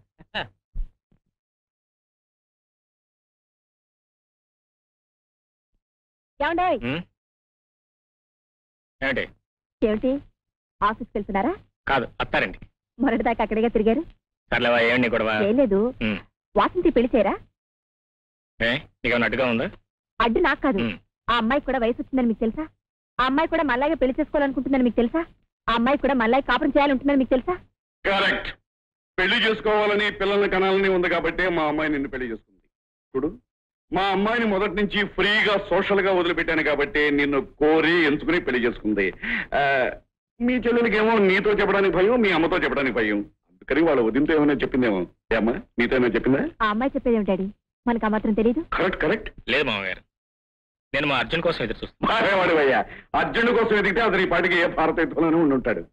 ఏమండే ఉమ్? ఏమిటి ఏమిటి ఆఫీస్కి వెళ్తున్నారా కాదు అత్తారండి మొరటిదాకా అక్కడిగా తిరిగారు సర్లేవా ఏమండి గొడవ ఏం లేదు ఉమ్. వాసంతి పెళ్లి చేయరా ఏ నీకేమన్నా అడ్డుగా ఉందా అడ్డు నాకు కాదు ఉమ్. ఆ అమ్మాయి కూడా వయసు వచ్చిందని మీకు తెలుసా ఆ అమ్మాయి కూడా మళ్ళాగే పెళ్లి చేసుకోవాలనుకుంటుందని మీకు తెలుసా ఆ అమ్మాయి కూడా మళ్ళీ కాపురం చేయాలనుకుంటుందని మీకు తెలుసా కరెక్ట్ పెళ్లి చేసుకోవాలని పిల్లల్ని కనాలని ఉంది కాబట్టి మా అమ్మాయి నిన్ను పెళ్లి చేసుకుంది చూడు మా అమ్మాయిని మొదటి నుంచి ఫ్రీగా సోషల్ గా వదిలిపెట్టాను కాబట్టి నిన్ను కోరి ఎంచుకుని పెళ్లి చేసుకుంది ఆ, మీ చెల్లెలకేమో నీతో చెప్పడానికి భయం మీ అమ్మతో చెప్పడానికి భయం అందుకని వాళ్ళ వదినతో ఏమైనా చెప్పిందేమో ఏ అమ్మా నీతో ఏమైనా చెప్పిందా ఆ అమ్మాయి చెప్పేది ఏమిటాడి మనకు ఆ మాత్రం తెలియదు కరెక్ట్ కరెక్ట్ లేదు మామగారు నేను మా అర్జున్ కోసం ఎదురు చూస్తాను మారేవాడు అయ్యా అర్జునుడి కోసం ఎదిగితే అతని ఈ పాటికి ఏ భారత యుద్ధంలోనే ఉండి ఉంటాడు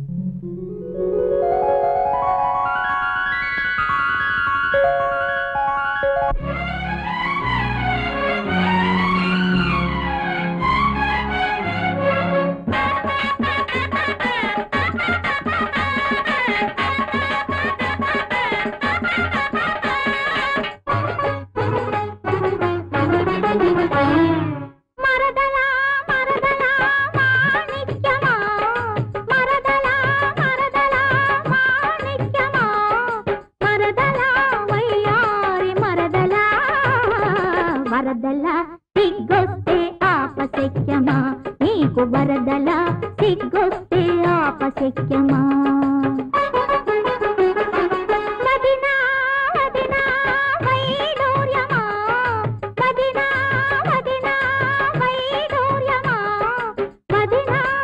మరదలా మరదలా మాణిక్యమా మరదలా మరదలా మాణిక్యమా మరదలా వయ్యారి మరదలా వరదలా సిగ్గొస్తే ఆపశక్యమా నీకు వరదలా సిగ్గొస్తే ఆపశక్యమా వదినా వదినా వైడూర్యమా వదినా వదినా వైడూర్యమా వదినా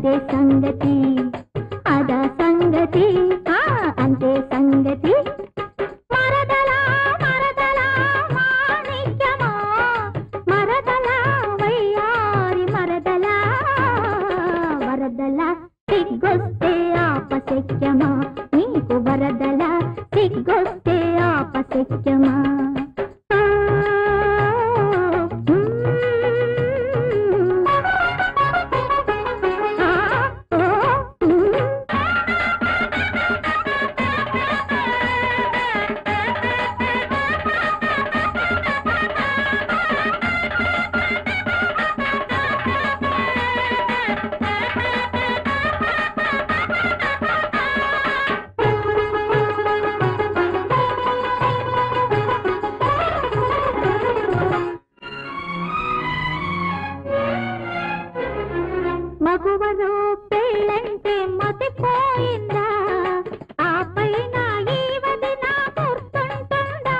అంతే సంగతి అదా సంగతి ఆ అంతే సంగతి మరదలా మరదలా మాణిక్యమా మరదలా వయ్యారి మరదలా వరదలా సిగ్గొస్తే ఆపశక్యమా నీకు వరదలా సిగ్గొస్తే ఆపశక్యమా ఆ, మగువలో పెళ్ళంటే మతిపోయిందా ఆ పైన ఈ వదిన గుర్తుంటుందా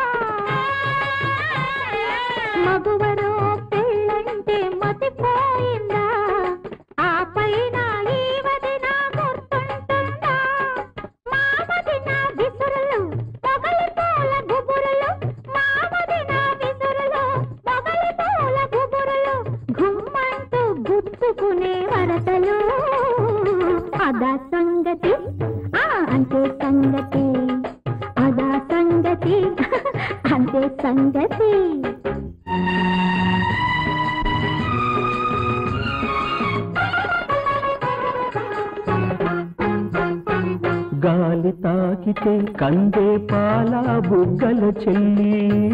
మగువలో పెళ్ళంటే మతిపోయిందా ఆ పైన ఈ వదిన గుర్తుంటుందా మా వదిన విసురులు మొగలి పూల గుబురులు మా వదిన విసురులు మొగలి పూల గుబురులు గుమ్మంటూ గుచ్చుకునే వరదలు అదా సంగతి ఆ అంతే సంగతి అదా సంగతి అంతే సంగతి గాలి తాకితే కందే పాల బుగ్గల చెల్లి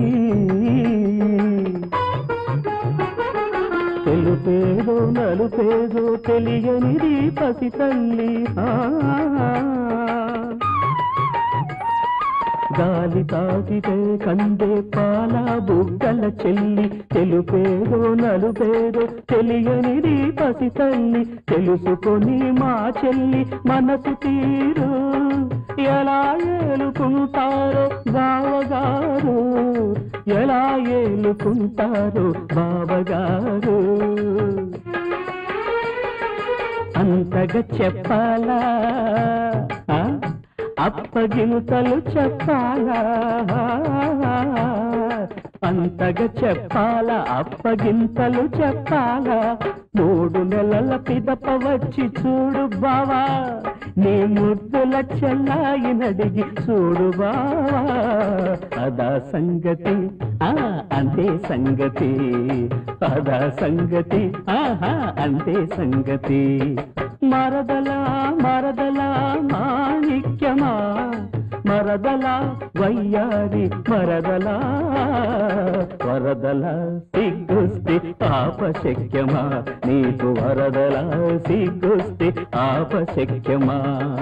తెలుపేదో నలుపేదో తెలియనిది పసి తల్లి ఆ. గాలి తాకితే కందే పాల బుగ్గల చెల్లి తెలుపేదో నలుపేదో తెలియనిది పసి తల్లి తెలుసుకొని మా చెల్లి మనసు తీరు ఎలా ఏలుకుంటారో బావగారు ఎలా ఏలుకుంటారో బావగారు అంతగా చెప్పాలా ఆ? అప్పగింతలు చెప్పాలా అంతగా చెప్పాలా అప్పగింతలు చెప్పాలా మూడు నెలల పిదప వచ్చి చూడు బావా నీ ముద్దుల చెల్లాయినడిగి చూడు బావా అదా సంగతి ఆ అంతే సంగతి అదా సంగతి ఆహా అంతే సంగతి మరదలా మరదలా మాణిక్యమా మరదలా వయ్యారి మరదలా వరదలా సిగ్గుస్తే ఆపశక్యమా నీకు వరదలా సిగ్గుస్తే ఆపశక్యమా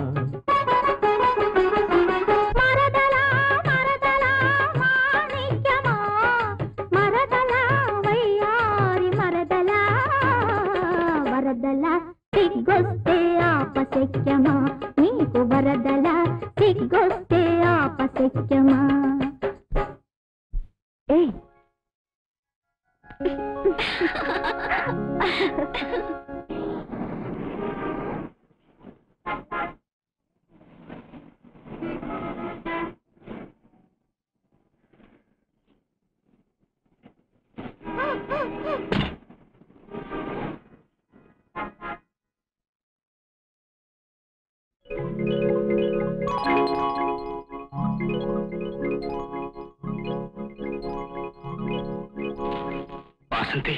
మరదలా మరదలా మాణిక్యమా మరదలా వయ్యారి మరదలా వరదలా సిగ్గొస్తే ఆపశక్యమా నీకు వరదలా సిగ్గొస్తే ఆపశక్యమా ఏయ్ వాసంతి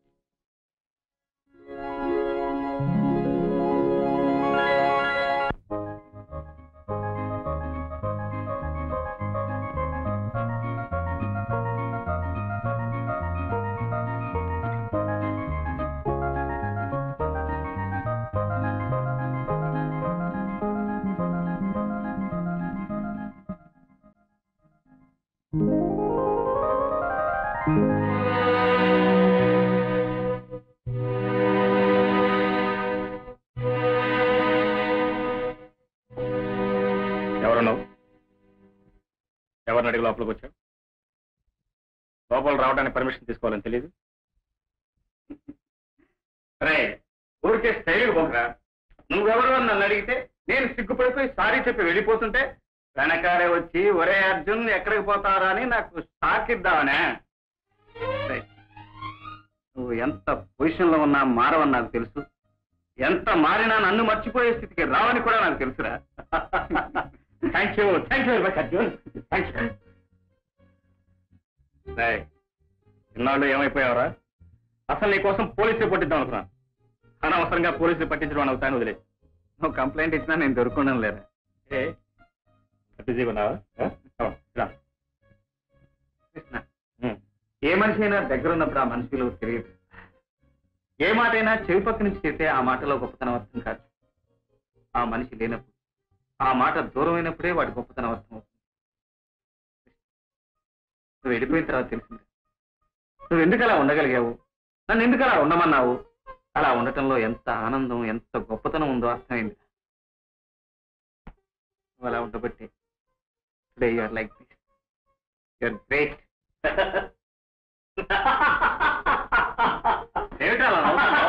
ఎవరన్నావు ఎవరిని అడిగి లోపలికి వచ్చావు లోపల రావడానికి పర్మిషన్ తీసుకోవాలని తెలియదు రే ఊరికే స్టైల్ పోకరా నువ్వెవరు అని నన్ను అడిగితే నేను సిగ్గుపడిపోయి సారీ చెప్పి వెళ్ళిపోతుంటే వెనకాలే వచ్చి ఒరే అర్జున్ ఎక్కడికి పోతారా అని నాకు షాక్ ఇద్దామనే రేయ్, నువ్వు ఎంత పొజిషన్ లో ఉన్నా మారవని నాకు తెలుసు ఎంత మారినా నన్ను మర్చిపోయే స్థితికి రావని కూడా నాకు తెలుసురా thank you thank you very much Arjun thank you ఇన్నాళ్ళు ఏమైపోయావరా అసలు నీ కోసం పోలీసులు పట్టిద్దాం అనుకున్నాను అనవసరంగా పోలీసులు పట్టించడం అని అవుతాను వదిలే నువ్వు కంప్లైంట్ ఇచ్చినా నేను దొరుకున్నాను లేదా ఏ బిజీగా ఉన్నావా ఆ? అవును, రా. కృష్ణ, ఏ మనిషి అయినా దగ్గర ఉన్నప్పుడు ఆ మనిషిలో తెలియదు ఏ మాట అయినా చెవి పక్క నుంచి చెప్తే ఆ మాటలో గొప్పతనం అర్థం కాదు ఆ మనిషి లేనప్పుడు ఆ మాట దూరమైనప్పుడే వాడి గొప్పతనం అర్థం అవుతుంది నువ్వు వెళ్ళిపోయిన తర్వాత తెలిసింది నువ్వు ఎందుకు అలా ఉండగలిగావు నన్ను ఎందుకు అలా ఉండమన్నావు అలా ఉండటంలో ఎంత ఆనందం ఎంత గొప్పతనం ఉందో అర్థమైంది నువ్వు అలా ఉండబట్టి today you're like this you're great ఏమిటా అలా నవ్వుతున్నావు?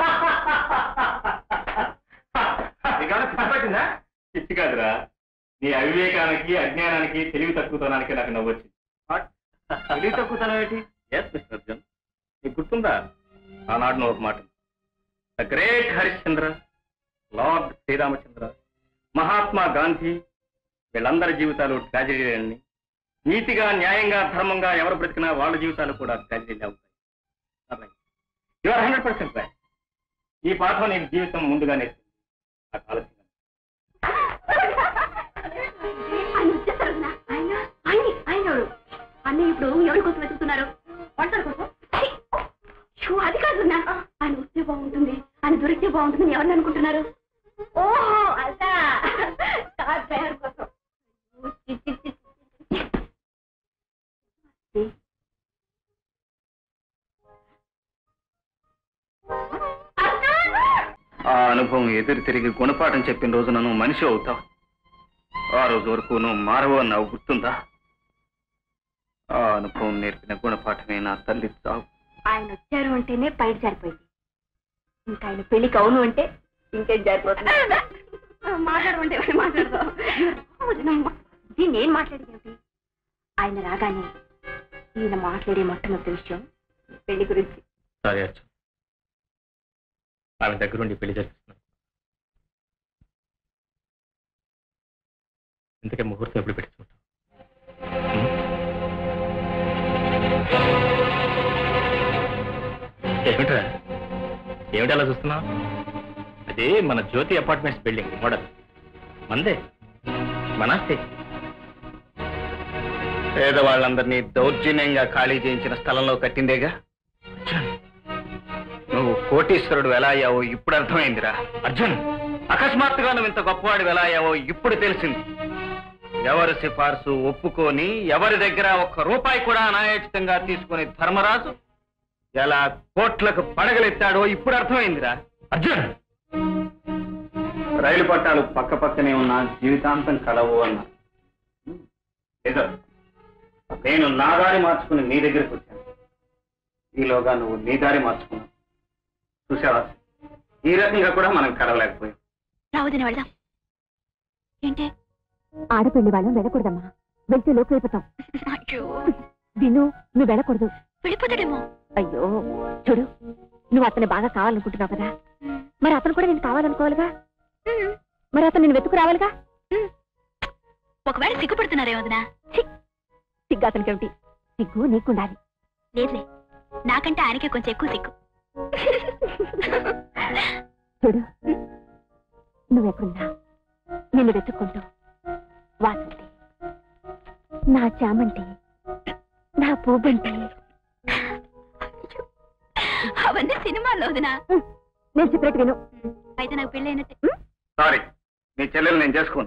నీకేమైనా పిచ్చి పట్టిందా పిచ్చి కాదురా నీ అవివేకానికి అజ్ఞానానికి తెలివి తక్కువతనానికి నాకు నవ్వొచ్చింది తెలివి తక్కువతనం ఏంటి ఎస్ మిస్టర్ అర్జున్ నీకు గుర్తుందా ఆనాడు నువ్వు ఒక మాట the great Harishchandra Lord Sriramachandra Mahatma Gandhi వీళ్ళందరి జీవితాలు ట్రాజడీలని నీతిగా న్యాయంగా ధర్మంగా ఎవరు బ్రతికినా వాళ్ళ జీవితాలు కూడా ట్రాజడీలే అవుతాయి you are hundred percent right ఈ పాఠం నీకు జీవితం ముందుగా నేర్పింది నాకు ఆలోచన ఆయన వచ్చేసారు వదినా. ఆయన ఆయన ఆయన ఎవరు అన్నయ్య ఇప్పుడు ఎవరి కోసం వెతుకుతున్నారు వంటల కోసం ఛీ! షూ, అది కాదు వదినా. ఆయన వస్తే బాగుంటుంది ఆయన దొరికితే బాగుంటుంది ఎవరిని అనుకుంటున్నారు ఓహో అదా కార్ డ్రైవర్ కోసం చి, చి, చి, చి, చి. ఆ అనుభవం ఎదురు తిరిగి గుణపాఠం చెప్పిన రోజున నువ్వు మనిషి అవుతావు ఆ రోజు వరకు నువ్వు మారవు అన్నావు గుర్తుందా ఆ అనుభవం నేర్పిన గుణపాఠమే నా తల్లి చావు ఆయన వచ్చారు అంటేనే పైట జారిపోయింది ఇంకా ఆయన పెళ్లికి అవును అంటే ఇంకేం జారిపోతుంది మాట్లాడమంటే ఎవరు మాట్లాడదాం వదినమ్మా. దీన్ని ఏం మాట్లాడేది ఏమిటి? ఆయన రాగానే ఈయన మాట్లాడే మొట్టమొదటి విషయం పెళ్లి గురించి సారీ అర్జున్ ఆమె దగ్గరుండి పెళ్లి జరిపిస్తున్నాను ఇంతకే ముహూర్తం ఎప్పుడు పెట్టుకుంటాం ఏమిట్రా ఏమిటి అలా చూస్తున్నావు అది మన జ్యోతి అపార్ట్మెంట్స్ బిల్డింగ్ మోడల్ మందే మనాస్తే పేదవాళ్ళందరినీ దౌర్జన్యంగా ఖాళీ చేయించిన స్థలంలో కట్టిందేగా నువ్వు కోటీశ్వరుడు ఎలా అయ్యావో ఇప్పుడు అర్థమైందిరా అర్జున్ అకస్మాత్తుగా నువ్వు ఇంత గొప్పవాడు ఎలా అయ్యావో ఇప్పుడు తెలిసింది ఎవరి సిఫార్సు ఒప్పుకొని ఎవరి దగ్గర ఒక్క రూపాయి కూడా అనాయోచితంగా తీసుకుని ధర్మరాజు ఎలా కోట్లకు పడగలెత్తాడో ఇప్పుడు అర్థమైందిరా అర్జున్ రైలు పట్టాలు పక్క పక్కనే ఉన్న జీవితాంతం కలవు అన్నా ఏదో నేను నా దారి మార్చుకుని నీ దగ్గరికి వచ్చాను ఈలోగా నువ్వు నీ దారి మార్చుకున్నావు చూసావా ఈ రకంగా కూడా మనం కలవలేకపోయాం రావదిన వెళ్దాం ఏంటి ఆడపెళ్లి వాళ్ళం వెళ్ళకూడదమ్మా వెళ్తే లోపు అయిపోతాం అయ్యో విను నువ్వు వెళ్ళకూడదు వెళ్ళిపోతాడేమో అయ్యో చూడు నువ్వు అతన్ని బాగా కావాలనుకుంటున్నావు కదా మరి అతను కూడా నేను కావాలనుకోవాలిగా మరి అతను నేను వెతుకు రావాలిగా ఒకవేళ సిగ్గుపడుతున్నారే వదినా సిగ్గు అతనికి ఏమిటి సిగ్గు నీకుండాలి లేదులే నాకంటే ఆయనకే కొంచెం ఎక్కువ సిగ్గు చూడు నువ్వెక్కడున్నా నిన్ను వెతుక్కుంటూ వాసంతి నా చామంటి నా పూబంటి అవన్నీ సినిమాల్లో వదినా నేను చెప్పినట్టు విను అయితే నాకు పెళ్ళైనట్టే సారీ నీ చెల్లెలు నేను చేసుకోను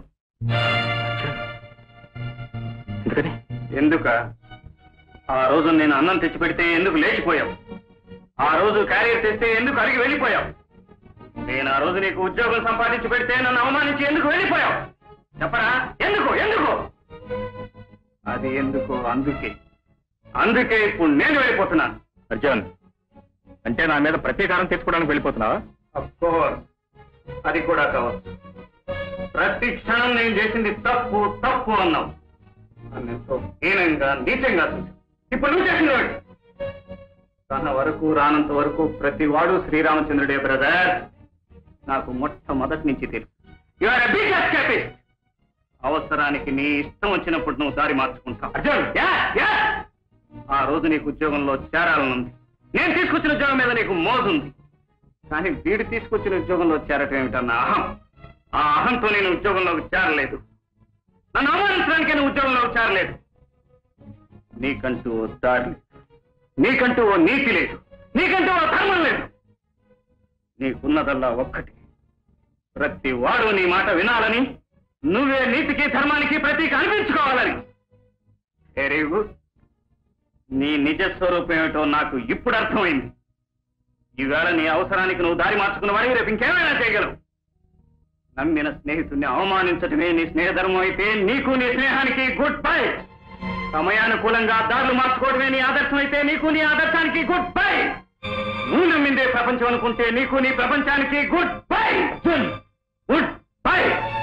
ఎందుకని ఎందుక ఆ రోజు నేను అన్నం తెచ్చి పెడితే ఎందుకు లేచిపోయావు ఆ రోజు క్యారియర్ తెస్తే ఎందుకు అడిగి వెళ్ళిపోయావు నేను ఆ రోజు నీకు ఉద్యోగం సంపాదించి పెడితే నన్ను అవమానించి ఎందుకు వెళ్ళిపోయావు చెప్పరా ఎందుకు ఎందుకు అది ఎందుకు అందుకే అందుకే ఇప్పుడు నేను వెళ్ళిపోతున్నాను అర్జున్ అంటే నా మీద ప్రతీకారం తెచ్చుకోవడానికి వెళ్ళిపోతున్నావా కోర్స్ అది కూడా కావచ్చు ప్రతి క్షణం నేను చేసింది తప్పు తప్పు అన్నావు నన్ను ఎంతో హీనంగా నీచంగా చూసావు ఇప్పుడు నువ్వు చేసింది ఒకటి. తన వరకు రానంత వరకు ప్రతి వాడు శ్రీరామచంద్రుడే బ్రదర్ నాకు మొట్టమొదటి నుంచి తెలుసు యు ఆర్ బిగ్ ఎస్కేపిస్ట్ అవసరానికి నీ ఇష్టం వచ్చినప్పుడు నువ్వు దారి మార్చుకుంటావు అర్జున్ యా, యా. ఆ రోజు నీకు ఉద్యోగంలో చేరాలనుంది నేను తీసుకొచ్చిన ఉద్యోగం మీద నీకు మోజుంది కానీ వీడు తీసుకొచ్చిన ఉద్యోగంలో చేరటం ఏమిటన్న అహం ఆ అహంతో నేను ఉద్యోగంలోకి చేరలేదు నన్ను అవమానించడానికి నేను ఉద్యోగంలోకి చేరలేదు నీకంటూ ఓ దారి లేదు నీకంటూ ఓ నీతి లేదు నీకంటూ ఓ ధర్మం లేదు నీకున్నదల్లా ఒక్కటి ప్రతి వాడు నీ మాట వినాలని నువ్వే నీతికి ధర్మానికి ప్రతీక అనిపించుకోవాలని వెరీ గుడ్ నీ నిజ స్వరూపం ఏమిటో నాకు ఇప్పుడు అర్థమైంది ఈవేళ నీ అవసరానికి నువ్వు దారి మార్చుకున్న వాడివి రేపు ఇంకేమైనా చేయగలవు నమ్మిన స్నేహితుడిని అవమానించటమే నీ స్నేహధర్మం అయితే నీకు నీ స్నేహానికి గుడ్ బై సమయానుకూలంగా దారులు మార్చుకోవడమే నీ ఆదర్శం అయితే నీకు నీ ఆదర్శానికి గుడ్ బై నువ్వు నమ్మిందే ప్రపంచం అనుకుంటే నీకు నీ ప్రపంచానికి గుడ్ బై గుడ్ బై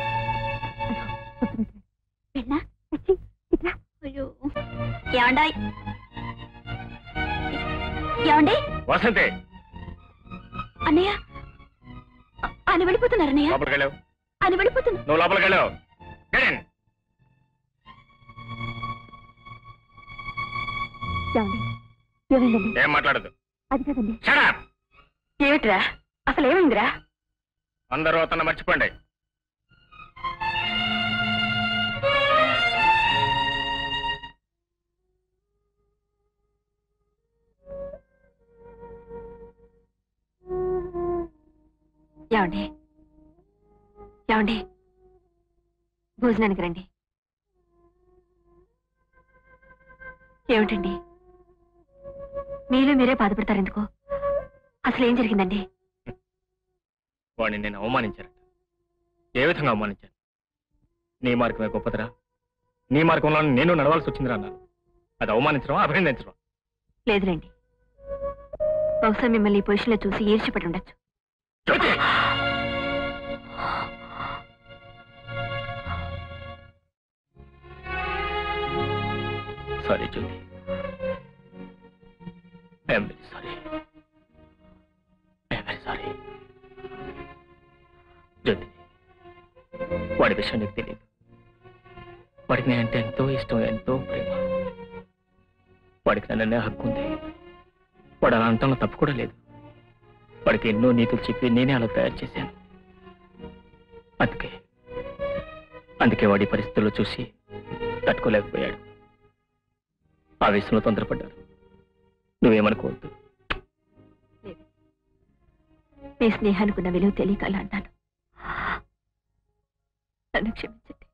వెళ్ళా వచ్చి ఇట్లా అయ్యో ఏమండాయ్ ఏమండి వసంతే అన్నయ్య అ- ఆయన వెళ్ళిపోతున్నారు అన్నయ్య లోపలికి వెళ్ళావు ఆయన వెళ్ళిపోతున్నారు నువ్వు లోపలికి వెళ్ళావు Get in. ఏమండి ఏమైందండి ఏం మాట్లాడదు అది కదండి షడప్ ఏమిట్రా అసలు ఏమైందిరా అందరూ అతను మర్చిపోండి ఏమండి ఏమండి భోజనానికి రండి ఏమిటండి మీలో మీరే బాధపడతారు ఎందుకు అసలు ఏం జరిగిందండి వాడిని నేను అవమానించాను ఏ విధంగా అవమానించాను నీ మార్గమే గొప్పదిరా నీ మార్గంలో నేను నడవాల్సి వచ్చిందిరా అన్నాను అది అవమానించడం అభినందించడం లేదులేండి బహుశా మిమ్మల్ని ఈ పొజిషన్లో చూసి ఈర్ష్యపడి ఉండొచ్చు Jyothi! Sorry Jyothi I'm very sorry I'm very sorry Jyothi వాడి విషయం నీకు తెలియదు వాడికి నేనంటే ఎంతో ఇష్టం ఎంతో ప్రేమ వాడికి నన్నే హక్కు ఉంది వాడు అలా అంతంలో తప్పు కూడా లేదు వాడికి ఎన్నో నీతులు చెప్పి నేనే అలా తయారు చేశాను అందుకే అందుకే వాడి పరిస్థితుల్లో చూసి తట్టుకోలేకపోయాడు ఆవేశంలో తొందరపడ్డాడు నువ్వేమనుకోవద్దు మీ స్నేహానికి ఉన్న విలువ తెలియక అలా అన్నాను నన్ను క్షమించండి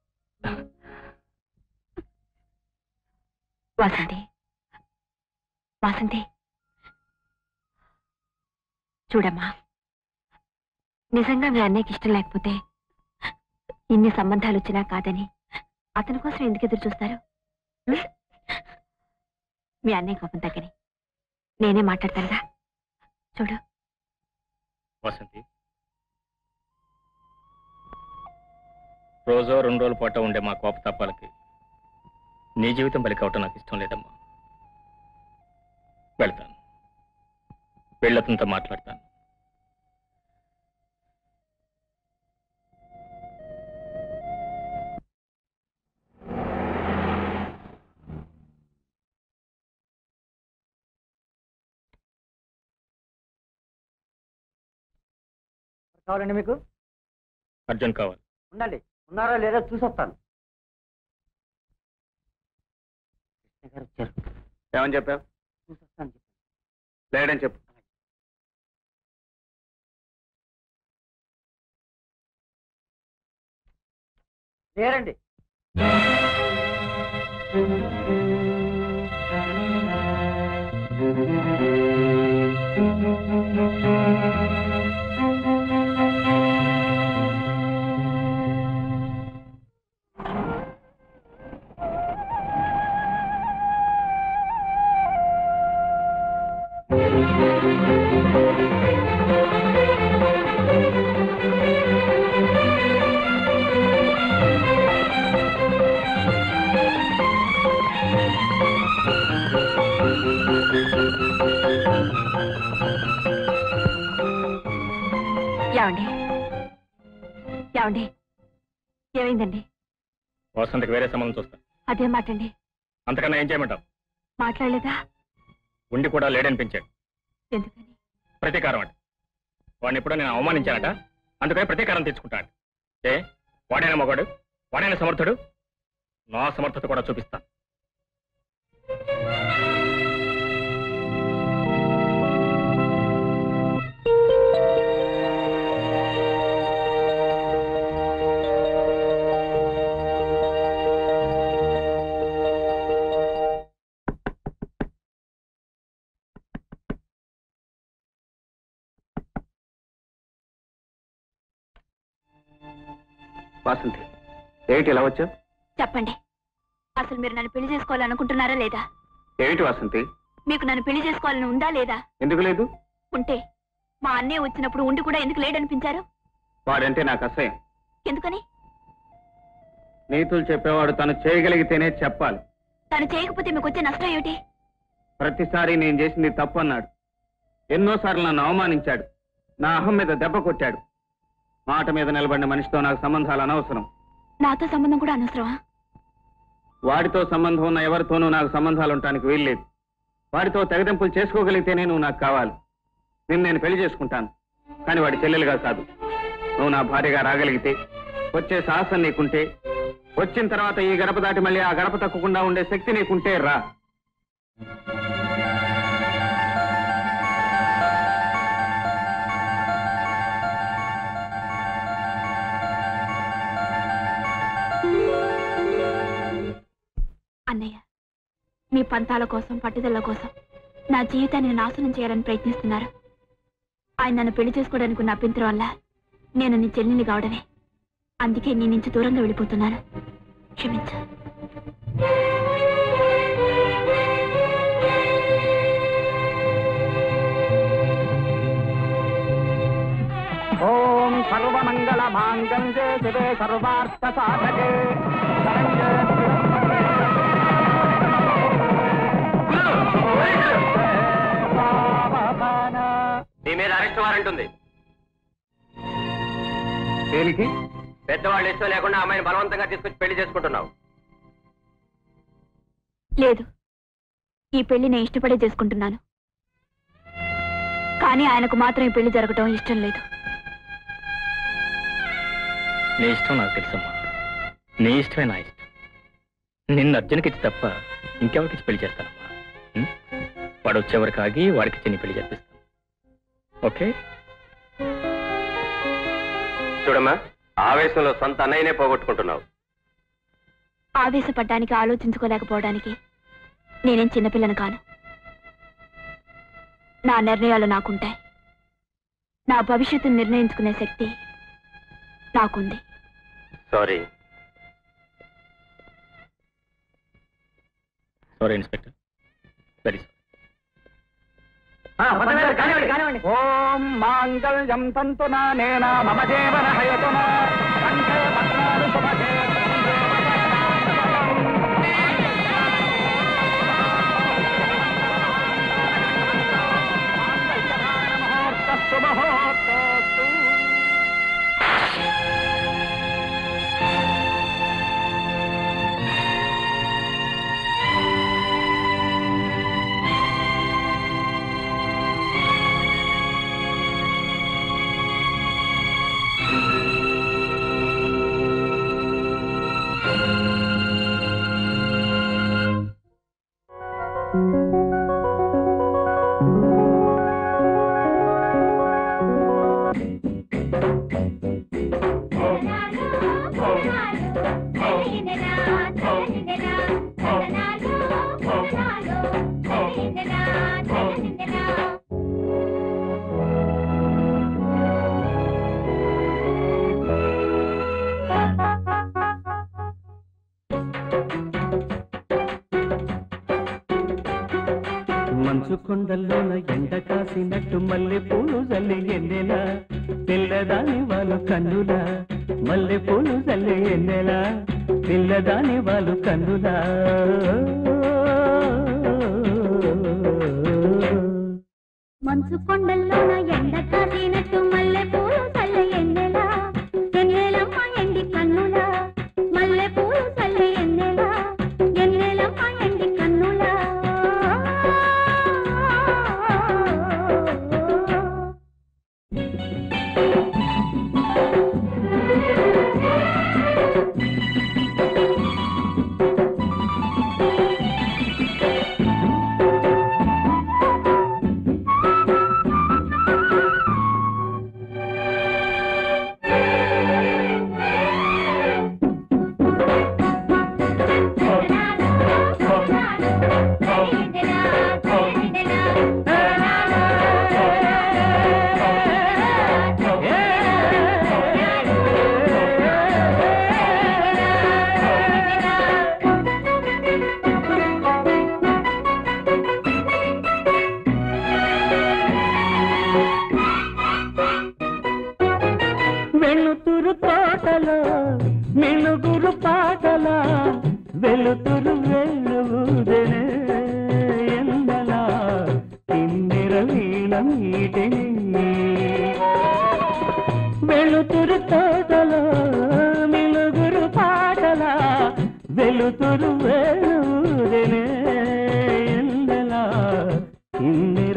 వాసంతి వాసంతి చూడమ్మా నిజంగా మీ అన్నయ్యకి ఇష్టం లేకపోతే ఇన్ని సంబంధాలు వచ్చినా కాదని అతని కోసం ఎందుకు ఎదురు చూస్తారు ఉం? మీ అన్నయ్య కోపం తగ్గని నేనే మాట్లాడతానుగా చూడు వసంతి రోజో రెండు రోజుల పాటు ఉండే మా కోప తప్పాలకి నీ జీవితం బలి కావటం నాకు ఇష్టం లేదమ్మా వెళ్తాను వెళ్ళతంతో మాట్లాడతాను కావాలండి మీకు అర్జున్ కావాలి ఉండండి ఉన్నారా లేదా చూసొస్తాను కృష్ణ గారు వచ్చారు ఏమని చెప్పావు చూసొస్తాను చెప్పు. లేడని చెప్పు లేరండి ఏమండి ఏమండి ఏమైందండి వసంతకి వేరే సంబంధం చూస్తా అదేం మాటండి అంతకన్నా ఏం చేయమంటావు మాట్లాడలేదా ఉండి కూడా లేడనిపించాడు ఎందుకని ప్రతీకారం అంట వాడిని ఎప్పుడో నేను అవమానించానట అందుకని ప్రతీకారం తెచ్చుకుంటాడు ఏ వాడైనా మగాడు వాడైనా సమర్థుడు నా సమర్థత కూడా చూపిస్తాను వాసంతి ఏమిటి ఇలా వచ్చావు చెప్పండి అసలు మీరు నన్ను పెళ్లి చేసుకోవాలనుకుంటున్నారా లేదా ఏమిటి వాసంతి మీకు నన్ను పెళ్లి చేసుకోవాలని ఉందా లేదా ఎందుకు లేదు ఉంటే మా అన్నయ్య వచ్చినప్పుడు ఉండి కూడా ఎందుకు లేడనిపించారు వాడంటే నాకు అసహ్యం ఎందుకని నీతులు చెప్పేవాడు తను చేయగలిగితేనే చెప్పాలి తను చేయకపోతే మీకు వచ్చే నష్టం ఏమిటి ప్రతిసారి నేను చేసింది తప్పు అన్నాడు ఎన్నోసార్లు నన్ను అవమానించాడు నా అహం మీద దెబ్బ కొట్టాడు మాట మీద నిలబడిన మనిషితో నాకు సంబంధాలు అనవసరం నాతో సంబంధం కూడా అనవసరమా వాడితో సంబంధం ఉన్న ఎవరితోనూ నాకు సంబంధాలు ఉండటానికి వీల్లేదు వాడితో తెగదెంపులు చేసుకోగలిగితేనే నువ్వు నాకు కావాలి నిన్ను నేను పెళ్లి చేసుకుంటాను కానీ వాడి చెల్లెలుగా కాదు నువ్వు నా భార్యగా రాగలిగితే వచ్చే సాహసం నీకుంటే వచ్చిన తర్వాత ఈ గడప దాటి మళ్ళీ ఆ గడప తక్కకుండా ఉండే శక్తి నీకుంటే రా అన్నయ్య మీ పంతాల కోసం పట్టుదల కోసం నా జీవితాన్ని నాశనం చేయాలని ప్రయత్నిస్తున్నారు ఆయన నన్ను పెళ్లి చేసుకోవడానికి ఉన్న అభ్యంతరం వల్ల నేను నీ చెల్లిని కావడమే అందుకే నీ నుంచి దూరంగా వెళ్ళిపోతున్నాను క్షమించు ఓం సర్వమంగళ మాంగళ్యే శివే సర్వార్థ సాధకే శరణ్యే నీ మీద అరెస్ట్ వారెంట్ ఉంది దేనికి పెద్దవాళ్ళు ఇష్టం లేకుండా అమ్మాయిని బలవంతంగా తీసుకొచ్చి పెళ్లి చేసుకుంటున్నావు లేదు ఈ పెళ్లి నేను ఇష్టపడే చేసుకుంటున్నాను కానీ ఆయనకు మాత్రం ఈ పెళ్లి జరగటం ఇష్టం లేదు నీ ఇష్టం నాకు తెలుసమ్మా నీ ఇష్టమే నా ఇష్టం నిన్ను అర్జున్కిచ్చి తప్ప ఇంకెవరికిచ్చి పెళ్లి చేస్తానమ్మా ఉం? వాడు వచ్చేవరకు ఆగి వాడికిచ్చి నీ పెళ్లి చేపిస్తాను ఓకే చూడమ్మా ఆవేశంలో సొంత అన్నయ్యనే పోగొట్టుకుంటున్నావు ఆవేశపడ్డానికి ఆలోచించుకోలేకపోవడానికి నేనేం చిన్నపిల్లను కాను నా నిర్ణయాలు నాకుంటాయి నా భవిష్యత్తును నిర్ణయించుకునే శక్తి నాకుంది సారీ సారీ ఇన్స్పెక్టర్ వెరీ ఓం మాంగళ్యం తంతునా నేనా మమ జీవన హయతునా కంఠే భద్రాలు శుభగే శుభహోత్తు మంచు కొండల్లోన ఎండ కాసినట్టు మల్లె పూలు జల్లి ఎన్నెలా పిల్లదాని వాళ్ళు కన్నులా మల్లె పూలు జల్లి ఎన్నెలా పిల్లదాని వాళ్ళు కన్నులా మంచు కొండల్లోన ఎండ కాసినట్టు మల్లె పూలు చల్ల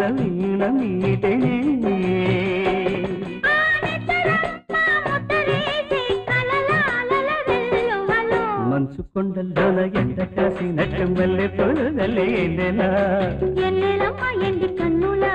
మధుర వీణ మీటనే మంచు కొండల్లోన ఎండ కాసినట్టు మల్లె పొలదలే ఎండెలా ఎన్నెలమ్మ ఎండి కన్నులా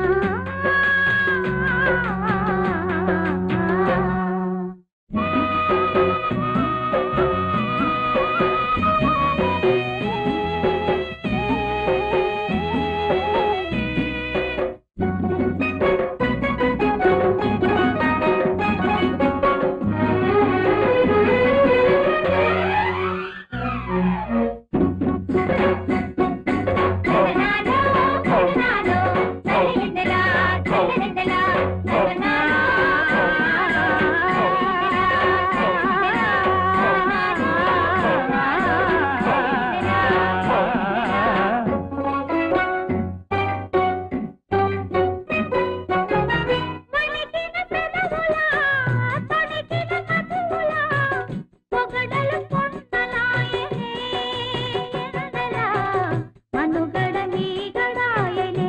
మనుగడ నీగడాయనే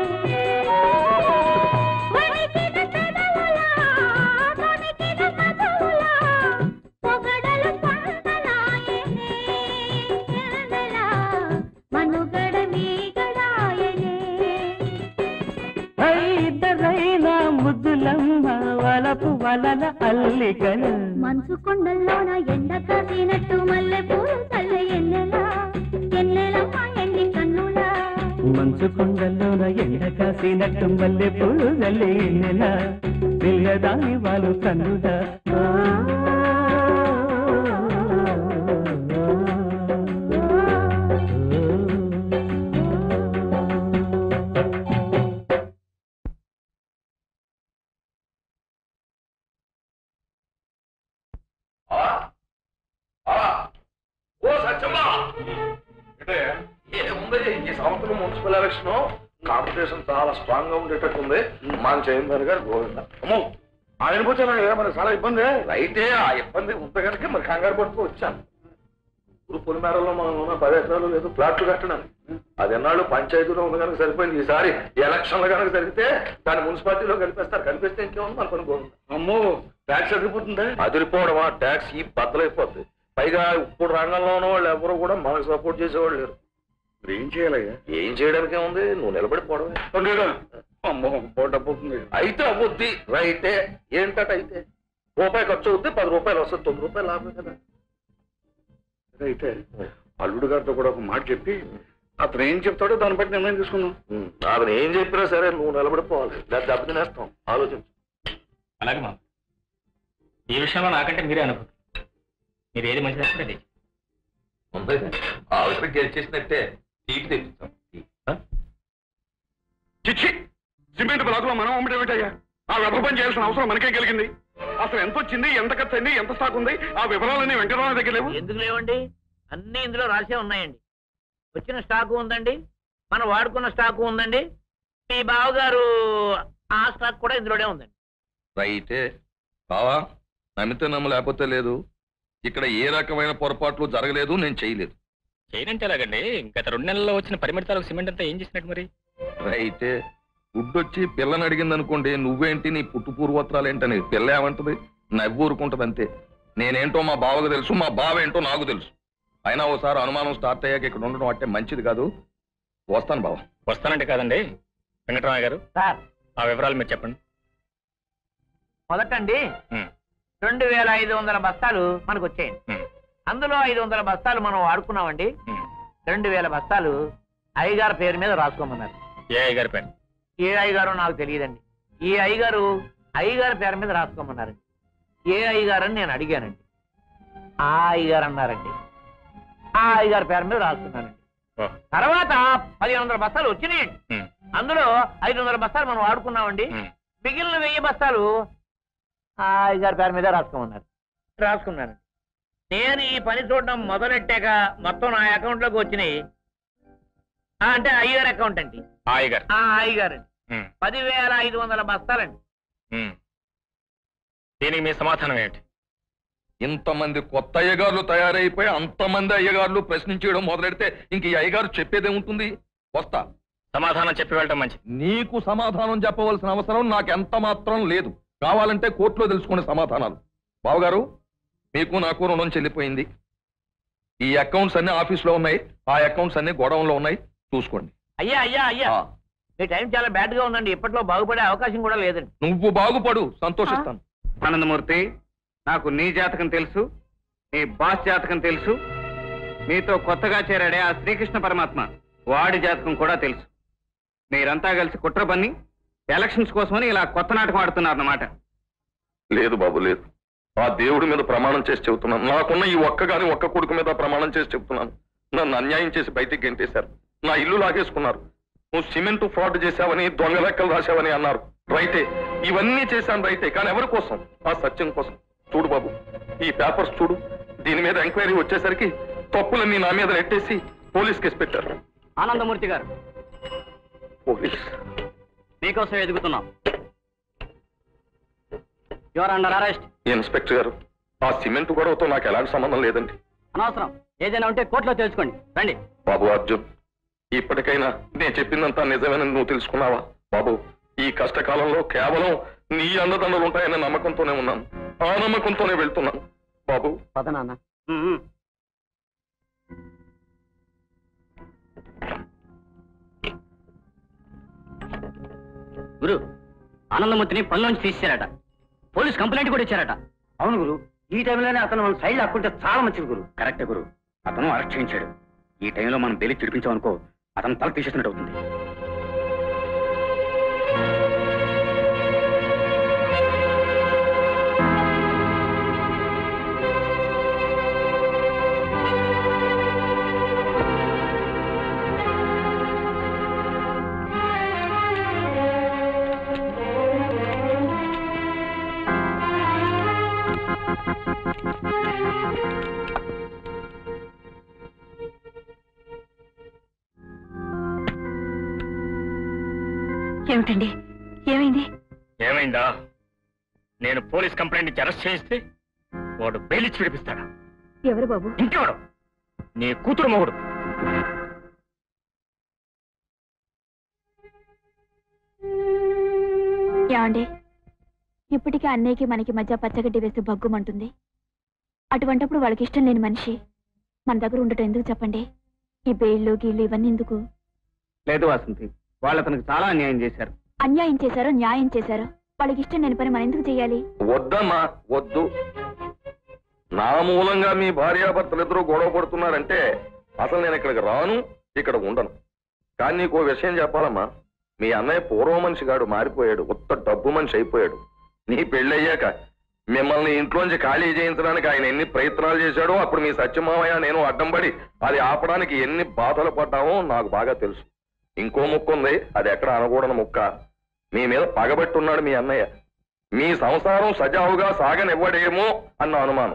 వణికిన పెదవులా వణికిన మధువులా పొగడలు పొందలాయనే ఎన్నెలా మనుగడ నీగడాయనే ఇద్దరైనా ముద్దులమ్మ వలపు వలల అల్లికలు మంచు కొండల్లోన ఎండ కాసినట్టు మల్లె పూలు చల్ల ఎన్నెలా ఎన్నెలమ్మ ఎండి కన్నులా మంచు కొండల్లోన ఎండ కాసినట్టు మల్లె పూలు జల్లి ఎన్నెలా పిల్లదాని వాళ్ళు కన్నుడా ఓ సత్యమ్మా అంటే ఏముంది ఈ సంవత్సరం మున్సిపల్ ఎలక్షన్ కాంపిటీషన్ చాలా స్ట్రాంగ్ గా ఉండేటట్టుంది మన చైర్మన్ గారు గోవింద అమ్మో ఆయన పోతే మనకి చాలా ఇబ్బంది అయితే ఆ ఇబ్బంది ఉంటే కనుక మరి కంగారు పడుతూ వచ్చాను ఊరు పొలిమేరలో మనం ఉన్న పది ఎకరాలు లేదు ప్లాట్లు కట్టడానికి అది ఎన్నాళ్ళు పంచాయతీలో ఉంది కనుక సరిపోయింది ఈసారి ఎలక్షన్లు కనుక జరిగితే దాన్ని మున్సిపాలిటీలో కలిపేస్తారు కలిపేస్తే ఇంకేముంది అనుకుని గోవింద అమ్మో ట్యాక్స్ అదిరిపోతుందా అదిరిపోవడమా ట్యాక్స్ ఈ బద్దలైపోద్ది పైగా ఇప్పుడు రంగంలో ఉన్న వాళ్ళు ఎవరు కూడా మనకు సపోర్ట్ చేసేవాళ్ళు లేరు మరి ఏం చేయాలయ్యా ఏం చేయడానికి ఏముంది నువ్వు నిలబడిపోవడమే అమ్మో పోటపోతుంది అయితే అవ్వద్ది రైతే ఏంటట అయితే రూపాయి ఖర్చు అవుద్ది పది రూపాయలు వస్తుంది తొమ్మిది రూపాయలు లాభమే కదా అయితే అల్లుడు గారితో కూడా ఒక మాట చెప్పి అతను ఏం చెప్తాడో దాన్ని బట్టి నిర్ణయం తీసుకుందాం అతను ఏం చెప్పినా సరే నువ్వు నిలబడిపోవాలి లేదా దెబ్బ తినేస్తాం ఆలోచించు అలాగే మా ఈ విషయంలో నాకంటే మీరే అనుభవం మీరు ఏది మంచిది అంటే అది ఆవిడ గెలిచేసినట్టే టీకి తెప్పిస్తాం చిచ్చి సిమెంట్ బ్లాకులో మనం అమ్మటేమిటయ్యా ఆ వెధ పని చేయాల్సిన అవసరం మనకే కలిగింది అసలు ఎంత వచ్చింది ఎంత ఖర్చు అయింది ఎంత స్టాక్ ఉంది ఆ వివరాలన్నీ వెంకటరావు దగ్గర లేవు ఎందుకు లేవండి అన్ని ఇందులో రాసే ఉన్నాయండి వచ్చిన స్టాకు ఉందండి మనం వాడుకున్న స్టాకు ఉందండి మీ బావగారు ఆ స్టాక్ కూడా ఇందులోనే ఉందండి రైటే బావా నమ్మితే నమ్మ లేకపోతే లేదు ఇక్కడ ఏ రకమైన పొరపాట్లు జరగలేదు నేను చేయలేదు చేయనంటే ఎలాగండి గత రెండు నెలల్లో వచ్చిన పరిమితి తాలూకు సిమెంట్ అంతా ఏం చేసినట్టు మరి రైతే గుడ్డొచ్చి పిల్లని అడిగింది అనుకోండి నువ్వేంటి నీ పుట్టు పూర్వత్రాలు ఏంటని పిల్ల ఏమంటది నవ్వు ఊరుకుంటది అంతే నేనేంటో మా బావకు తెలుసు మా బావ ఏంటో నాకు తెలుసు అయినా ఓసారి అనుమానం స్టార్ట్ అయ్యాక ఇక్కడ ఉండడం అంటే మంచిది కాదు వస్తాను బావ వస్తానంటే కాదండి వెంకటరామయ్య గారు సార్ ఆ వివరాలు మీరు చెప్పండి మొదటండి ఉమ్, రెండు వేల ఐదు వందల బస్తాలు మనకు వచ్చాయండి ఉమ్, అందులో ఐదు వందల బస్తాలు మనం వాడుకున్నామండి ఉమ్. రెండు వేల బస్తాలు అయ్యగారి పేరు మీద రాసుకోమన్నారు ఏ అయ్య గారి పేరు ఏ అయ్యగారో నాకు తెలియదండి ఈ అయ్యగారు అయ్యగారి పేరు మీద రాసుకోమన్నారండి ఏ అయ్యగారు అని నేను అడిగానండి ఆ అయ్యగారు అన్నారండి ఆ అయ్యగారి పేరు మీద రాసుకున్నానండి ఓ, తర్వాత పదిహేను వందల బస్తాలు వచ్చినాయండి ఉమ్, అందులో ఐదు వందల బస్తాలు మనం వాడుకున్నామండి ఉమ్. మిగిలిన వెయ్యి బస్తాలు ఆ అయ్యగారి పేరు మీద రాసుకోమన్నారు రాసుకున్నాను నేను ఈ పని చూడడం మొదలెట్టాక మొత్తం నా అకౌంట్ లోకి వచ్చినాయి ఆ, అంటే అయ్యగారి అకౌంట్ అండి ఆ అయ్య గారు ఆ అయ్యగారండి ఉమ్, పదివేల ఐదు వందల బస్తాలండి ఉమ్. దీనికి మీ సమాధానం ఏంటి ఇంతమంది కొత్త అయ్యగారులు తయారైపోయి అంతమంది అయ్యగారులు ప్రశ్నించడం మొదలెడితే ఇంక ఈ అయ్యగారు చెప్పేదే ఉంటుంది వస్తా సమాధానం చెప్పి వెళ్ళటం మంచిది నీకు సమాధానం చెప్పవలసిన అవసరం నాకెంత మాత్రం లేదు కావాలంటే కోర్టులో తెలుసుకునే సమాధానాలు బావగారు మీకు నాకు రుణం చెల్లిపోయింది ఈ అకౌంట్స్ అన్ని ఆఫీస్లో ఉన్నాయి ఆ అకౌంట్స్ అన్ని గోడౌన్లో ఉన్నాయి చూసుకోండి అయ్యా అయ్యా అయ్యా ఆ, మీ టైం చాలా బ్యాడ్ గా ఉందండి ఇప్పట్లో బాగుపడే అవకాశం కూడా లేదండి నువ్వు బాగుపడు సంతోషిస్తాను ఆనందమూర్తి నాకు నీ జాతకం తెలుసు నీ బాస్ జాతకం తెలుసు నీతో కొత్తగా చేరాడే ఆ శ్రీకృష్ణ పరమాత్మ వాడి జాతకం కూడా తెలుసు మీరంతా కలిసి కుట్ర పన్ని ఎలక్షన్స్ కోసమని ఇలా కొత్త నాటకం ఆడుతున్నారు అన్నమాట లేదు బాబు లేదు ఆ దేవుడి మీద ప్రమాణం చేసి చెబుతున్నాను నాకున్న ఈ ఒక్క గాని ఒక్క కొడుకు మీద ప్రమాణం చేసి చెబుతున్నాను నన్ను అన్యాయం చేసి బయటికి గెంటేశారు నా ఇల్లు లాగేసుకున్నారు నువ్వు సిమెంట్ ఫ్రాడ్ చేశావని దొంగ లెక్కలు రాశావని అన్నారు రైతే ఇవన్నీ చేశాను రైతే కానీ ఎవరి కోసం ఆ సత్యం కోసం చూడు బాబు ఈ పేపర్స్ చూడు దీని మీద ఎంక్వైరీ వచ్చేసరికి తప్పులన్నీ నా మీద నెట్టేసి పోలీస్ కేసు పెట్టారు ఆనందమూర్తి గారు పోలీస్ మీకోసం ఎదుగుతున్నాం యువర్ అండర్ అరెస్ట్ ఇన్స్పెక్టర్ గారు ఆ సిమెంట్ గొడవతో నాకు ఎలాంటి సంబంధం లేదండి అనవసరం ఏదైనా ఉంటే కోర్టులో తెలుసుకోండి రండి బాబు అర్జున్ ఇప్పటికైనా నేను చెప్పిందంతా నిజమేనని నువ్వు తెలుసుకున్నావా బాబు ఈ కష్టకాలంలో కేవలం నీ అండదండలు ఉంటాయనే నమ్మకంతోనే ఉన్నాను ఆ నమ్మకంతోనే వెళ్తున్నాను బాబు పద నాన్న గురు ఆనందమూర్తిని పనిలోంచి తీసేశారట పోలీస్ కంప్లైంట్ కూడా ఇచ్చారట అవును గురు ఈ టైంలోనే అతను మన సైడ్ లాక్కుంటే చాలా మంచిది గురు కరెక్ట్ గురు అతను అరెస్ట్ చేయించాడు ఈ టైంలో మనం బెయిల్ చిడిపించామనుకో అతను తల తీసేసినట్టు అవుతుంది ఏమిటండి ఏమైంది ఏమైందా నేను పోలీస్ కంప్లైంట్ ఇచ్చి అరెస్ట్ చేయిస్తే వాడు బెయిల్ ఇచ్చి విడిపిస్తాడా ఎవరు బాబు ఇంకెవడు నీ కూతురు మొగుడు ఏమండి ఇప్పటికీ అన్నయ్యకి మనకి మధ్య పచ్చగడ్డి వేసి బగ్గుమంటుంది అటువంటప్పుడు వాళ్ళకి ఇష్టం లేని మనిషి మన దగ్గర ఉండటం ఎందుకు చెప్పండి ఈ బెయిళ్ళు గీళ్ళు ఇవన్నీ ఎందుకు లేదు వాసంతి వాళ్ళు అతనికి చాలా అన్యాయం చేశారు అన్యాయం చేశారో న్యాయం చేశారో వాళ్ళకి ఇష్టం లేని పని మనం ఎందుకు చేయాలి వద్దమ్మా వద్దు నా మూలంగా మీ భార్యాభర్తలు ఇద్దరు గొడవ పడుతున్నారంటే అసలు నేను ఇక్కడికి రాను ఇక్కడ ఉండను కానీ నీకు ఓ విషయం చెప్పాలమ్మా మీ అన్నయ్య పూర్వ మనిషి గాడు మారిపోయాడు ఉత్త డబ్బు మనిషి అయిపోయాడు నీ పెళ్ళయ్యాక మిమ్మల్ని ఇంట్లోంచి ఖాళీ చేయించడానికి ఆయన ఎన్ని ప్రయత్నాలు చేశాడో అప్పుడు మీ సత్యమామయ్య నేను అడ్డం పడి అది ఆపడానికి ఎన్ని బాధలు పడ్డామో నాకు బాగా తెలుసు ఇంకో ముక్క ఉంది అది ఎక్కడ అనకూడని ముక్క మీ మీద పగబట్టున్నాడు మీ అన్నయ్య మీ సంసారం సజావుగా సాగనివ్వడేమో అన్న అనుమానం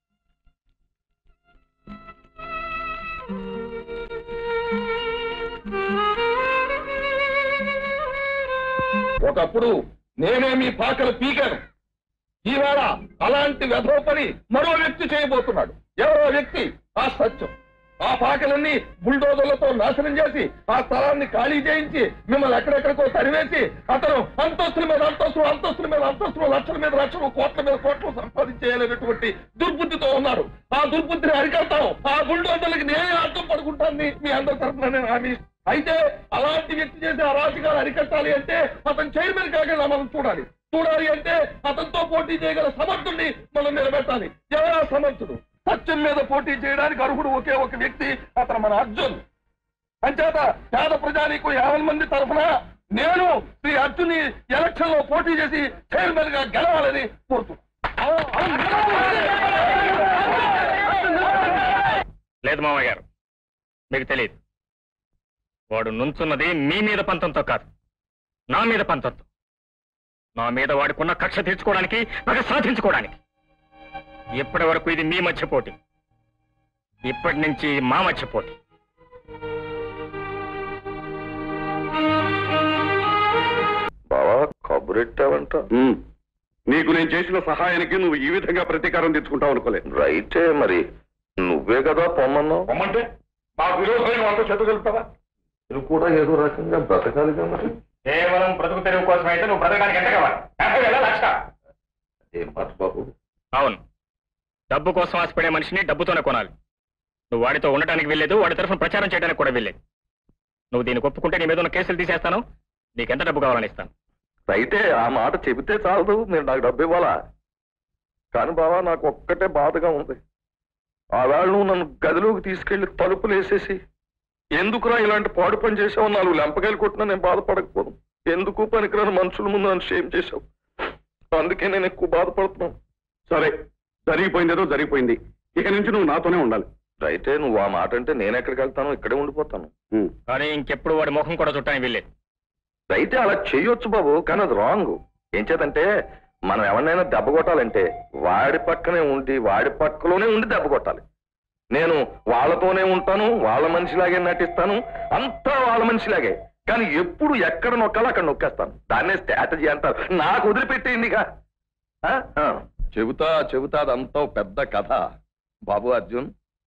ఒకప్పుడు నేనే మీ పాకలు పీకాను ఈవేళ అలాంటి వ్యధో పని మరో వ్యక్తి చేయబోతున్నాడు ఎవరో వ్యక్తి ఆ సత్యం ఆ పాకలన్నీ బుల్డోజర్లతో నాశనం చేసి ఆ స్థలాన్ని ఖాళీ చేయించి మిమ్మల్ని ఎక్కడెక్కడికో తరివేసి అతను అంతస్తుల మీద అంతస్తులు అంతస్తుల మీద అంతస్తులు లక్షల మీద లక్షలు కోట్ల మీద కోట్లు సంపాదించేయాలనేటువంటి దుర్బుద్ధితో ఉన్నారు ఆ దుర్బుద్ధిని అరికడతాం ఆ బుల్డోజర్లకి నేనే అర్థం పడుకుంటాను మీ అందరి తరఫున నేను హామీ ఇస్తున్నాను. అయితే అలాంటి వ్యక్తి చేసే అరాజకాలు అరికట్టాలి అంటే అతను చైర్మన్ కాకుండా మనం చూడాలి చూడాలి అంటే అతనితో పోటీ చేయగల సమర్థుడిని మనం నిలబెట్టాలి ఎవరా సమర్థుడు సత్యం మీద పోటీ చేయడానికి అర్హుడు ఒకే ఒక వ్యక్తి అతను మన అర్జున్ అంచేత పేద ప్రజానికి యాభై మంది తరఫున నేను శ్రీ అర్జున్ ఎలక్షన్ లో పోటీ చేసి చైర్మన్ గా గెలవాలని కోరుతున్నాను లేదు మామయ్య గారు మీకు తెలియదు వాడు నుంచున్నది మీ మీద పంతంతో కాదు నా మీద పంతంతో నా మీద వాడుకున్న కక్ష తీర్చుకోవడానికి పగ సాధించుకోవడానికి ఇప్పటి వరకు ఇది మీ మధ్య పోటీ ఇప్పటి నుంచి మా మధ్య పోటీ బావా కబురెట్టావంట నీకు నేను చేసిన సహాయానికి నువ్వు ఈ విధంగా ప్రతీకారం తెచ్చుకుంటావు అనుకోలేదు రైటే మరి నువ్వే కదా పొమ్మన్నావు పొమ్మంటే మా విరోధమైన వాళ్ళతో చెత్త కలుపుతావా నువ్వు కూడా ఏదో రకంగా బ్రతకాలిగా మరి కేవలం బ్రతుకు తెరువు కోసం అయితే నువ్వు బ్రతకడానికి ఎంత కావాలి యాభై వేల లక్ష ఏం మాట బాబు అవును డబ్బు కోసం ఆశపడే మనిషిని డబ్బుతోనే కొనాలి నువ్వు వాడితో ఉండటానికి వెళ్ళలేదు వాడి తరఫున ప్రచారం చేయడానికి కూడా వెళ్ళలేదు నువ్వు దీనికి ఒప్పుకుంటే నీ మీద ఉన్న కేసులు తీసేస్తాను నీకెంత డబ్బు కావాలని ఇస్తాను అయితే ఆ మాట చెబితే చాలదు మీరు నాకు డబ్బు ఇవ్వాలా కానీ బావా నాకు ఒక్కటే బాధగా ఉంది ఆ వేళ నువ్వు నన్ను గదిలోకి తీసుకెళ్లి తలుపులు వేసేసి ఎందుకురా ఇలాంటి పాడు పని చేసావు నాలుగు లెంపకాయలు కొట్టినా నేను బాధపడకపోను ఎందుకు పనికిరాని మనుషుల ముందు నన్ను షేమ్ చేశావు అందుకే నేను ఎక్కువ బాధపడుతున్నాను సరే జరిగిపోయిందేదో జరిగిపోయింది ఇక నుంచి నువ్వు నాతోనే ఉండాలి అయితే నువ్వు ఆ మాట అంటే నేను ఎక్కడికి వెళ్తాను ఇక్కడే ఉండిపోతాను కానీ ఇంకెప్పుడు వాడి ముఖం కూడా చుట్టానికి వెళ్ళేది అయితే అలా చెయ్యొచ్చు బాబు కానీ అది రాంగ్ ఏం చేతంటే మనం ఎవరినైనా దెబ్బ కొట్టాలంటే వాడి పక్కనే ఉండి వాడి పక్కలోనే ఉండి దెబ్బ కొట్టాలి నేను వాళ్ళతోనే ఉంటాను వాళ్ళ మనిషిలాగే నటిస్తాను అంతా వాళ్ళ మనిషిలాగే కానీ ఎప్పుడు ఎక్కడ నొక్కాలో అక్కడ నొక్కేస్తాను దాన్నే స్ట్రాటజీ అంటారు నాకు వదిలిపెట్టిందిగా ఆ? ఆ, చెబుతా చెబుతా అదంతా ఓ పెద్ద కథ బాబు అర్జున్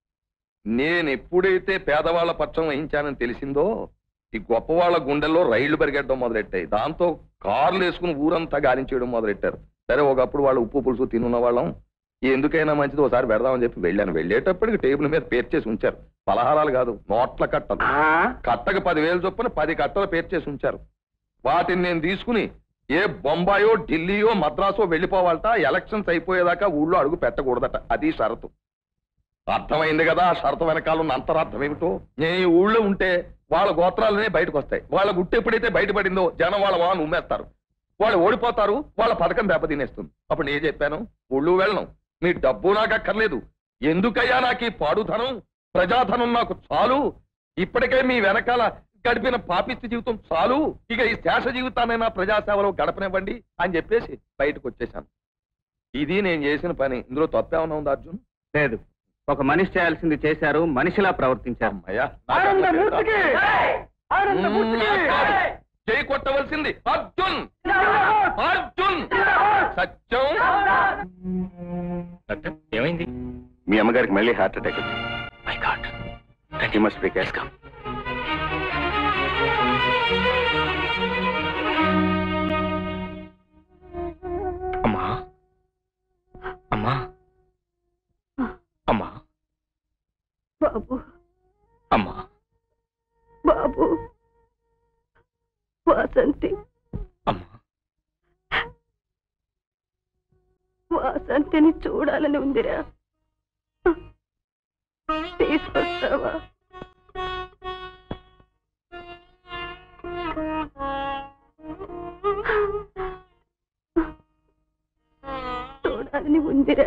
నేను ఎప్పుడైతే పేదవాళ్ళ పక్షం వహించానని తెలిసిందో ఈ గొప్ప వాళ్ళ గుండెల్లో రైళ్లు పరిగెట్టడం మొదలెట్టాయి దాంతో కార్లు వేసుకుని ఊరంతా గాలించేయడం మొదలెట్టారు సరే ఒకప్పుడు వాళ్ళు ఉప్పు పులుసు తినున్న వాళ్ళం ఎందుకైనా మంచిది ఒకసారి పెడదామని చెప్పి వెళ్ళాను వెళ్ళేటప్పటికి టేబుల్ మీద పేర్చేసి ఉంచారు పలహారాలు కాదు నోట్ల కట్టలు కట్టకు పదివేలు చొప్పున పది కట్టలు పేర్చేసి ఉంచారు వాటిని నేను తీసుకుని ఏ బొంబాయో ఢిల్లీయో మద్రాసో వెళ్ళిపోవాలట ఎలక్షన్స్ అయిపోయేదాకా ఊళ్ళో అడుగు పెట్టకూడదట అది షరతు అర్థమైంది కదా ఆ షరతు వెనకాల ఉన్న అంతరార్థం ఏమిటో నేను ఈ ఊళ్ళో ఉంటే వాళ్ళ గోత్రాలనే బయటకు వస్తాయి వాళ్ళ గుట్టు ఎప్పుడైతే బయటపడిందో జనం వాళ్ళ వాహనం ఉమ్మేస్తారు వాళ్ళు ఓడిపోతారు వాళ్ళ పథకం దెబ్బతినేస్తుంది అప్పుడు నేను చెప్పాను ఊళ్ళు వెళ్ళను మీ డబ్బు నాకు అక్కర్లేదు ఎందుకయ్యా నాకు ఈ పాడుధనం ప్రజాధనం నాకు చాలు ఇప్పటికే మీ వెనకాల గడిపిన పాపిష్టి జీవితం చాలు ఇక ఈ శేష జీవితాన్నైనా ప్రజాసేవలో గడపనివ్వండి అని చెప్పేసి బయటకు వచ్చేసాను ఇది నేను చేసిన పని ఇందులో తప్పేమన్నా ఉందా అర్జున్ లేదు ఒక మనిషి చేయాల్సింది చేశారు మనిషిలా ప్రవర్తించారు అయ్యా ఆనందమూర్తికి! ఆనందమూర్తికి! జై కొట్టవలసింది అర్జున్ అర్జున్ సత్యం డాక్టర్ ఏమైంది మీ అమ్మగారికి మళ్ళీ హార్ట్ అటాక్ వచ్చింది my God you must be careful అమ్మా అమ్మా అమ్మా బాబు అమ్మా బాబు వాసంతి అమ్మా వాసంతిని చూడాలని ఉందిరా తీసుకొస్తావా చూడాలని ఉందిరా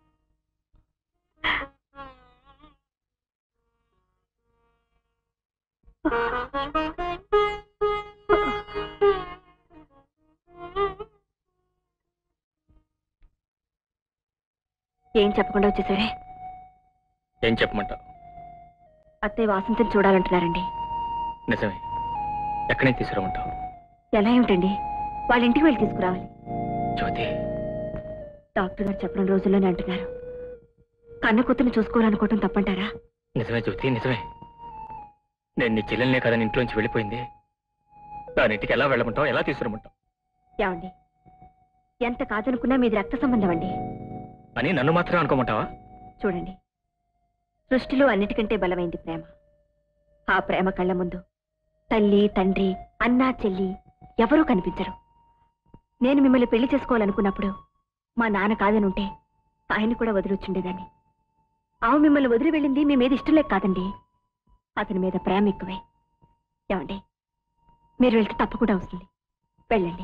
ఏం చెప్పకుండా వచ్చేసరే ఏం చెప్పమంటావు అత్తయ్య వాసంతిని చూడాలంటున్నారండి నిజమే ఎక్కడి నుంచి తీసుకురమంటావు ఎలా ఏమిటండి వాళ్ళ ఇంటికి వెళ్ళి తీసుకురావాలి జ్యోతి డాక్టర్ గారు చెప్పిన రోజుల్లోనే అంటున్నారు కన్న కూతురు చూసుకోవాలనుకోవటం తప్పంటారా నిజమే జ్యోతి నిజమే నేను నీ చెల్లెల్నే కదా ఇంట్లోంచి వెళ్ళిపోయింది దాని ఇంటికి ఎలా వెళ్ళమంటావు ఎలా తీసుకురమంటావు ఏమండి ఎంత కాదనుకున్నా మీది రక్త సంబంధం అండి అని నన్ను మాత్రం అనుకోమంటావా చూడండి సృష్టిలో అన్నిటికంటే బలమైంది ప్రేమ ఆ ప్రేమ కళ్ళ ముందు తల్లి తండ్రి అన్నా చెల్లి ఎవరూ కనిపించరు నేను మిమ్మల్ని పెళ్లి చేసుకోవాలనుకున్నప్పుడు మా నాన్న కాదనుంటే ఆయన కూడా వదిలొచ్చుండేదాన్ని ఆమె మిమ్మల్ని వదిలి వెళ్ళింది మీ మీద ఇష్టం లేక కాదండి అతని మీద ప్రేమ ఎక్కువే ఏమండి మీరు వెళ్తే తప్పకుండా వస్తుంది వెళ్ళండి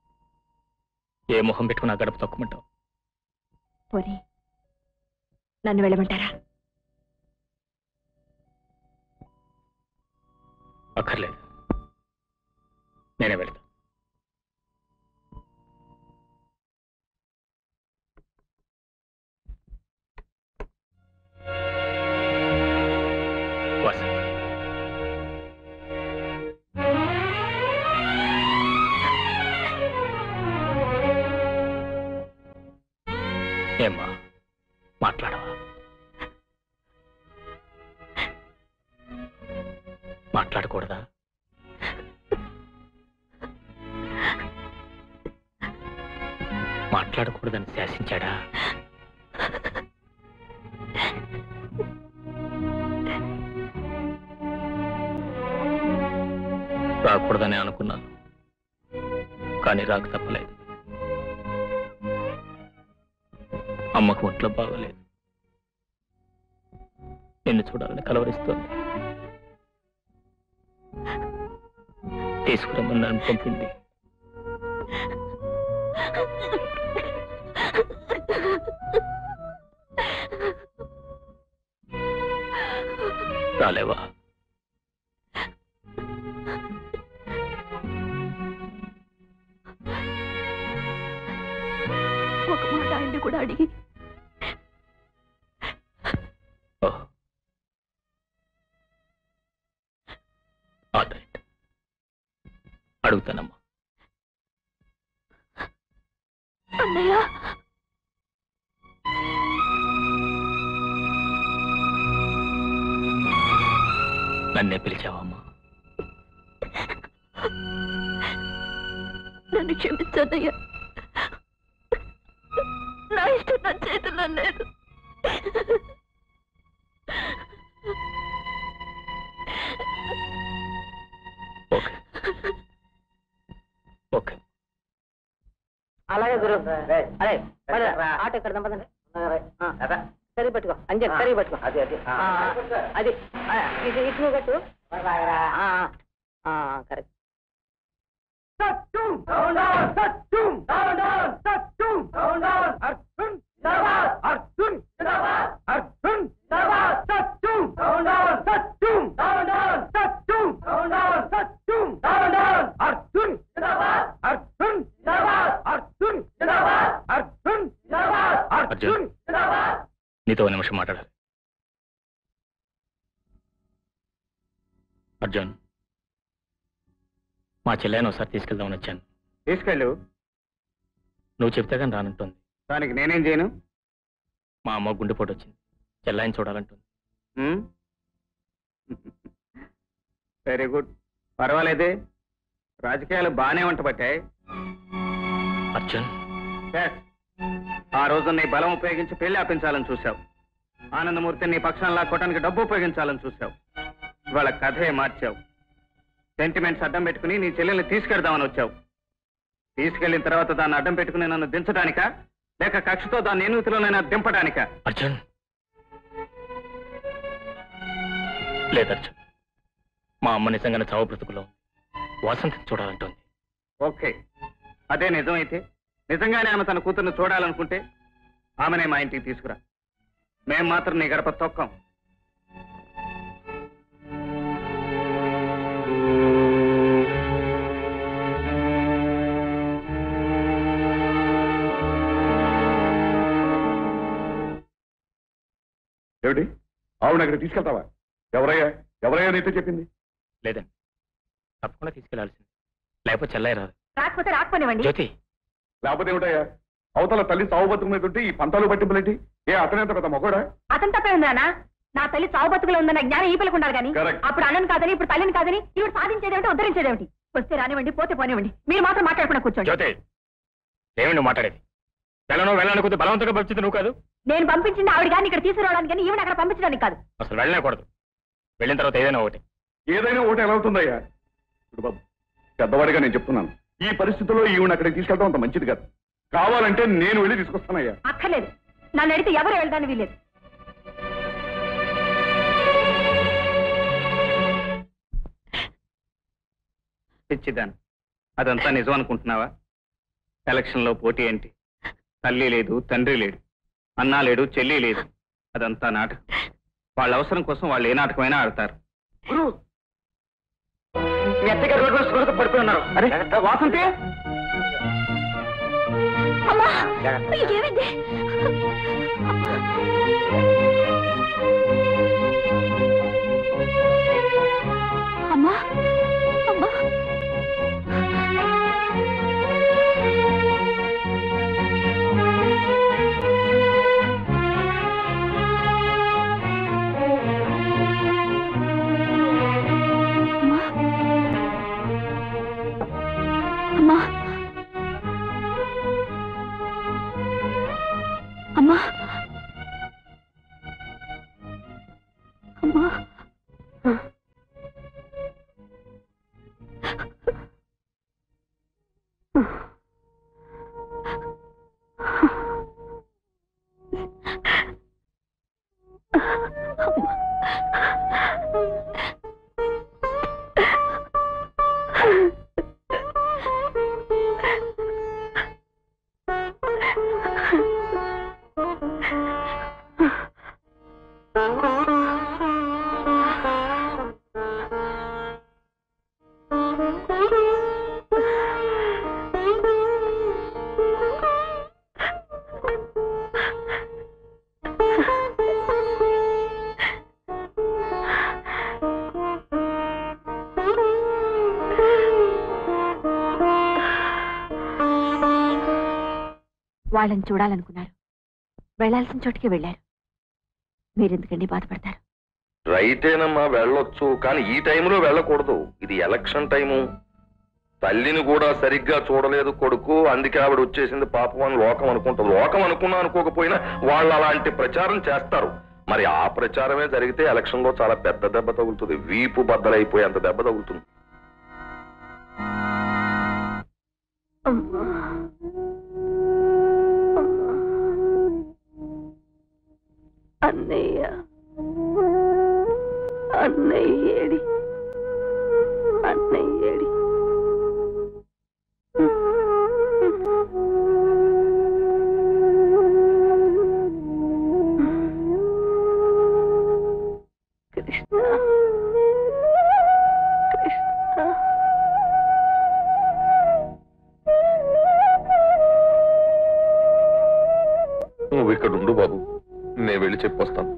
ఏ మొహం పెట్టుకుని ఆ గడప తొక్కమంటావు పోనీ నన్ను వెళ్ళమంటారా అక్కర్లేదు నేనే వెళ్తా వసంత్ ఏమ్మా మాట్లాడవా మాట్లాడకూడదా మాట్లాడకూడదని శాసించాడా రాకూడదని అనుకున్నాను కానీ రాక తప్పలేదు అమ్మకు ఒంట్లో బాగలేదు నిన్ను చూడాలని కలవరిస్తోంది తీసుకురమ్మని నన్ను పంపింది రాలేవా ఒక మాట ఆయన్ని కూడా అడిగి ఓహ్. ఆల్ రైట్ అడుగుతానమ్మా అన్నయ్య నన్నే పిలిచావమ్మా నన్ను క్షమించన్నయ్య నా ఇష్టం నా చేతుల్లో లేదు ఓకే ఓకే అలాగే గురు అరే పద, ఆటో ఇక్కడ పదండి సరి పట్టుకో అంజన్ సరి పట్టుకో అది అది అది ఆ, ఇది ఇటు నువ్వు కట్టు కరెక్ట్ అర్జున్ నీతో ఒక నిమిషం మాట్లాడాలి అర్జున్ మా చెల్లెని ఒకసారి తీసుకెళ్దామని వచ్చాను తీసుకెళ్ళు నువ్వు చెప్తే కానీ రానంటుంది దానికి నేనేం చేయను మా అమ్మ గుండెపోటు వచ్చింది చెల్లాయిని చూడాలంటుంది వెరీ గుడ్ పర్వాలేదే రాజకీయాలు బాగానే వంట పట్టాయి అర్జున్ Yes. ఆ రోజు నీ బలం ఉపయోగించి పెళ్లి ఆపించాలని చూశావు ఆనందమూర్తి నీ పక్షాన్ని లాక్కోవడానికి డబ్బు ఉపయోగించాలని చూశావు ఇవాళ కథే మార్చావు సెంటిమెంట్స్ అడ్డం పెట్టుకుని నీ చెల్లెల్ని తీసుకెళ్దామని వచ్చావు తీసుకెళ్లిన తర్వాత దాన్ని అడ్డం పెట్టుకుని నన్ను దించడానికా లేక కక్షతో దాన్ని ఎన్నుతిలోనైనా దింపడానికా అర్జున్ లేదు అర్జున్ మా అమ్మ నిజంగానే చావు బ్రతుకులో వసంతి చూడాలంటోంది ఓకే అదే నిజమైతే నిజంగానే ఆమె తన కూతుర్ని చూడాలనుకుంటే ఆమెనే మా ఇంటికి తీసుకురా మేం మాత్రం నీ గడప తొక్కం ఏమిటి ఆవిడ అక్కడ తీసుకెళ్తావా ఎవరయ్యా ఎవరయ్యా నీతో చెప్పింది లేదండి తప్పకుండా తీసుకెళ్లాల్సింది లేకపోతే చెల్లయ్య రాదు రాకపోతే రాకపోనివ్వండి జ్యోతి లేకపోతే ఏమిటయ్యా అవతల తల్లి సావు బతుకు మీద ఉంటే ఈ పంతాలు పట్టింపులేంటి ఏ అతనేంత పెద్ద మొగోడా అతని తప్పే ఉందానా నా తల్లి చావు బతుకులో ఉందన్న జ్ఞానం ఈ పిల్లకుండాలి కానీ Correct. అప్పుడు అన్నను కాదని ఇప్పుడు తల్లిని కాదని ఇవి సాధించేదేమిటి ఉద్ధరించేదేమిటి వస్తే రానివ్వండి పోతే పోనివ్వండి మీరు మాత్రం మాట్లాడకుండా కూర్చోండి జ్యోతి ఏమి నువ్వు మాట్లాడేది వెళ్ళను వెళ్ళను కొద్ది బలవంతంగా పంపించింది నువ్వు కాదు నేను పంపించింది ఆవిడ గారిని ఇక్కడ తీసుకురావడానికి కానీ ఈవిడ అక్కడ పంపించడానికి కాదు అసలు వెళ్ళనేకూడదు వెళ్ళిన తర్వాత ఏదైనా ఒకటి ఏదైనా ఒకటి ఎలా అవుతుందయ్యా ఇప్పుడు బాబు పెద్దవాడిగా నేను చెప్తున్నాను ఈ పరిస్థితుల్లో ఈవిడ అక్కడికి తీసుకెళ్ళడం అంత మంచిది కాదు కావాలంటే నేను వెళ్ళి తీసుకొస్తానయ్యా అక్కర్లేదు నన్ను అడిగితే ఎవరు వెళ్ళడానికి వీలేదు పిచ్చిదాన్ని అదంతా నిజం అనుకుంటున్నావా ఎలక్షన్లో పోటీ ఏంటి తల్లి లేదు తండ్రి లేడు అన్నా లేడు చెల్లి లేదు అదంతా నాటకం వాళ్ళ అవసరం కోసం వాళ్ళు ఏ నాటకమైనా ఆడతారు మీ అత్తగారు రోడ్డు మీద స్కూల్కి పడిపోయి ఉన్నారు అరే వాసంతి అమ్మా ఏమైంది అమ్మా అమ్మా అమ్మా వాళ్ళని చూడాలనుకున్నారు వెళ్ళాల్సిన చోటికి వెళ్ళారు మీరెందుకండి బాధపడతారు రైటేనమ్మా వెళ్ళొచ్చు కానీ ఈ టైంలో వెళ్ళకూడదు ఇది ఎలక్షన్ టైము తల్లిని కూడా సరిగ్గా చూడలేదు కొడుకు అందుకే ఆవిడ వచ్చేసింది పాపం అని లోకం అనుకుంటుంది లోకం అనుకున్నా అనుకోకపోయినా వాళ్ళు అలాంటి ప్రచారం చేస్తారు మరి ఆ ప్రచారమే జరిగితే ఎలక్షన్ లో చాలా పెద్ద దెబ్బ తగులుతుంది వీపు బద్దలైపోయేంత దెబ్బ తగులుతుంది అన్నయ్య అన్నయ్యేడి అన్నయ్యేడి కృష్ణ కృష్ణ నువ్వు ఇక్కడ ఉండు బాబు నేను వెళ్ళి చెప్పొస్తాను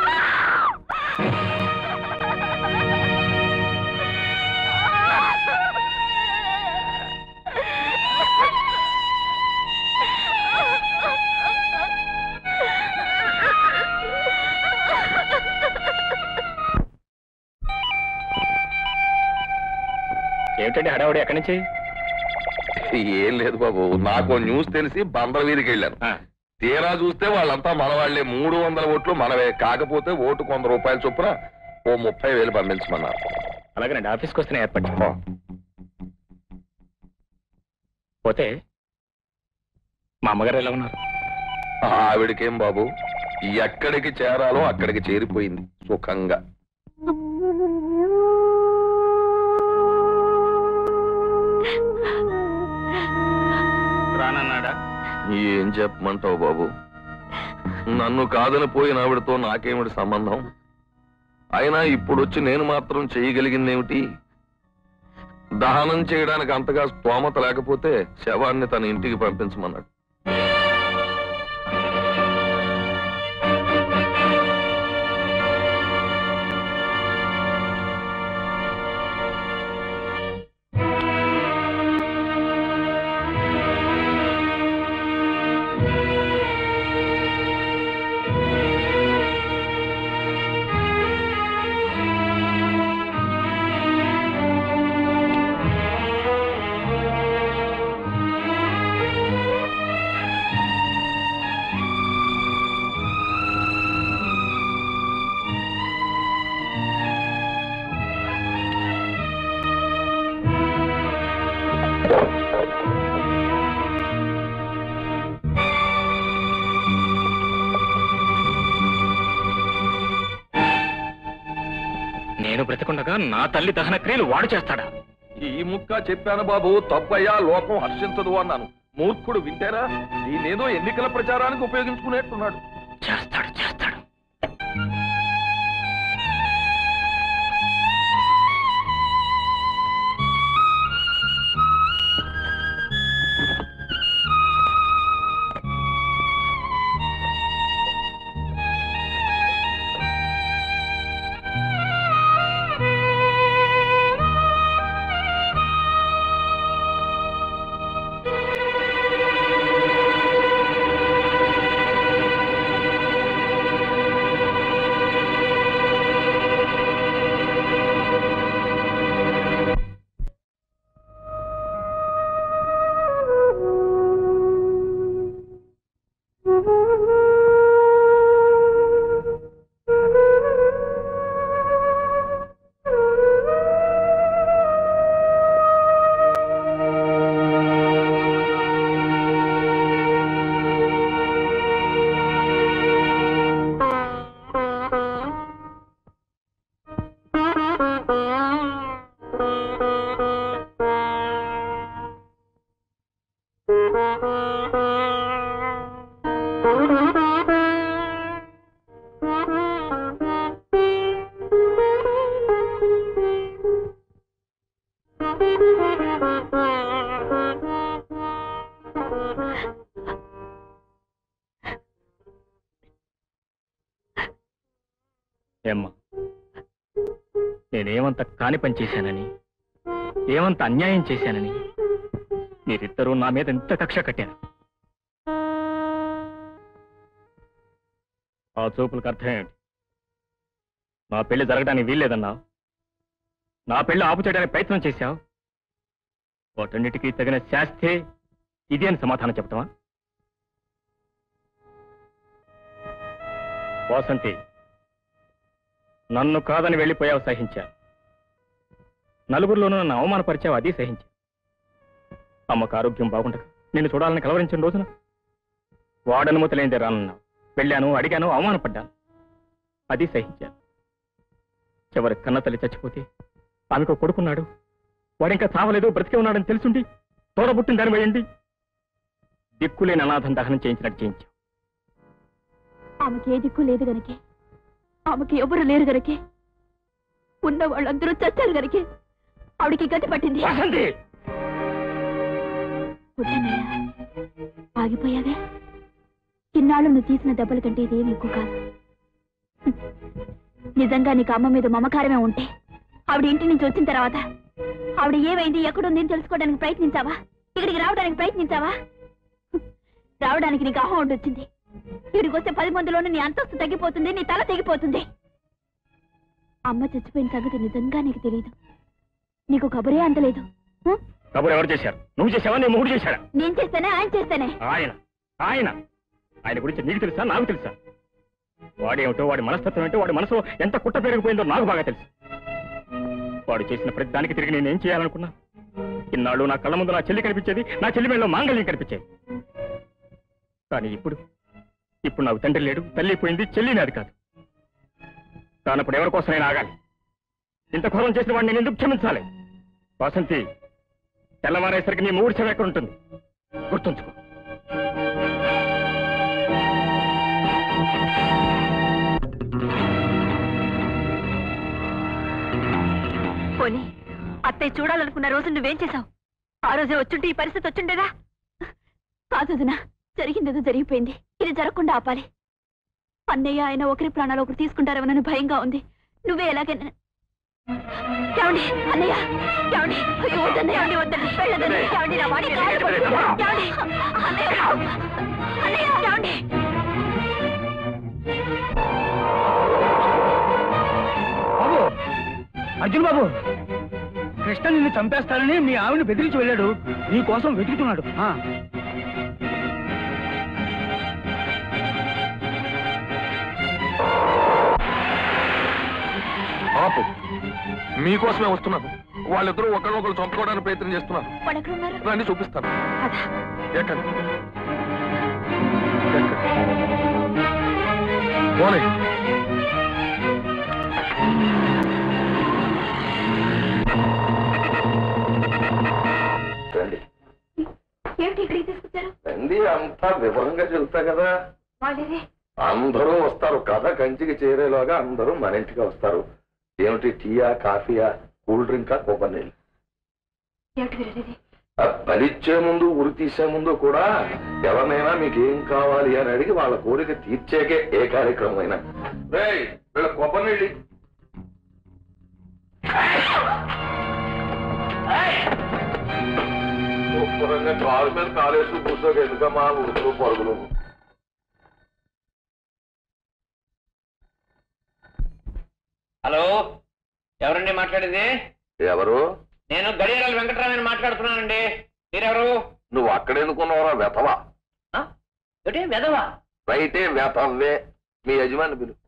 ఏమిటండి హడావుడి ఎక్కడి నుంచి ఏం లేదు బాబు నాకు న్యూస్ తెలిసి బందర వీధికి వెళ్ళాను తీరా చూస్తే వాళ్ళంతా మనవాళ్లే మూడు వందల ఓట్లు మనవే కాకపోతే ఓటుకు వంద రూపాయల చొప్పున ఓ ముప్పై వేలు పంపించమన్నారు అలాగేనండి ఆఫీస్కి వస్తేనే ఏర్పాటు పోతే మా అమ్మగారు ఎలా ఉన్నారు ఆవిడకేం బాబు ఎక్కడికి చేరాలో అక్కడికి చేరిపోయింది సుఖంగా రానన్నాడా ఏం చెప్పమంటావు బాబు నన్ను కాదని పోయిన ఆవిడతో నాకేమిటి సంబంధం అయినా ఇప్పుడొచ్చి నేను మాత్రం చేయగలిగిందేమిటి దహనం చేయడానికి అంతగా స్తోమత లేకపోతే శవాన్ని తన ఇంటికి పంపించమన్నాడు నేను బ్రతికుండగా నా తల్లి దహన క్రియలు వాడు చేస్తాడా ఈ ముక్క చెప్పాను బాబు తప్పయ్యా లోకం హర్షించదు అన్నాను మూర్ఖుడు వింటారా దీనేదో ఎన్నికల ప్రచారానికి ఉపయోగించుకునేట్టున్నాడు చేస్తాడు చేస్తాడు ఆ ఏమ్మా నేనేమంత కాని పని చేశానని ఏమంత అన్యాయం చేశానని మీరిద్దరూ నా మీద ఎంత కక్ష కట్టారు ఆ చూపులకు అర్థం ఏమిటి నా పెళ్లి జరగడానికి వీల్లేదన్నావు నా పెళ్లి ఆపు చేయడానికి ప్రయత్నం చేశావు వాటన్నిటికీ తగిన శాస్తే ఇది అని సమాధానం చెప్తావా వాసంతి నన్ను కాదని వెళ్ళిపోయావు సహించా నలుగురిలోనూ నన్ను అవమానపరిచావు అది సహించా అమ్మకు ఆరోగ్యం బాగుండక నిన్ను చూడాలని కలవరించిన రోజున వాడనుమతి లేనిదే రానన్నావు వెళ్ళాను అడిగాను అవమానపడ్డాను అది సహించాను చివరి కన్న తల్లి చచ్చిపోతే ఆమెకు ఒక కొడుకున్నాడు వాడింకా చావలేదు బ్రతికే ఉన్నాడని తెలుసుండి తోడబుట్టిన దాని వేయండి దిక్కులేని అనాథం దహనం చేయించినట్టు చేయించావు ఆమెకి ఏ దిక్కు లేదు గనకే ఆమెకి ఎవరు లేరు గనకే ఉన్న వాళ్ళందరూ చచ్చారు గనకే ఆవిడికి గతి పట్టింది వద్దన్నయ్య, ఆగిపోయావే ఇన్నాళ్ళు నువ్వు తీసిన దెబ్బల కంటే ఇదేమి ఎక్కువ కాదు హ్మ్. నిజంగా నీకు అమ్మ మీద మమకారమే ఉంటే ఆవిడ ఇంటి నుంచి వచ్చిన తర్వాత ఆవిడ ఏమైంది ఎక్కడుంది అని తెలుసుకోవడానికి ప్రయత్నించావా ఇక్కడికి రావడానికి ప్రయత్నించావా హ్మ్. రావడానికి నీకు అహం వచ్చింది ఇక్కడికి వస్తే పది మందిలోనూ నీ అంతస్తు తగ్గిపోతుంది నీ తల తెగిపోతుంది అమ్మ చచ్చిపోయిన సంగతి నిజంగా నీకు తెలియదు నీకు కబురే అంతలేదు హ్మ్? కబురు ఎవరు చేశారు నువ్వు చేసావా నీ మూడు చేశాడా నేను చేస్తేనే ఆయన చేస్తేనే ఆయన ఆయన ఆయన గురించి నీకు తెలుసా నాకు తెలుసా వాడేమిటో వాడి మనస్తత్వం ఏంటో వాడి మనసులో ఎంత కుట్ట పెరిగిపోయిందో నాకు బాగా తెలుసు వాడు చేసిన ప్రతి దానికి తిరిగి నేనేం చేయాలనుకున్నా ఇన్నాళ్ళు నా కళ్ళ ముందు నా చెల్లి కనిపించేది నా చెల్లి మేడలో మాంగళ్యం కనిపించేది కానీ ఇప్పుడు ఇప్పుడు నాకు తండ్రి లేడు తల్లి పోయింది చెల్లి నాది కాదు కానప్పుడు ఎవరి కోసం నేను ఆగాలి ఇంత ఘోరం చేసిన వాడిని నేను ఎందుకు క్షమించాలి వాసంతి తెల్లవారేసరికి నీ మూర్ఛం ఎక్కడ ఉంటుంది గుర్తుంచుకో పోనీ అత్తయ్య చూడాలనుకున్న రోజు నువ్వేం చేశావు ఆ రోజే వచ్చుంటే ఈ పరిస్థితి వచ్చుండేదా కాదు వదినా జరిగిందేదో జరిగిపోయింది ఇది జరగకుండా ఆపాలి అన్నయ్య ఆయన ఒకరి ప్రాణాలు ఒకరు తీసుకుంటారేమోనని భయంగా ఉంది నువ్వే ఎలాగైనా ఏమండి అన్నయ్య ఏమండి అయ్యో వద్దన్నయ్య ఏమండి వద్దండి వెళ్ళదండి ఏమండి నా వాడి కాళ్ళు పట్టుకో. ఏమండి అన్నయ్య అన్నయ్య ఏమండి బాబు అర్జున్ బాబు కృష్ణ నిన్ను చంపేస్తానని మీ ఆవిడని బెదిరించి వెళ్ళాడు నీ కోసం వెతుకుతున్నాడు ఆ. ఆపు మీకోసమే వస్తున్నాను వాళ్ళిద్దరూ ఒకరినొకరు చంపుకోవడానికి ప్రయత్నం చేస్తున్నారు వాడు ఎక్కడ ఉన్నారు రండి చూపిస్తాను ఎక్కండి పోనీ రండి ఏమిటి ఇక్కడికి తీసుకొచ్చారు రండి అంతా వివరంగా చెబుతా కదా వాళ్ళే అందరూ వస్తారు కథ కంచికి చేరేలోగా అందరూ మన ఇంటికి వస్తారు ఏమిటి టీయా కాఫీయా కూల్ డ్రింకా కొబ్బరి నీళ్ళు ఏమిటి వీరది ఆ బలిచ్చే ముందు ఉరి తీసే ముందు కూడా ఎవరినైనా మీకు ఏం కావాలి అని అడిగి వాళ్ళ కోరిక తీర్చేకే ఏ కార్యక్రమం అయినా రేయ్, వీళ్ళ కొబ్బరి నీళ్ళు శుభ్రంగా కాలు మీద కాలేసి కూర్చోక ఎందుకమ్మా ఉరుకులు పరుగులు హలో ఎవరండి మాట్లాడేది ఎవరు నేను గడియారాల వెంకటరామని మాట్లాడుతున్నానండి మీరెవరు నువ్వు అక్కడెందుకున్నావురా వెతవా ఒకటి వెదవా రైటే వెతవ్వే మీ యజమాని పిలు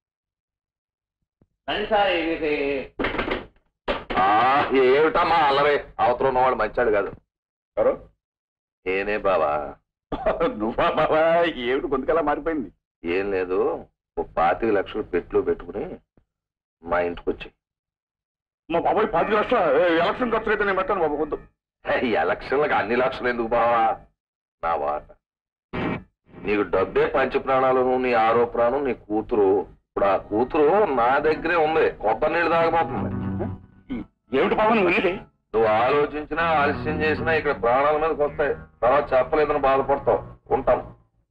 రండి సార్ ఇది ఆ, ఏమిటమ్మా అల్లరే అవతల ఉన్నవాడు మంచాడు కాదు ఎవరు నేనే బావా నువ్వా బాబా ఏమిటి గొంతుకలా మారిపోయింది ఏం లేదు ఓ పాతిక లక్షలు పెట్లు పెట్టుకుని మా ఇంటికి వచ్చి మా బాబాయ్ పది లక్షల ఎలక్షన్ ఖర్చు అయితే నేను పెట్టాను బాబు వద్దు ఎలక్షన్లకు అన్ని లక్షలు ఎందుకు బావా నా వాట నీకు డబ్బే పంచ ప్రాణాలను నీ ఆరో ప్రాణం నీ కూతురు ఇప్పుడు ఆ కూతురు నా దగ్గరే ఉంది కొబ్బరి నీళ్ళు తాగబోతుంది ఏమిటి బాబా నువ్వు వెళ్ళేది నువ్వు ఆలోచించినా ఆలస్యం చేసినా ఇక్కడ ప్రాణాల మీదకి వస్తాయి తర్వాత చెప్పలేదని బాధపడతావు ఉంటాం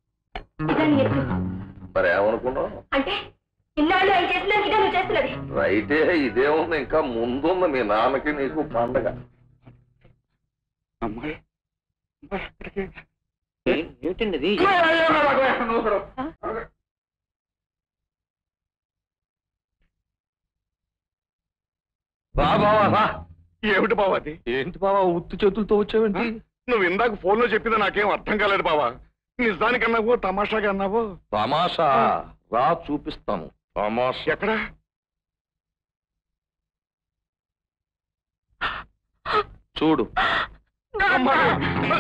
మరి ఏమనుకున్నావు అంటే ఇన్నాళ్ళు ఆయన చేసిన ఇదే నువ్వు చేస్తున్నది రైటే ఇదేముంది ఇంకా ముందుంది మీ నాన్నకి నీకు పండగ అమ్మాయి ఏమిటండి ఇది రా బావా రా ఏమిటి బావా అది ఏంటి బావా ఉత్తు చేతులతో వచ్చావేంటి నువ్వు ఇందాక ఫోన్ లో చెప్పింది నాకేం అర్థం కాలేదు బావా నిజానికి అన్నావో తమాషాగా అన్నావో తమాషా రా చూపిస్తాను తమాషా ఎక్కడ చూడు అమ్మాయి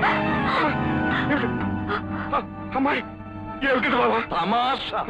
అమ్మాయి ఏమిటి బావా తమాషా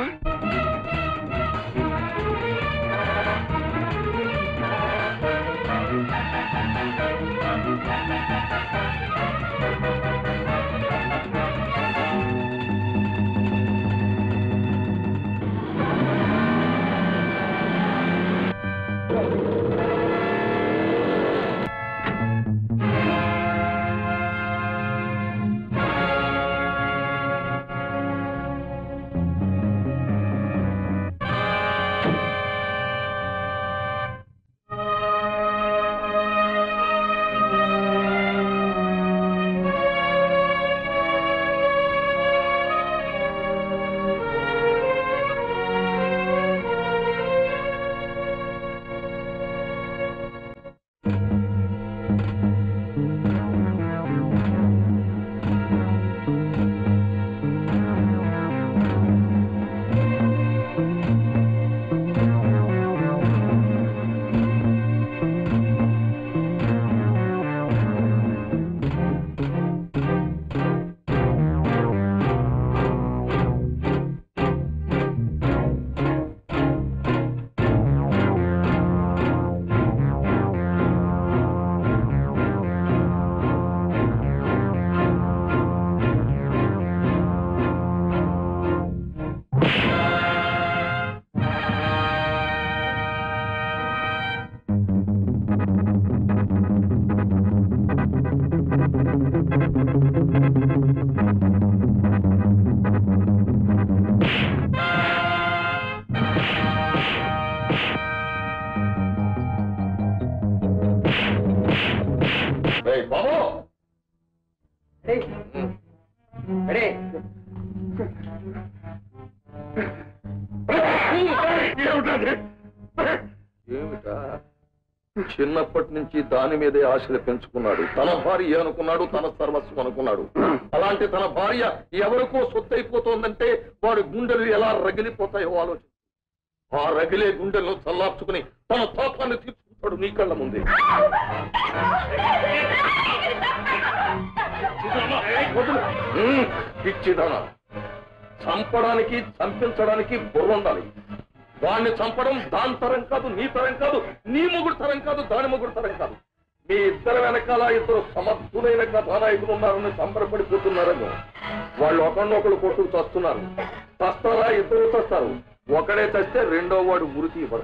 ఏయ్ బాబు ఏమిటది ఏమిటా చిన్నప్పటి నుంచి దాని మీదే ఆశలు పెంచుకున్నాడు తన భార్య అనుకున్నాడు తన సర్వస్వం అనుకున్నాడు అలాంటి తన భార్య ఎవరికో సొత్తైపోతోందంటే వాడి గుండెలు ఎలా రగిలిపోతాయో ఆలోచన ఆ రగిలే గుండెలను చల్లార్చుకుని తన తాపాన్ని తీర్చుకుంటాడు నీ కళ్ళ ముందే ఉమ్, పిచ్చిదానా చంపడానికి చంపించడానికి బుర్ర ఉండాలి వాణ్ణి చంపడం దాని తరం కాదు నీ తరం కాదు నీ ముగ్గురు తరం కాదు దాని ముగ్గురు తరం కాదు మీ ఇద్దరు వెనకాల ఇద్దరు సమర్థులైన కథానాయకులు ఉన్నారని సంబరపడిపోతున్నారేమో వాళ్ళు ఒకరినొకరు కొట్టుకు చస్తున్నారు చస్తారా ఇద్దరు చస్తారు ఒకడే చస్తే రెండో వాడు ఉరికి ఇవ్వడు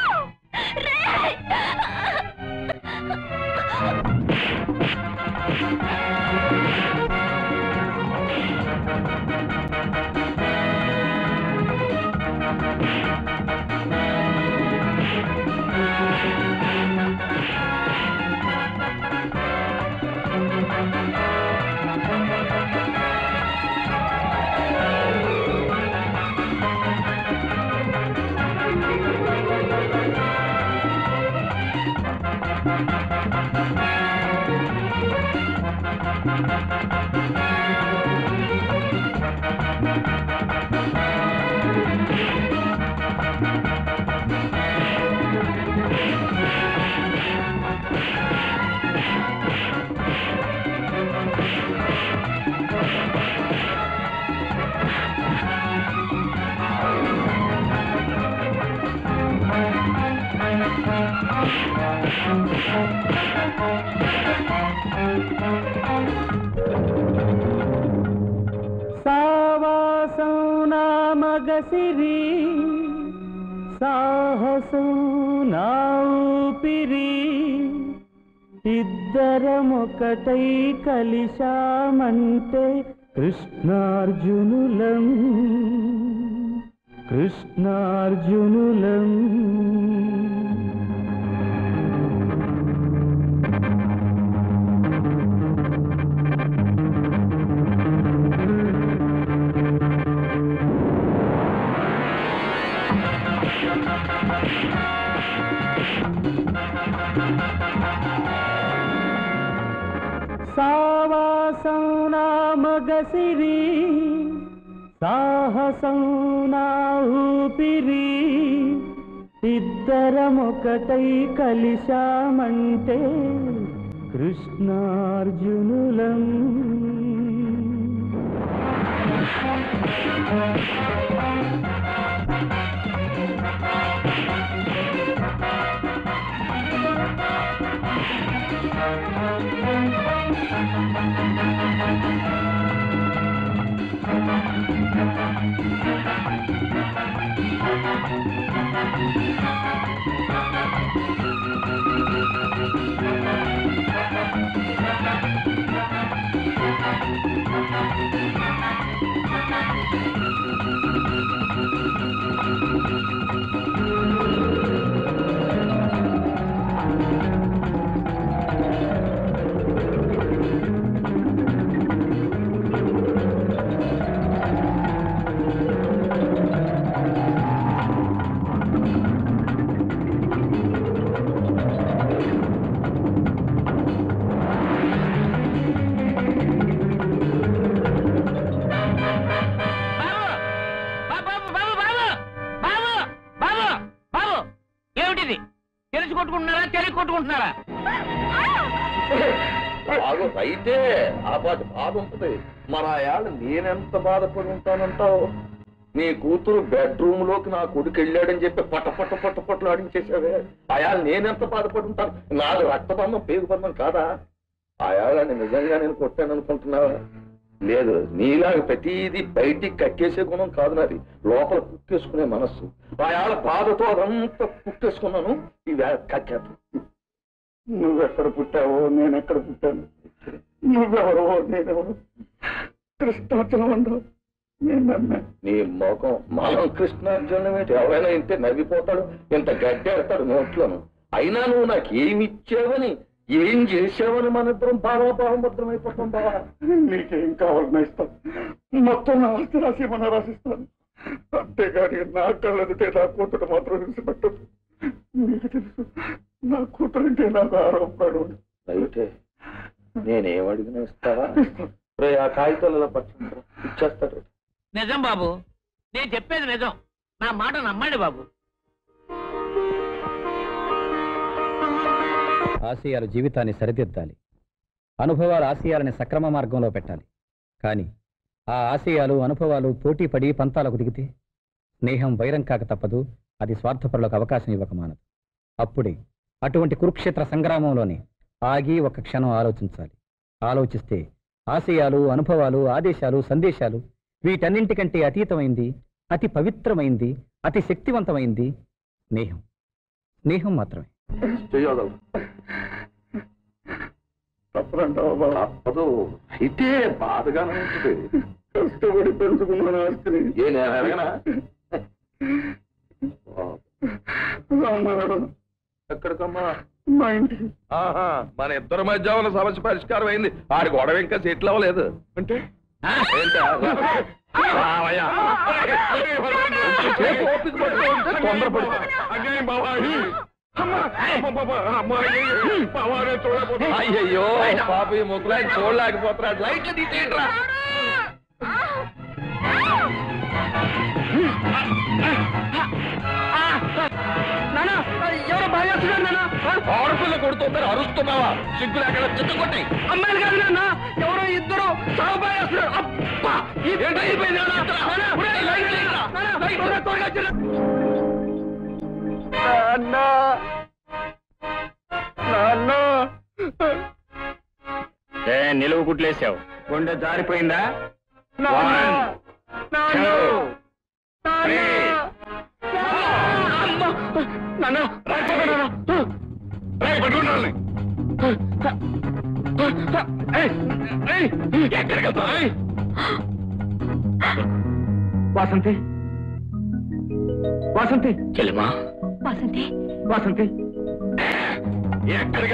సావాసం నా మగసిరి సాహసం నా ఊపిరి ఇద్దరమొకటై కలిశామంటే కృష్ణార్జునులం కృష్ణార్జునులం సావాసం నా మగసిరి సాహసం నా ఊపిరి ఇద్దరమొకటై కలిశామంటే కృష్ణార్జునులం బాబు బాబు బాబు బాబు బాబు బాబు ఏమిటిది తెలిసి కొట్టుకుంటున్నారా తెలిసి కొట్టుకుంటున్నారా బాగు రైతే ఆ పాటి బాధ ఉంటుంది మన ఆయాళ్ళు నేనెంత బాధపడి ఉంటానంటావు నీ కూతురు బెడ్రూమ్ లోకి నా కొడుకు వెళ్ళాడని చెప్పి పట్ట పట్ట పట్ట పట్లు ఆడించేసావే ఆయాలు నేనెంత బాధపడి ఉంటాను నాది రక్తబంధం పేగుబంధం కాదా ఆయాళ్ళని నిజంగా నేను కొట్టాను అనుకుంటున్నావా లేదు నీలాగా ప్రతిదీ బయటికి కక్కేసే గుణం కాదు నాది లోపల కుక్కేసుకునే మనస్సు ఆయాళ్ళ బాధతో అదంతా కుక్కేసుకున్నాను ఇవి కక్కేత నువ్వెక్కడ పుట్టావో నేను ఎక్కడ పుట్టాను నువ్వెవరో నేనెవరు కృష్ణార్జునం అంటావు నీ ముఖం మనం కృష్ణార్జునం ఏంటి ఎవరైనా ఇంటే నవ్విపోతాడు ఇంత గడ్డేస్తాడు నోట్లోను అయినా నువ్వు నాకు ఏమి ఇచ్చావని ఏం చేసావని మన ఇద్దరం భావాభావం భద్రమైపోతాం బావా నీకేం కావాలన్నా ఇస్తాను మొత్తం నా ఆస్తి రాసి మన రాసిస్తాను అంతేగాని నా కళ్ళెదుటే నా కూతురు మాత్రం విడిచిపెట్టదు నీకు తెలుసు నా కూతురు అంటే నాకు ఆరోపడు అయితే నేనేం అడిగినా ఇస్తావా రే ఆ కాగితాలలో పట్టుకుంటా ఇచ్చేస్తాడు నిజం బాబు నేను చెప్పేది నిజం నా మాట నమ్మండి బాబు ఆశయాలు జీవితాన్ని సరిదిద్దాలి అనుభవాలు ఆశయాలని సక్రమ మార్గంలో పెట్టాలి కానీ ఆ ఆశయాలు అనుభవాలు పోటీపడి పంతాలకు దిగితే స్నేహం వైరం కాక తప్పదు అది స్వార్థపరులకు అవకాశం ఇవ్వక మానదు అప్పుడే అటువంటి కురుక్షేత్ర సంగ్రామంలోనే ఆగి ఒక క్షణం ఆలోచించాలి ఆలోచిస్తే ఆశయాలు అనుభవాలు ఆదేశాలు సందేశాలు వీటన్నింటికంటే అతీతమైంది అతి పవిత్రమైంది అతి శక్తివంతమైంది స్నేహం స్నేహం మాత్రమే చేయగలరు తప్పదంటావా బాబా తప్పదు అయితే బాధగానే ఉంటుంది కష్టపడి పెంచుకున్నాను ఆస్తిని ఏ నేను అడగనా ఎక్కడికమ్మా మా ఇంటికి ఆహా మన ఇద్దరి మధ్య ఉన్న సమస్య పరిష్కారం అయింది ఆడి గొడవ ఇంకా సెటిల్ అవ్వలేదు అంటే ఏంటా? రావయ్యా. కొంచెంసేపు ఓపిక పట్టుకో, తొందరపడు. అయ్యయ్యో పాప ఈ ముగ్గులు చూడలేకపోతున్నాడు లైట్లు తీసేయండిరా ఎవరో బాగా నాన్న ఆడపిల్ల కొడుతుందని అరుస్తున్నావా సిగ్గులు ఎక్కడ చిత్తకొట్టి అమ్మాయిలు కాదు నాన్న ఎవరో ఇద్దరు సాగు బాగా అబ్బా ఏంటి అయిపోయింది నాన్న? నాన్న, ఒరేయ్, లైట్ తీయరా. నాన్న, త్వరగా, త్వరగా చిన్న- నాన్న నాన్న ఏ నిలువు గుడ్లేసావు గుండె జారిపోయిందా నాన్న One, నాన్న two, నాన్న అమ్మ! నాన్న రాకపోతే నాన్న రేయ్, పట్టుకోండి వాళ్ళని. వాసంతి వాసంతి చెల్లిమా వాసంతి వాసంతి ఎక్కడికి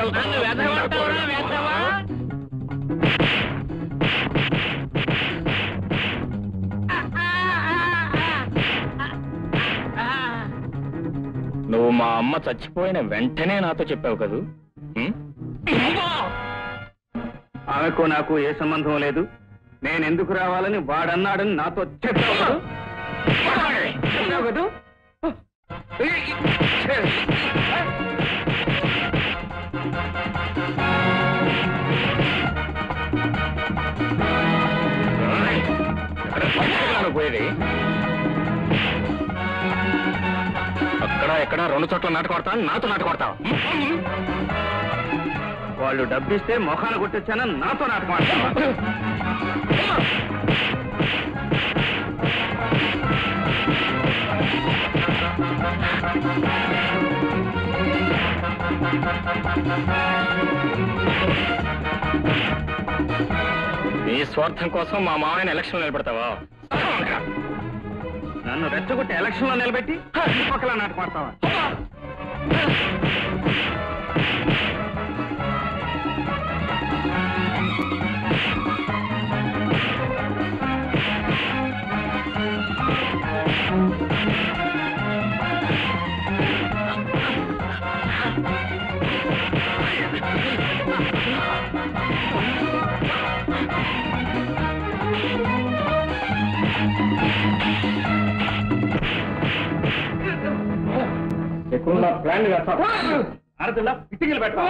నువ్వు మా అమ్మ చచ్చిపోయిన వెంటనే నాతో చెప్పావు కదూ ఉం? ఆమెకు నాకు ఏ సంబంధం లేదు నేను ఎందుకు రావాలని వాడన్నాడని నాతో చెప్పావు కదూ? చెప్పావు కదూ? ఎక్కడ పోయేది అక్కడ ఎక్కడ రెండు చోట్ల నాటు కొడతాను నాతో నాటు కొడతావు వాళ్ళు డబ్బిస్తే మొఖాన కొట్టొచ్చానని నాతో నాటకం ఆడతావా? నీ స్వార్థం కోసం మా మామయ్యని ఎలక్షన్ నిలబెడతావా నన్ను రెచ్చగొట్టి ఎలక్షన్ లో నిలబెట్టి ఈ పక్కల నాటకం ఆడతావా ఎక్కువ ప్లాన్ అరదల్లా పిటికలు పెట్టా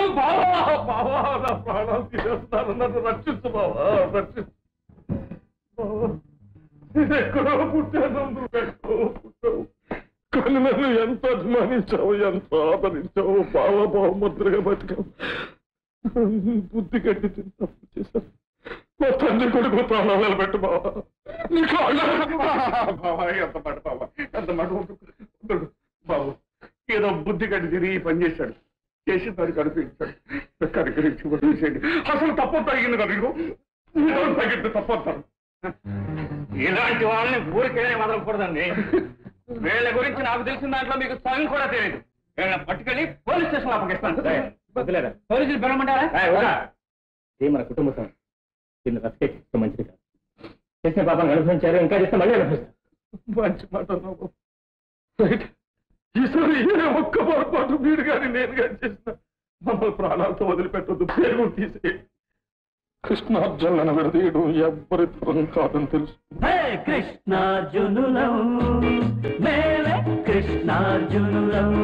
ప్రాణాలు తీసేస్తాను నన్ను రక్షించు బావా రక్షించు బావా, నేను ఎక్కడో పుట్టాను నువ్వు ఎక్కడో పుట్టావు కానీ నన్ను ఎంత అభిమానించావు ఎంత ఆదరించావు బావ బహుముద్రగా బతికావు బుద్ధి గడ్డి తిని తప్పు చేశాను మా తండ్రి కొడుకు ప్రాణాలు నిలబెట్టు బావా నీ కాళ్ళు బావా ఎంత మాట బావా ఎంత మాట వద్దు. వద్దు. బాబు ఏదో బుద్ధి గడ్డి తిరిగి ఈ పని చేశాడు చేసి దానికి కనిపించాడు కనికరించి వదిలేసేయండి అసలు తప్పు తగిన కదా నీకు తగ్గితే తప్పవుతాను ఇలాంటి వాళ్ళని ఊరికే వదలకూడదండి వీళ్ళ గురించి నాకు తెలిసిన దాంట్లో మీకు సగం కూడా తెలియదు వీళ్ళని పట్టుకెళ్ళి పోలీస్ స్టేషన్ అప్పగిస్తాను వదిలేదా పోలీసులు పిలవమంటారా ఇది మన కుటుంబ సమస్య దీన్ని రెస్పెక్ట్ మంచిది కాదు చేసిన పాపాన్ని అనుభవించారు ఇంకా చేస్తే మళ్ళీ అనుభవిస్తారు మంచి మాట అన్నావు రైట్ ఈసారి ఏ ఒక్క పొరపాటు మీరు కానీ నేను కానీ చేసిన మమ్మల్ని ప్రాణాలతో వదిలిపెట్టొద్దు పేరు తీసే కృష్ణార్జునులను విడదీయడం ఎవ్వరి తరం కాదని తెలుసు హే కృష్ణార్జునులం మేమే కృష్ణార్జునులం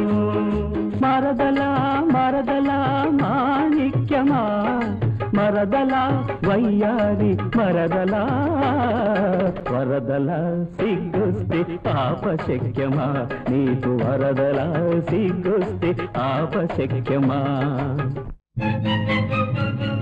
మరదలా మరదలా మాణిక్యమా మరదలా వయ్యారి మరదలా వరదలా సిగ్గుస్తే ఆపశక్యమా నీకు వరదలా సిగ్గుస్తే ఆపశక్యమా